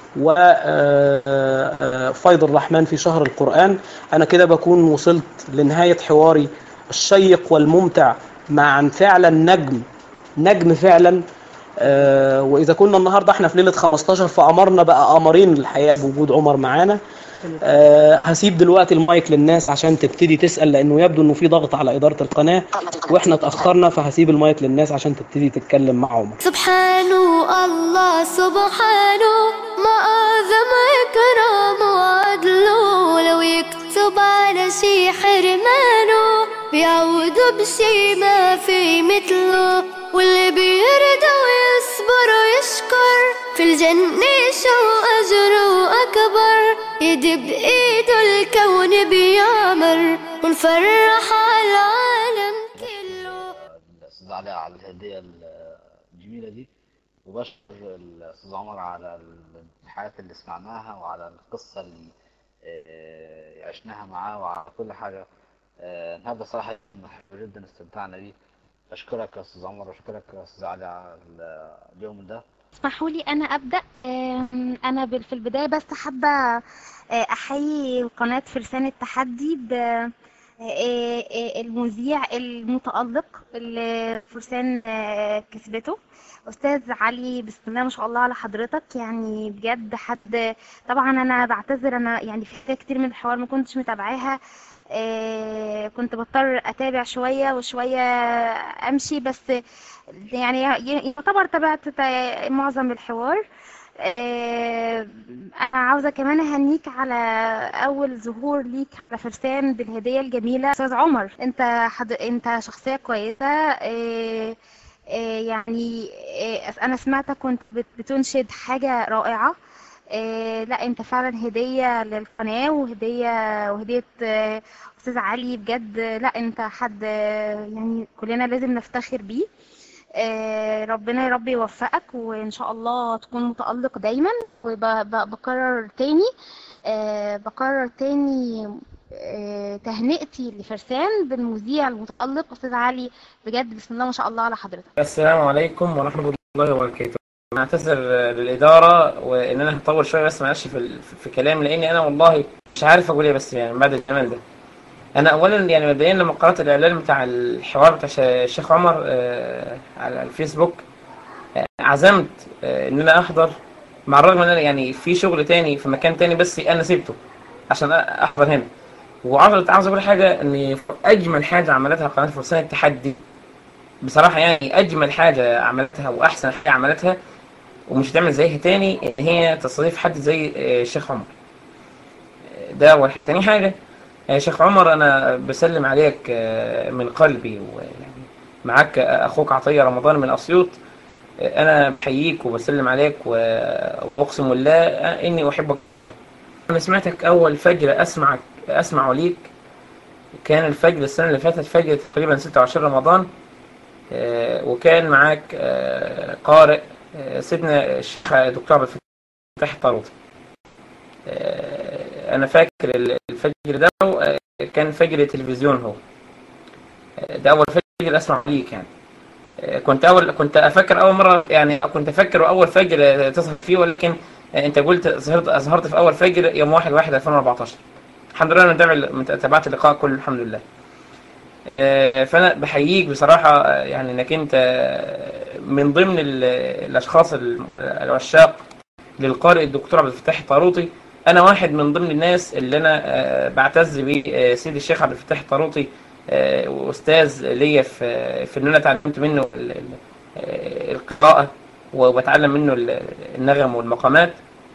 وفيض الرحمن في شهر القرآن أنا كده بكون وصلت لنهاية حواري الشيق والممتع مع فعلا نجم نجم فعلا آه، وإذا كنا النهاردة احنا في ليلة 15 فأمرنا بقى قمرين الحقيقة بوجود عمر معانا آه، هسيب دلوقتي المايك للناس عشان تبتدي تسأل لأنه يبدو إنه في ضغط على إدارة القناة وإحنا اتأخرنا فهسيب المايك للناس عشان تبتدي تتكلم مع عمر سبحانه الله سبحانه ما أعظم إكرامه وعدله لو يكتب على شي حرمانه بيعوضه بشي ما في مثله واللي بيرضى ويصبر ويشكر في الجنة شو أجره أكبر يدي بإيده الكون بيعمر ونفرح على العالم كله الاستاذ علي على الهديه الجميله دي وبشكر الاستاذ عمر على الحياة اللي سمعناها وعلى القصه اللي آه، عشناها معاه وعلى كل حاجه آه، النهارده صراحه حلو جدا استمتعنا بيه بشكرك يا استاذ عمر واشكرك يا استاذ علي على اليوم ده اسمحوا لي انا ابدا آم، انا بال- في البدايه بس حابه آه، احيي قناه فرسان التحدي ب آه، آه، المذيع المتالق اللي فرسان آه، كسبته استاذ علي بسم الله ما شاء الله على حضرتك يعني بجد حد طبعا انا بعتذر انا يعني في حاجات كتير من الحوار ما كنتش متابعاها آه، كنت بضطر اتابع شويه وشويه امشي بس يعني ي- يعتبر تابعت تا- معظم الحوار آه، انا عاوزه كمان اهنيك على اول ظهور ليك على فرسان بالهديه الجميله استاذ عمر انت حد... انت شخصيه كويسه آه، آه، يعني آه، انا سمعتك كنت بت- بتنشد حاجه رائعه آه، لا انت فعلا هدية للقناة وهدية وهدية آه، استاذ علي بجد لا انت حد آه، يعني كلنا لازم نفتخر بيه آه، ربنا يا رب يوفقك وان شاء الله تكون متألق دايما وبكرر تاني آه، بكرر تاني آه، تهنئتي لفرسان بالمذيع المتألق استاذ علي بجد بسم الله ما شاء الله على حضرتك السلام عليكم ورحمة الله وبركاته أنا أعتذر للإدارة وإن أنا هطول شوية بس معلش في, ال- في كلام لأني أنا والله مش عارف أقول إيه بس يعني بعد الجمال ده أنا أولا يعني مبدئيا لما قرأت الإعلان بتاع الحوار بتاع ش- الشيخ عمر آه، على الفيسبوك آه، عزمت آه، إن أنا أحضر مع الرغم إن أنا يعني في شغل تاني في مكان تاني بس أنا سيبته عشان أحضر هنا وعاوز عاوز أقول حاجة إن أجمل حاجة عملتها قناة فرسان التحدي بصراحة يعني أجمل حاجة عملتها وأحسن حاجة عملتها ومش هتعمل زيها تاني إن هي تستضيف حد زي آه، الشيخ عمر آه، ده أول حاجة تاني حاجة يا شيخ عمر أنا بسلم عليك آه، من قلبي ويعني معاك أخوك عطية رمضان من أسيوط آه، أنا بحييك وبسلم عليك و- وأقسم بالله آه، إني أحبك أنا سمعتك أول فجر أسمعك أسمع ليك كان الفجر السنة اللي فاتت فجر تقريبا 26 رمضان آه، وكان معاك آه، قارئ آه، سيدنا الشيخ دكتور عبد الفتاح الطاروطي آه، انا فاكر الفجر ده آه، كان فجر تلفزيون هو آه، ده اول فجر اسمع ليك يعني آه، كنت اول كنت افكر اول مره يعني كنت افكر اول فجر آه، تصل فيه ولكن آه، انت قلت ظهرت ظهرت في اول فجر يوم 1 1 2014 الحمد لله انا متابع تابعت اللقاء كله الحمد لله آه، فانا بحييك بصراحه آه، يعني انك انت آه، من ضمن ال- الاشخاص ال- العشاق للقارئ الدكتور عبد الفتاح الطاروطي انا واحد من ضمن الناس اللي انا آه، بعتز بيه سيدي الشيخ عبد الفتاح الطاروطي آه، واستاذ ليا في في ان انا اتعلمت منه ال- ال- آه، القراءه وبتعلم منه ال- النغم والمقامات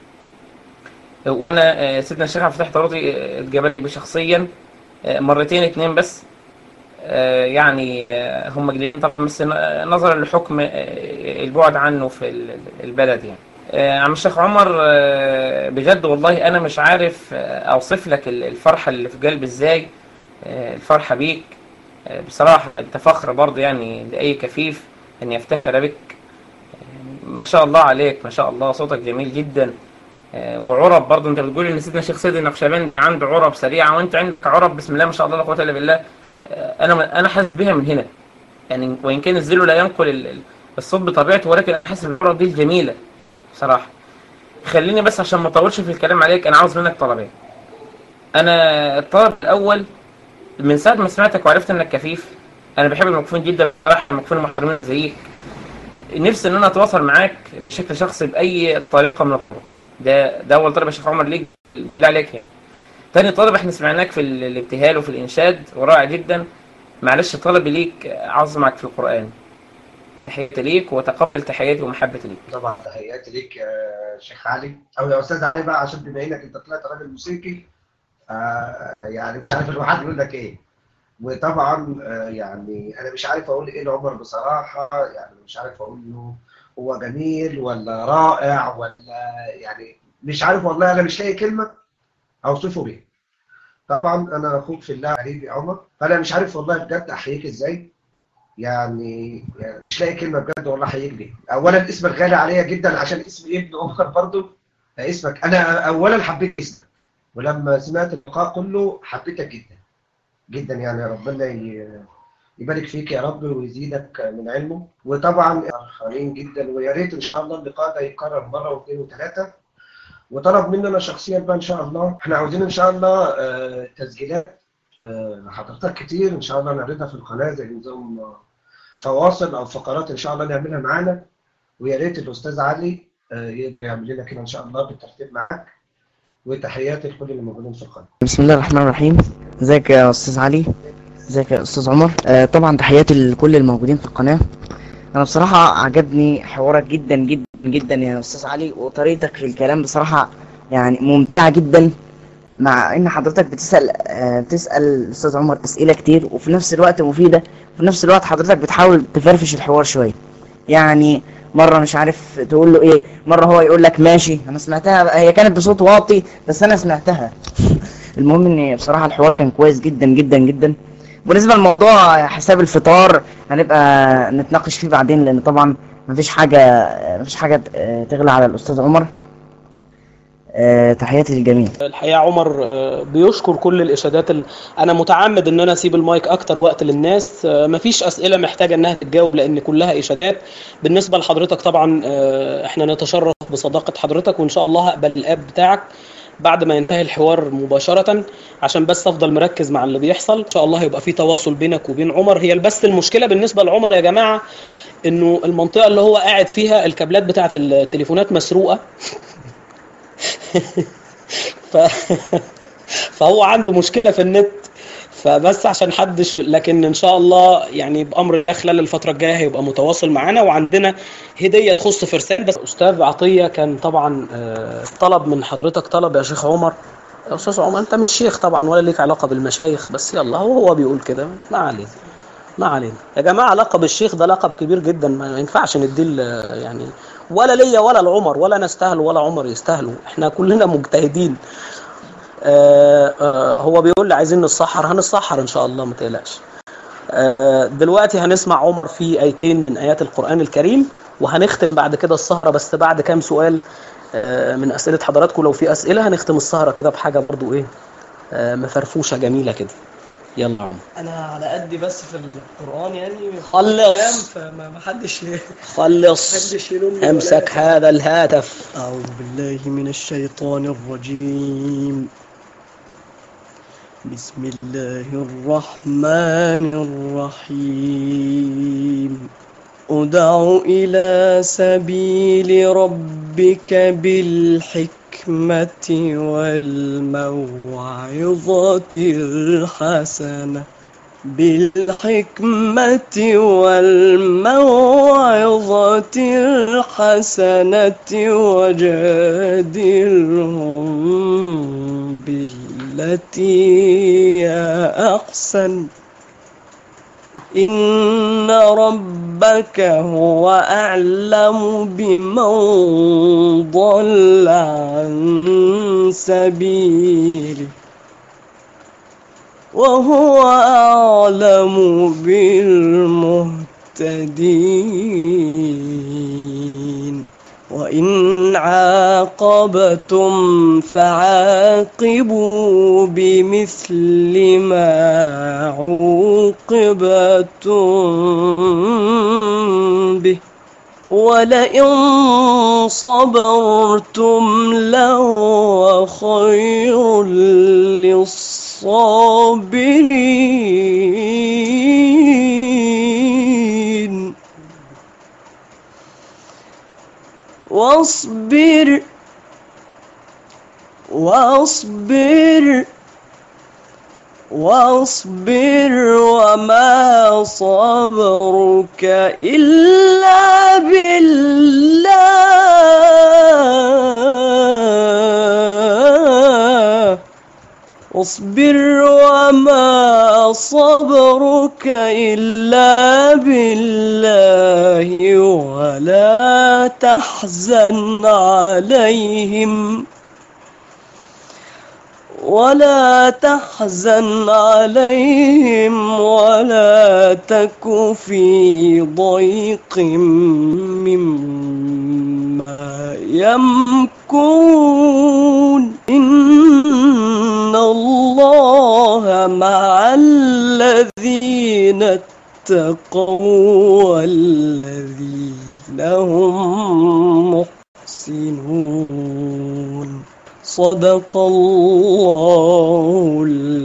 وانا آه، سيدنا الشيخ عبد الفتاح الطاروطي آه، اتقابلت بيه شخصيا آه، مرتين اتنين بس آه، يعني آه، هم جديدين طبعا بس ن- نظرا لحكم آه، البعد عنه في ال- البلد يعني آه، عم الشيخ عمر آه، بجد والله انا مش عارف آه، اوصف لك ال- الفرحه اللي في قلبي ازاي آه، الفرحه بيك آه، بصراحه انت فخر برضه يعني لاي كفيف ان يفتخر بك آه، ما شاء الله عليك ما شاء الله صوتك جميل جدا آه، وعرب برضه انت بتقول ان سيدنا الشيخ سيد النقشبندي عنده عرب سريعه وانت عندك عرب بسم الله ما شاء الله لا قوه الا بالله آه، انا انا حاسس بيها من هنا يعني وان كان الزلو لا ينقل ال- ال- الصوت بطبيعته ولكن انا حاسس بالعرب دي الجميله بصراحه خليني بس عشان ما اطولش في الكلام عليك انا عاوز منك طلبين انا الطلب الاول من ساعه ما سمعتك وعرفت انك كفيف انا بحب المكفوفين جدا بصراحه المكفوفين المحترمين زيك نفسي ان انا اتواصل معاك بشكل شخصي باي طريقه من الطرق ده ده اول طلب يا شيخ عمر ليك بالله عليك يعني تاني طلب احنا سمعناك في ال- الابتهال وفي الانشاد ورائع جدا معلش طلبي ليك عظمك في القران تحياتي ليك وتقبل تحياتي ومحبتي ليك طبعا تحياتي ليك يا شيخ علي او يا استاذ علي بقى عشان بما انك انت طلعت راجل موسيقي آه يعني انت عارف الواحد يقول لك ايه وطبعا آه يعني انا مش عارف اقول ايه لعمر بصراحه يعني مش عارف اقول له هو جميل ولا رائع ولا يعني مش عارف والله انا مش لاقي كلمه اوصفه بيها طبعا انا اخوك في الله حبيبي عمر فانا مش عارف والله بجد احييك ازاي يعني, يعني مش لاقي كلمه بجد والله احييك بيها اولا اسمك غالي عليا جدا عشان اسم ابن عمر برضو اسمك انا اولا حبيت اسمك ولما سمعت اللقاء كله حبيتك جدا جدا يعني ربنا ي- يبارك فيك يا رب ويزيدك من علمه وطبعا فرحانين جدا ويا ريت ان شاء الله اللقاء ده يتكرر مره واثنين وثلاثه وطلب مننا شخصيا بقى ان شاء الله احنا عاوزين ان شاء الله آه، تسجيلات آه، حضرتك كتير ان شاء الله نعرضها في القناه زي نظام آه، فواصل او فقرات ان شاء الله نعملها معانا ويا ريت الاستاذ علي آه، يقدر يعمل لنا كده ان شاء الله بالترتيب معاك وتحياتي لكل اللي موجودين في القناه بسم الله الرحمن الرحيم ازيك يا استاذ علي ازيك يا استاذ عمر آه طبعا تحياتي لكل الموجودين في القناه انا بصراحه عجبني حوارك جدا جدا جدا يا استاذ علي وطريقتك في الكلام بصراحه يعني ممتعه جدا مع ان حضرتك بتسال آه بتسال الاستاذ عمر اسئله كتير وفي نفس الوقت مفيده وفي نفس الوقت حضرتك بتحاول تفرفش الحوار شويه يعني مرة مش عارف تقول له ايه مرة هو يقول لك ماشي انا سمعتها هي كانت بصوت واطي بس انا سمعتها المهم ان بصراحة الحوار كان كويس جدا جدا جدا بالنسبة لموضوع حساب الفطار هنبقى نتناقش فيه بعدين لان طبعا مفيش حاجة مفيش حاجة آه، تغلى على الاستاذ عمر آه، تحياتي للجميع الحقيقه عمر آه، بيشكر كل الاشادات ال... انا متعمد ان انا اسيب المايك اكتر وقت للناس آه، مفيش اسئله محتاجه انها تتجاوب لان كلها اشادات بالنسبه لحضرتك طبعا آه، احنا نتشرف بصداقه حضرتك وان شاء الله هقبل الاب بتاعك بعد ما ينتهي الحوار مباشرة عشان بس افضل مركز مع اللي بيحصل ان شاء الله هيبقى في تواصل بينك وبين عمر هي بس المشكلة بالنسبة لعمر يا جماعة انه المنطقة اللي هو قاعد فيها الكابلات بتاعت التليفونات مسروقة ف... فهو عنده مشكله في النت فبس عشان حدش لكن ان شاء الله يعني بامر الله خلال الفتره الجايه هيبقى متواصل معانا وعندنا هديه تخص فرسان بس استاذ عطيه كان طبعا آه، طلب من حضرتك طلب يا شيخ عمر يا استاذ عمر انت مش شيخ طبعا ولا ليك علاقه بالمشايخ بس يلا هو هو بيقول كده ما علينا ما علينا يا جماعه لقب الشيخ ده لقب كبير جدا ما ينفعش نديه ل- يعني ولا ليا ولا لعمر ولا انا استاهله ولا عمر يستاهله احنا كلنا مجتهدين آه آه هو بيقول لي عايزين نتسحر هنتسحر ان شاء الله ما تقلقش آه دلوقتي هنسمع عمر في ايتين من ايات القران الكريم وهنختم بعد كده السهره بس بعد كام سؤال آه من اسئله حضراتكم لو في اسئله هنختم السهره كده بحاجه برضو ايه آه مفرفوشه جميله كده يلا يا عمر انا على قدي بس في القران يعني خلص. فما ما حدش خلص محدش يلومني ولا امسك هذا الهاتف أعوذ بالله من الشيطان الرجيم بسم الله الرحمن الرحيم ادع إلى سبيل ربك بالحكمة والموعظة الحسنة بالحكمة والموعظة الحسنة وجادلهم بالتي هي أحسن إن ربك هو أعلم بمن ضل عن سبيله وهو أعلم بالمهتدين وإن عاقبتم فعاقبوا بمثل ما عوقبتم به ولئن صبرتم لهو خير للصابرين واصبر واصبر واصبر وما صبرك إلا بالله واصبر وما صبرك إلا بالله ولا تحزن عليهم ولا تحزن عليهم ولا تك في ضيق مما يمكرون إن الله مع الذين اتقوا والذين هم محسنون صدق الله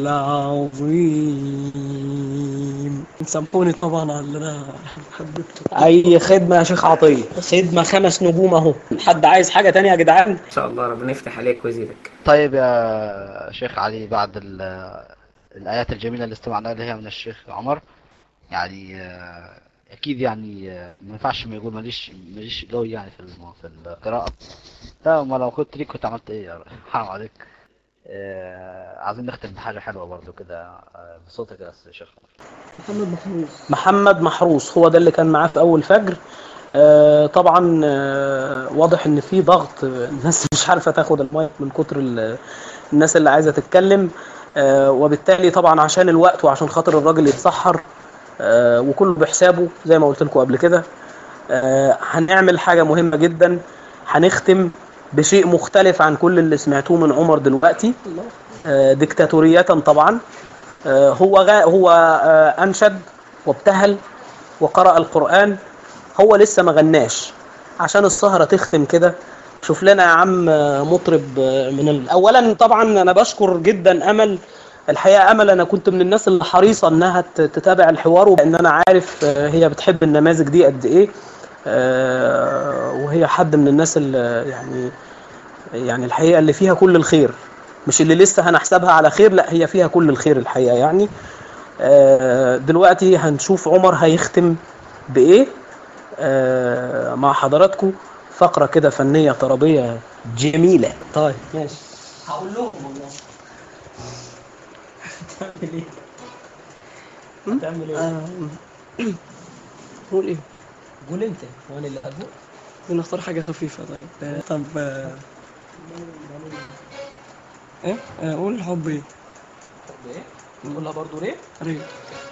العظيم سامحوني طبعا على اللي انا حبيته اي خدمه يا شيخ عطيه خدمه خمس نجوم اهو حد عايز حاجه تانية يا جدعان ان شاء الله ربنا يفتح عليك ويزيدك طيب يا شيخ علي بعد ال- الآيات الجميلة اللي استمعنا لها من الشيخ عمر يعني آه، أكيد يعني آه، ما ينفعش ما يقول ماليش ماليش قوي يعني في الم- في القراءة لا ما لو كنت ليك كنت عملت إيه يا حرام عليك آه، عايزين نختم بحاجة حلوة برضو كده آه، بصوتك يا أستاذ شيخ محمد محروس محمد محروس هو ده اللي كان معاه في اول فجر آه، طبعا آه، واضح ان في ضغط آه، الناس مش عارفه تاخد المايك من كتر ال- الناس اللي عايزه تتكلم آه، وبالتالي طبعا عشان الوقت وعشان خاطر الراجل يتسحر آه، وكله بحسابه زي ما قلت لكم قبل كده آه، هنعمل حاجه مهمه جدا هنختم بشيء مختلف عن كل اللي سمعتوه من عمر دلوقتي آه، ديكتاتورية طبعا آه، هو غا هو آه، أنشد وابتهل وقرأ القرآن هو لسه ما غناش عشان السهرة تختم كده شوف لنا يا عم آه، مطرب آه، من ال... أولا طبعا أنا بشكر جدا أمل الحقيقة أمل أنا كنت من الناس اللي حريصة إنها ت- تتابع الحوار لأن أنا عارف آه، هي بتحب النماذج دي قد إيه آه، وهي حد من الناس اللي يعني يعني الحقيقة اللي فيها كل الخير مش اللي لسه هنحسبها على خير لا هي فيها كل الخير الحقيقة يعني آه، دلوقتي هنشوف عمر هيختم بإيه آه، مع حضراتكم فقرة كده فنية طربية جميلة طيب ماشي هقول لهم والله هتعمل ايه؟ هتعمل ايه؟ قول ايه؟ قول انت وانا اللي هقول نختار حاجة خفيفة طيب آه، طب آه، ايه؟ آه، قول الحب ايه؟ طب ايه؟ نقولها برضو ليه؟ ريت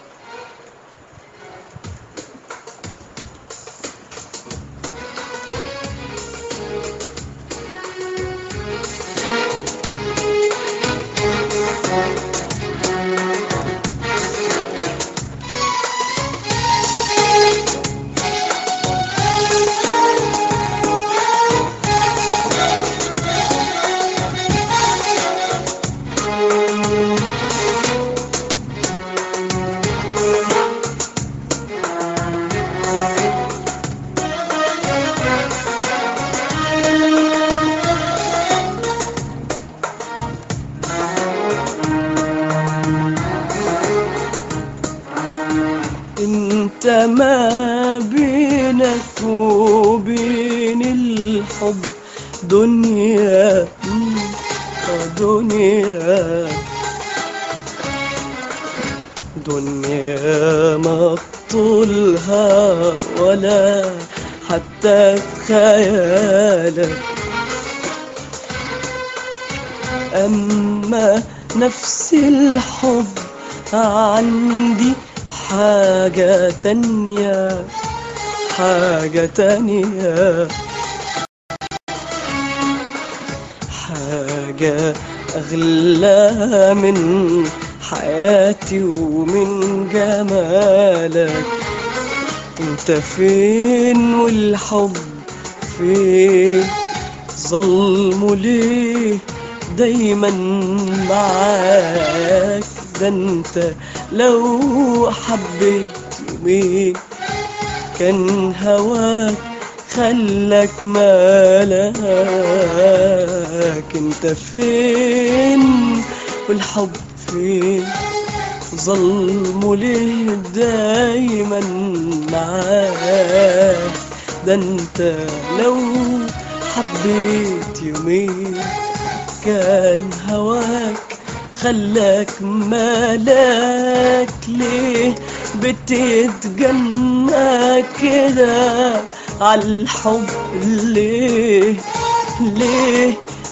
انت ما بينك وبين الحب دنيا مم، آه، دنيا دنيا ما طولها ولا حتى في خيالك أما نفس الحب عندي حاجة تانية حاجة تانية حاجة أغلى من حياتي ومن جمالك انت فين والحب فين ظلمه ليه دايما معاك ده انت لو حبيت يومين كان هواك خلك مالك انت فين والحب فين ظلمه ليه دايما معاك ده انت لو حبيت يومين كان هواك خلاك مالك ليه بتتجنى كده عالحب ليه ليه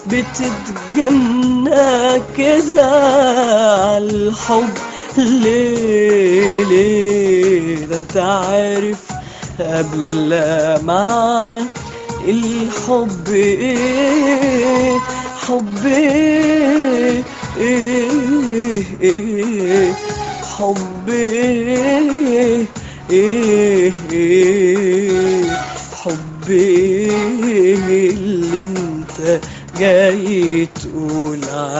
بتتجنى كده عالحب ليه ليه ده تعرف قبل ما الحب ايه حب ايه إيه إيه حب ايه إيه إيه حب ايه اللي انت جاي تقول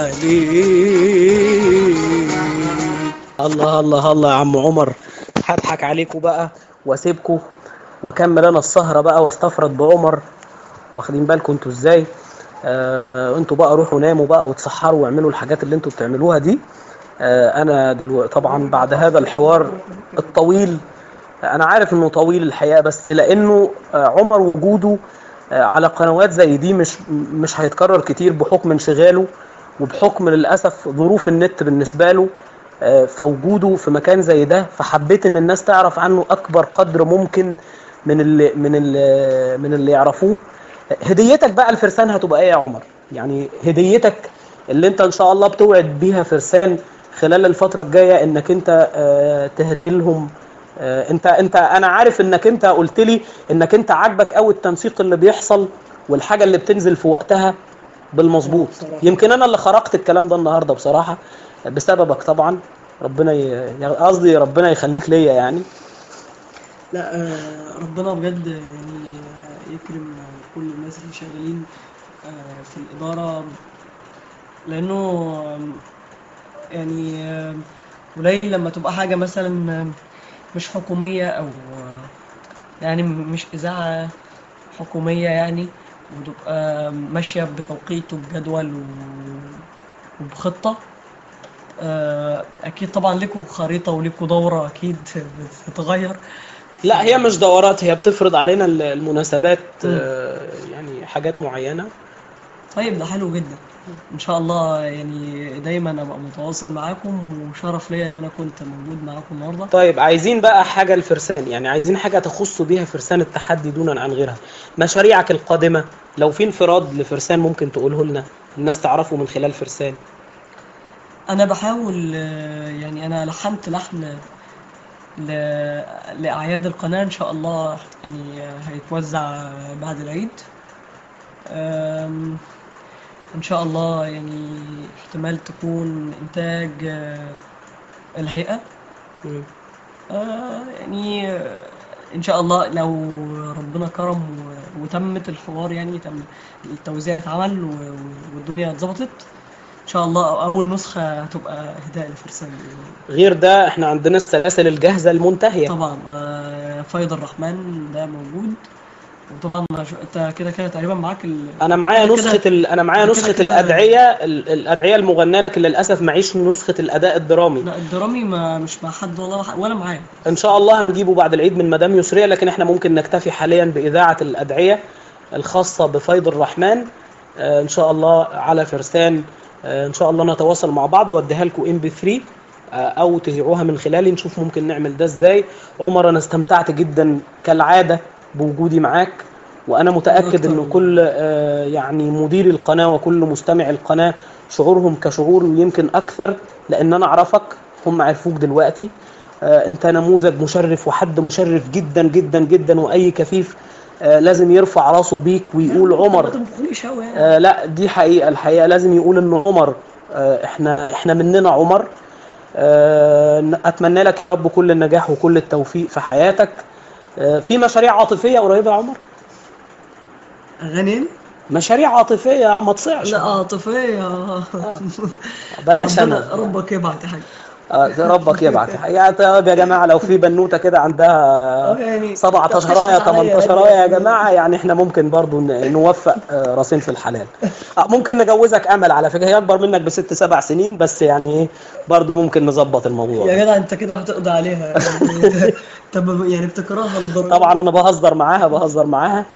عليه الله الله الله يا عم عمر هضحك عليكم بقى واسيبكم واكمل انا السهره بقى واستفرد بعمر واخدين بالكم انتوا ازاي آه آه، انتوا بقى روحوا ناموا بقى وتسحروا واعملوا الحاجات اللي انتوا بتعملوها دي آه انا دلو... طبعا بعد هذا الحوار الطويل آه، انا عارف انه طويل الحقيقه بس لانه آه عمر وجوده آه على قنوات زي دي مش مش هيتكرر كتير بحكم انشغاله وبحكم للاسف ظروف النت بالنسبه له آه، في وجوده في مكان زي ده فحبيت ان الناس تعرف عنه اكبر قدر ممكن من اللي من اللي من اللي يعرفوه هديتك بقى الفرسان هتبقى ايه يا عمر يعني هديتك اللي انت ان شاء الله بتوعد بيها فرسان خلال الفتره الجايه انك انت آه، تهدي لهم آه، انت انت انا عارف انك انت قلت لي انك انت عاجبك قوي التنسيق اللي بيحصل والحاجه اللي بتنزل في وقتها بالمظبوط يمكن انا اللي خرقت الكلام ده النهارده بصراحه بسببك طبعا ربنا ي- قصدي ربنا يخليك ليا يعني لا آه، ربنا بجد يعني آه، يكرم كل الناس اللي شغالين آه، في الإدارة لأنه آم، يعني آم، قليل لما تبقى حاجة مثلا آم، مش حكومية أو آه، يعني م- مش إذاعة حكومية يعني وتبقى ماشية بتوقيت وبجدول و- وبخطة آه، أكيد طبعا ليكوا خريطة وليكوا دورة أكيد بتتغير لا هي مش دورات هي بتفرض علينا ال- المناسبات آه، يعني حاجات معينه طيب ده حلو جدا ان شاء الله يعني دايما ابقى متواصل معاكم وشرف ليا ان انا كنت موجود معاكم النهارده طيب عايزين بقى حاجه الفرسان يعني عايزين حاجه تخص بيها فرسان التحدي دونا عن غيرها مشاريعك القادمه لو في انفراد لفرسان ممكن تقوله لنا الناس تعرفه من خلال فرسان انا بحاول آه، يعني انا لحنت لحن ل... لاعياد القناه ان شاء الله يعني آه، هيتوزع بعد العيد آم، ان شاء الله يعني احتمال تكون انتاج آه، الهيئه آه، يعني آه، ان شاء الله لو ربنا كرم و- وتمت الحوار يعني تم التوزيع اتعمل و- و- والدنيا اتظبطت ان شاء الله اول نسخه هتبقى هداء لفرسان غير ده احنا عندنا السلاسل الجاهزه المنتهيه طبعا آه، فايض الرحمن ده موجود وطبعا شو- انت كده كده تقريبا معاك ال... انا معايا كده- نسخه ال... انا معايا كده نسخه كده- الادعيه ال... الادعيه المغناه لكن للاسف معيش نسخه الاداء الدرامي لا الدرامي ما مش مع حد ولا ولا معايا ان شاء الله هنجيبه بعد العيد من مدام يسرية لكن احنا ممكن نكتفي حاليا باذاعه الادعيه الخاصه بفيض الرحمن آه، ان شاء الله على فرسان آه، ان شاء الله نتواصل مع بعض واديها لكم ام بي 3 او تذيعوها من خلالي نشوف ممكن نعمل ده ازاي عمر انا استمتعت جدا كالعاده بوجودي معاك وانا متاكد أكتر. ان كل آه، يعني مدير القناه وكل مستمع القناه شعورهم كشعور ويمكن اكثر لان انا اعرفك هم عرفوك دلوقتي آه، انت نموذج مشرف وحد مشرف جدا جدا جدا واي كفيف آه، لازم يرفع راسه بيك ويقول ما عمر تنفخنيش قوي يعني آه لا دي حقيقة الحقيقة لازم يقول ان عمر آه احنا احنا مننا عمر آه اتمنى لك يا رب كل النجاح وكل التوفيق في حياتك آه في مشاريع عاطفية قريبة يا عمر اغاني مشاريع عاطفية ما تصيعش لا عاطفيه بلاش ربنا انا ربك يبعت يا حاج آه ربك يبعت يا طيب يا جماعة لو في بنوتة كده عندها يعني 17 تخشش رايه عليا 18 يعني. رايه يا جماعه يعني احنا ممكن برضو ن- نوفق آه، راسين في الحلال آه، ممكن نجوزك امل على فكره هي اكبر منك بست سبع سنين بس يعني ايه برضو ممكن نظبط الموضوع يا جدع انت كده هتقضي عليها يعني انت ب- يعني بتكرهها لدرجه طبعا انا بهزر معاها بهزر معاها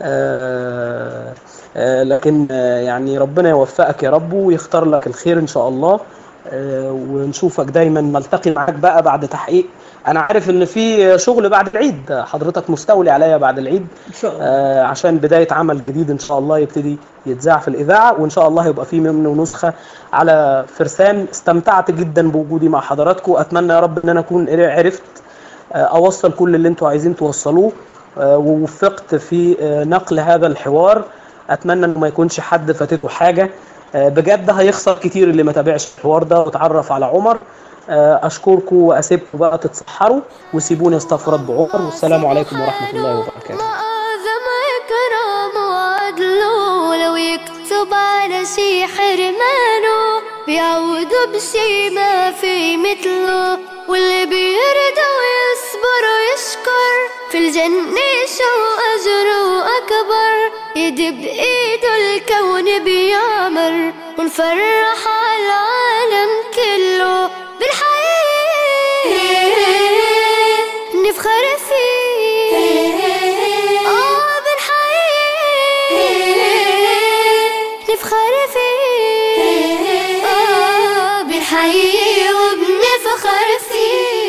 آه، آه، لكن آه، يعني ربنا يوفقك يا رب ويختار لك الخير ان شاء الله آه، ونشوفك دايما نلتقي معاك بقى بعد تحقيق انا عارف ان في شغل بعد العيد حضرتك مستولي عليا بعد العيد ان شاء الله آه، عشان بداية عمل جديد إن شاء الله يبتدي يتذاع في الإذاعة وإن شاء الله يبقى فيه منه نسخة على فرسان استمتعت جدا بوجودي مع حضراتكم أتمنى يا رب إن أنا أكون عرفت آه، أوصل كل اللي أنتوا عايزين توصلوه آه، ووفقت في آه، نقل هذا الحوار أتمنى إنه ما يكونش حد فاتته حاجة آه، بجد هيخسر كتير اللي ما تابعش الحوار ده وتعرف على عمر آه، أشكركم وأسيبكم بقى تتسحروا وسيبوني استفرد بعمر والسلام عليكم ورحمة الله وبركاته أعظم إكرام وعدله لو يكتب على شي حرمانه بيعوضه بشي ما في مثله واللي بيرضى ويصبر ويشكر في الجنة شو أجره أكبر يدي بإيده الكون بيعمر ونفرح على العالم كله بالحياة نفخر فيه آه بالحياة نفخر فيه آه بالحياة وبنفخر فيه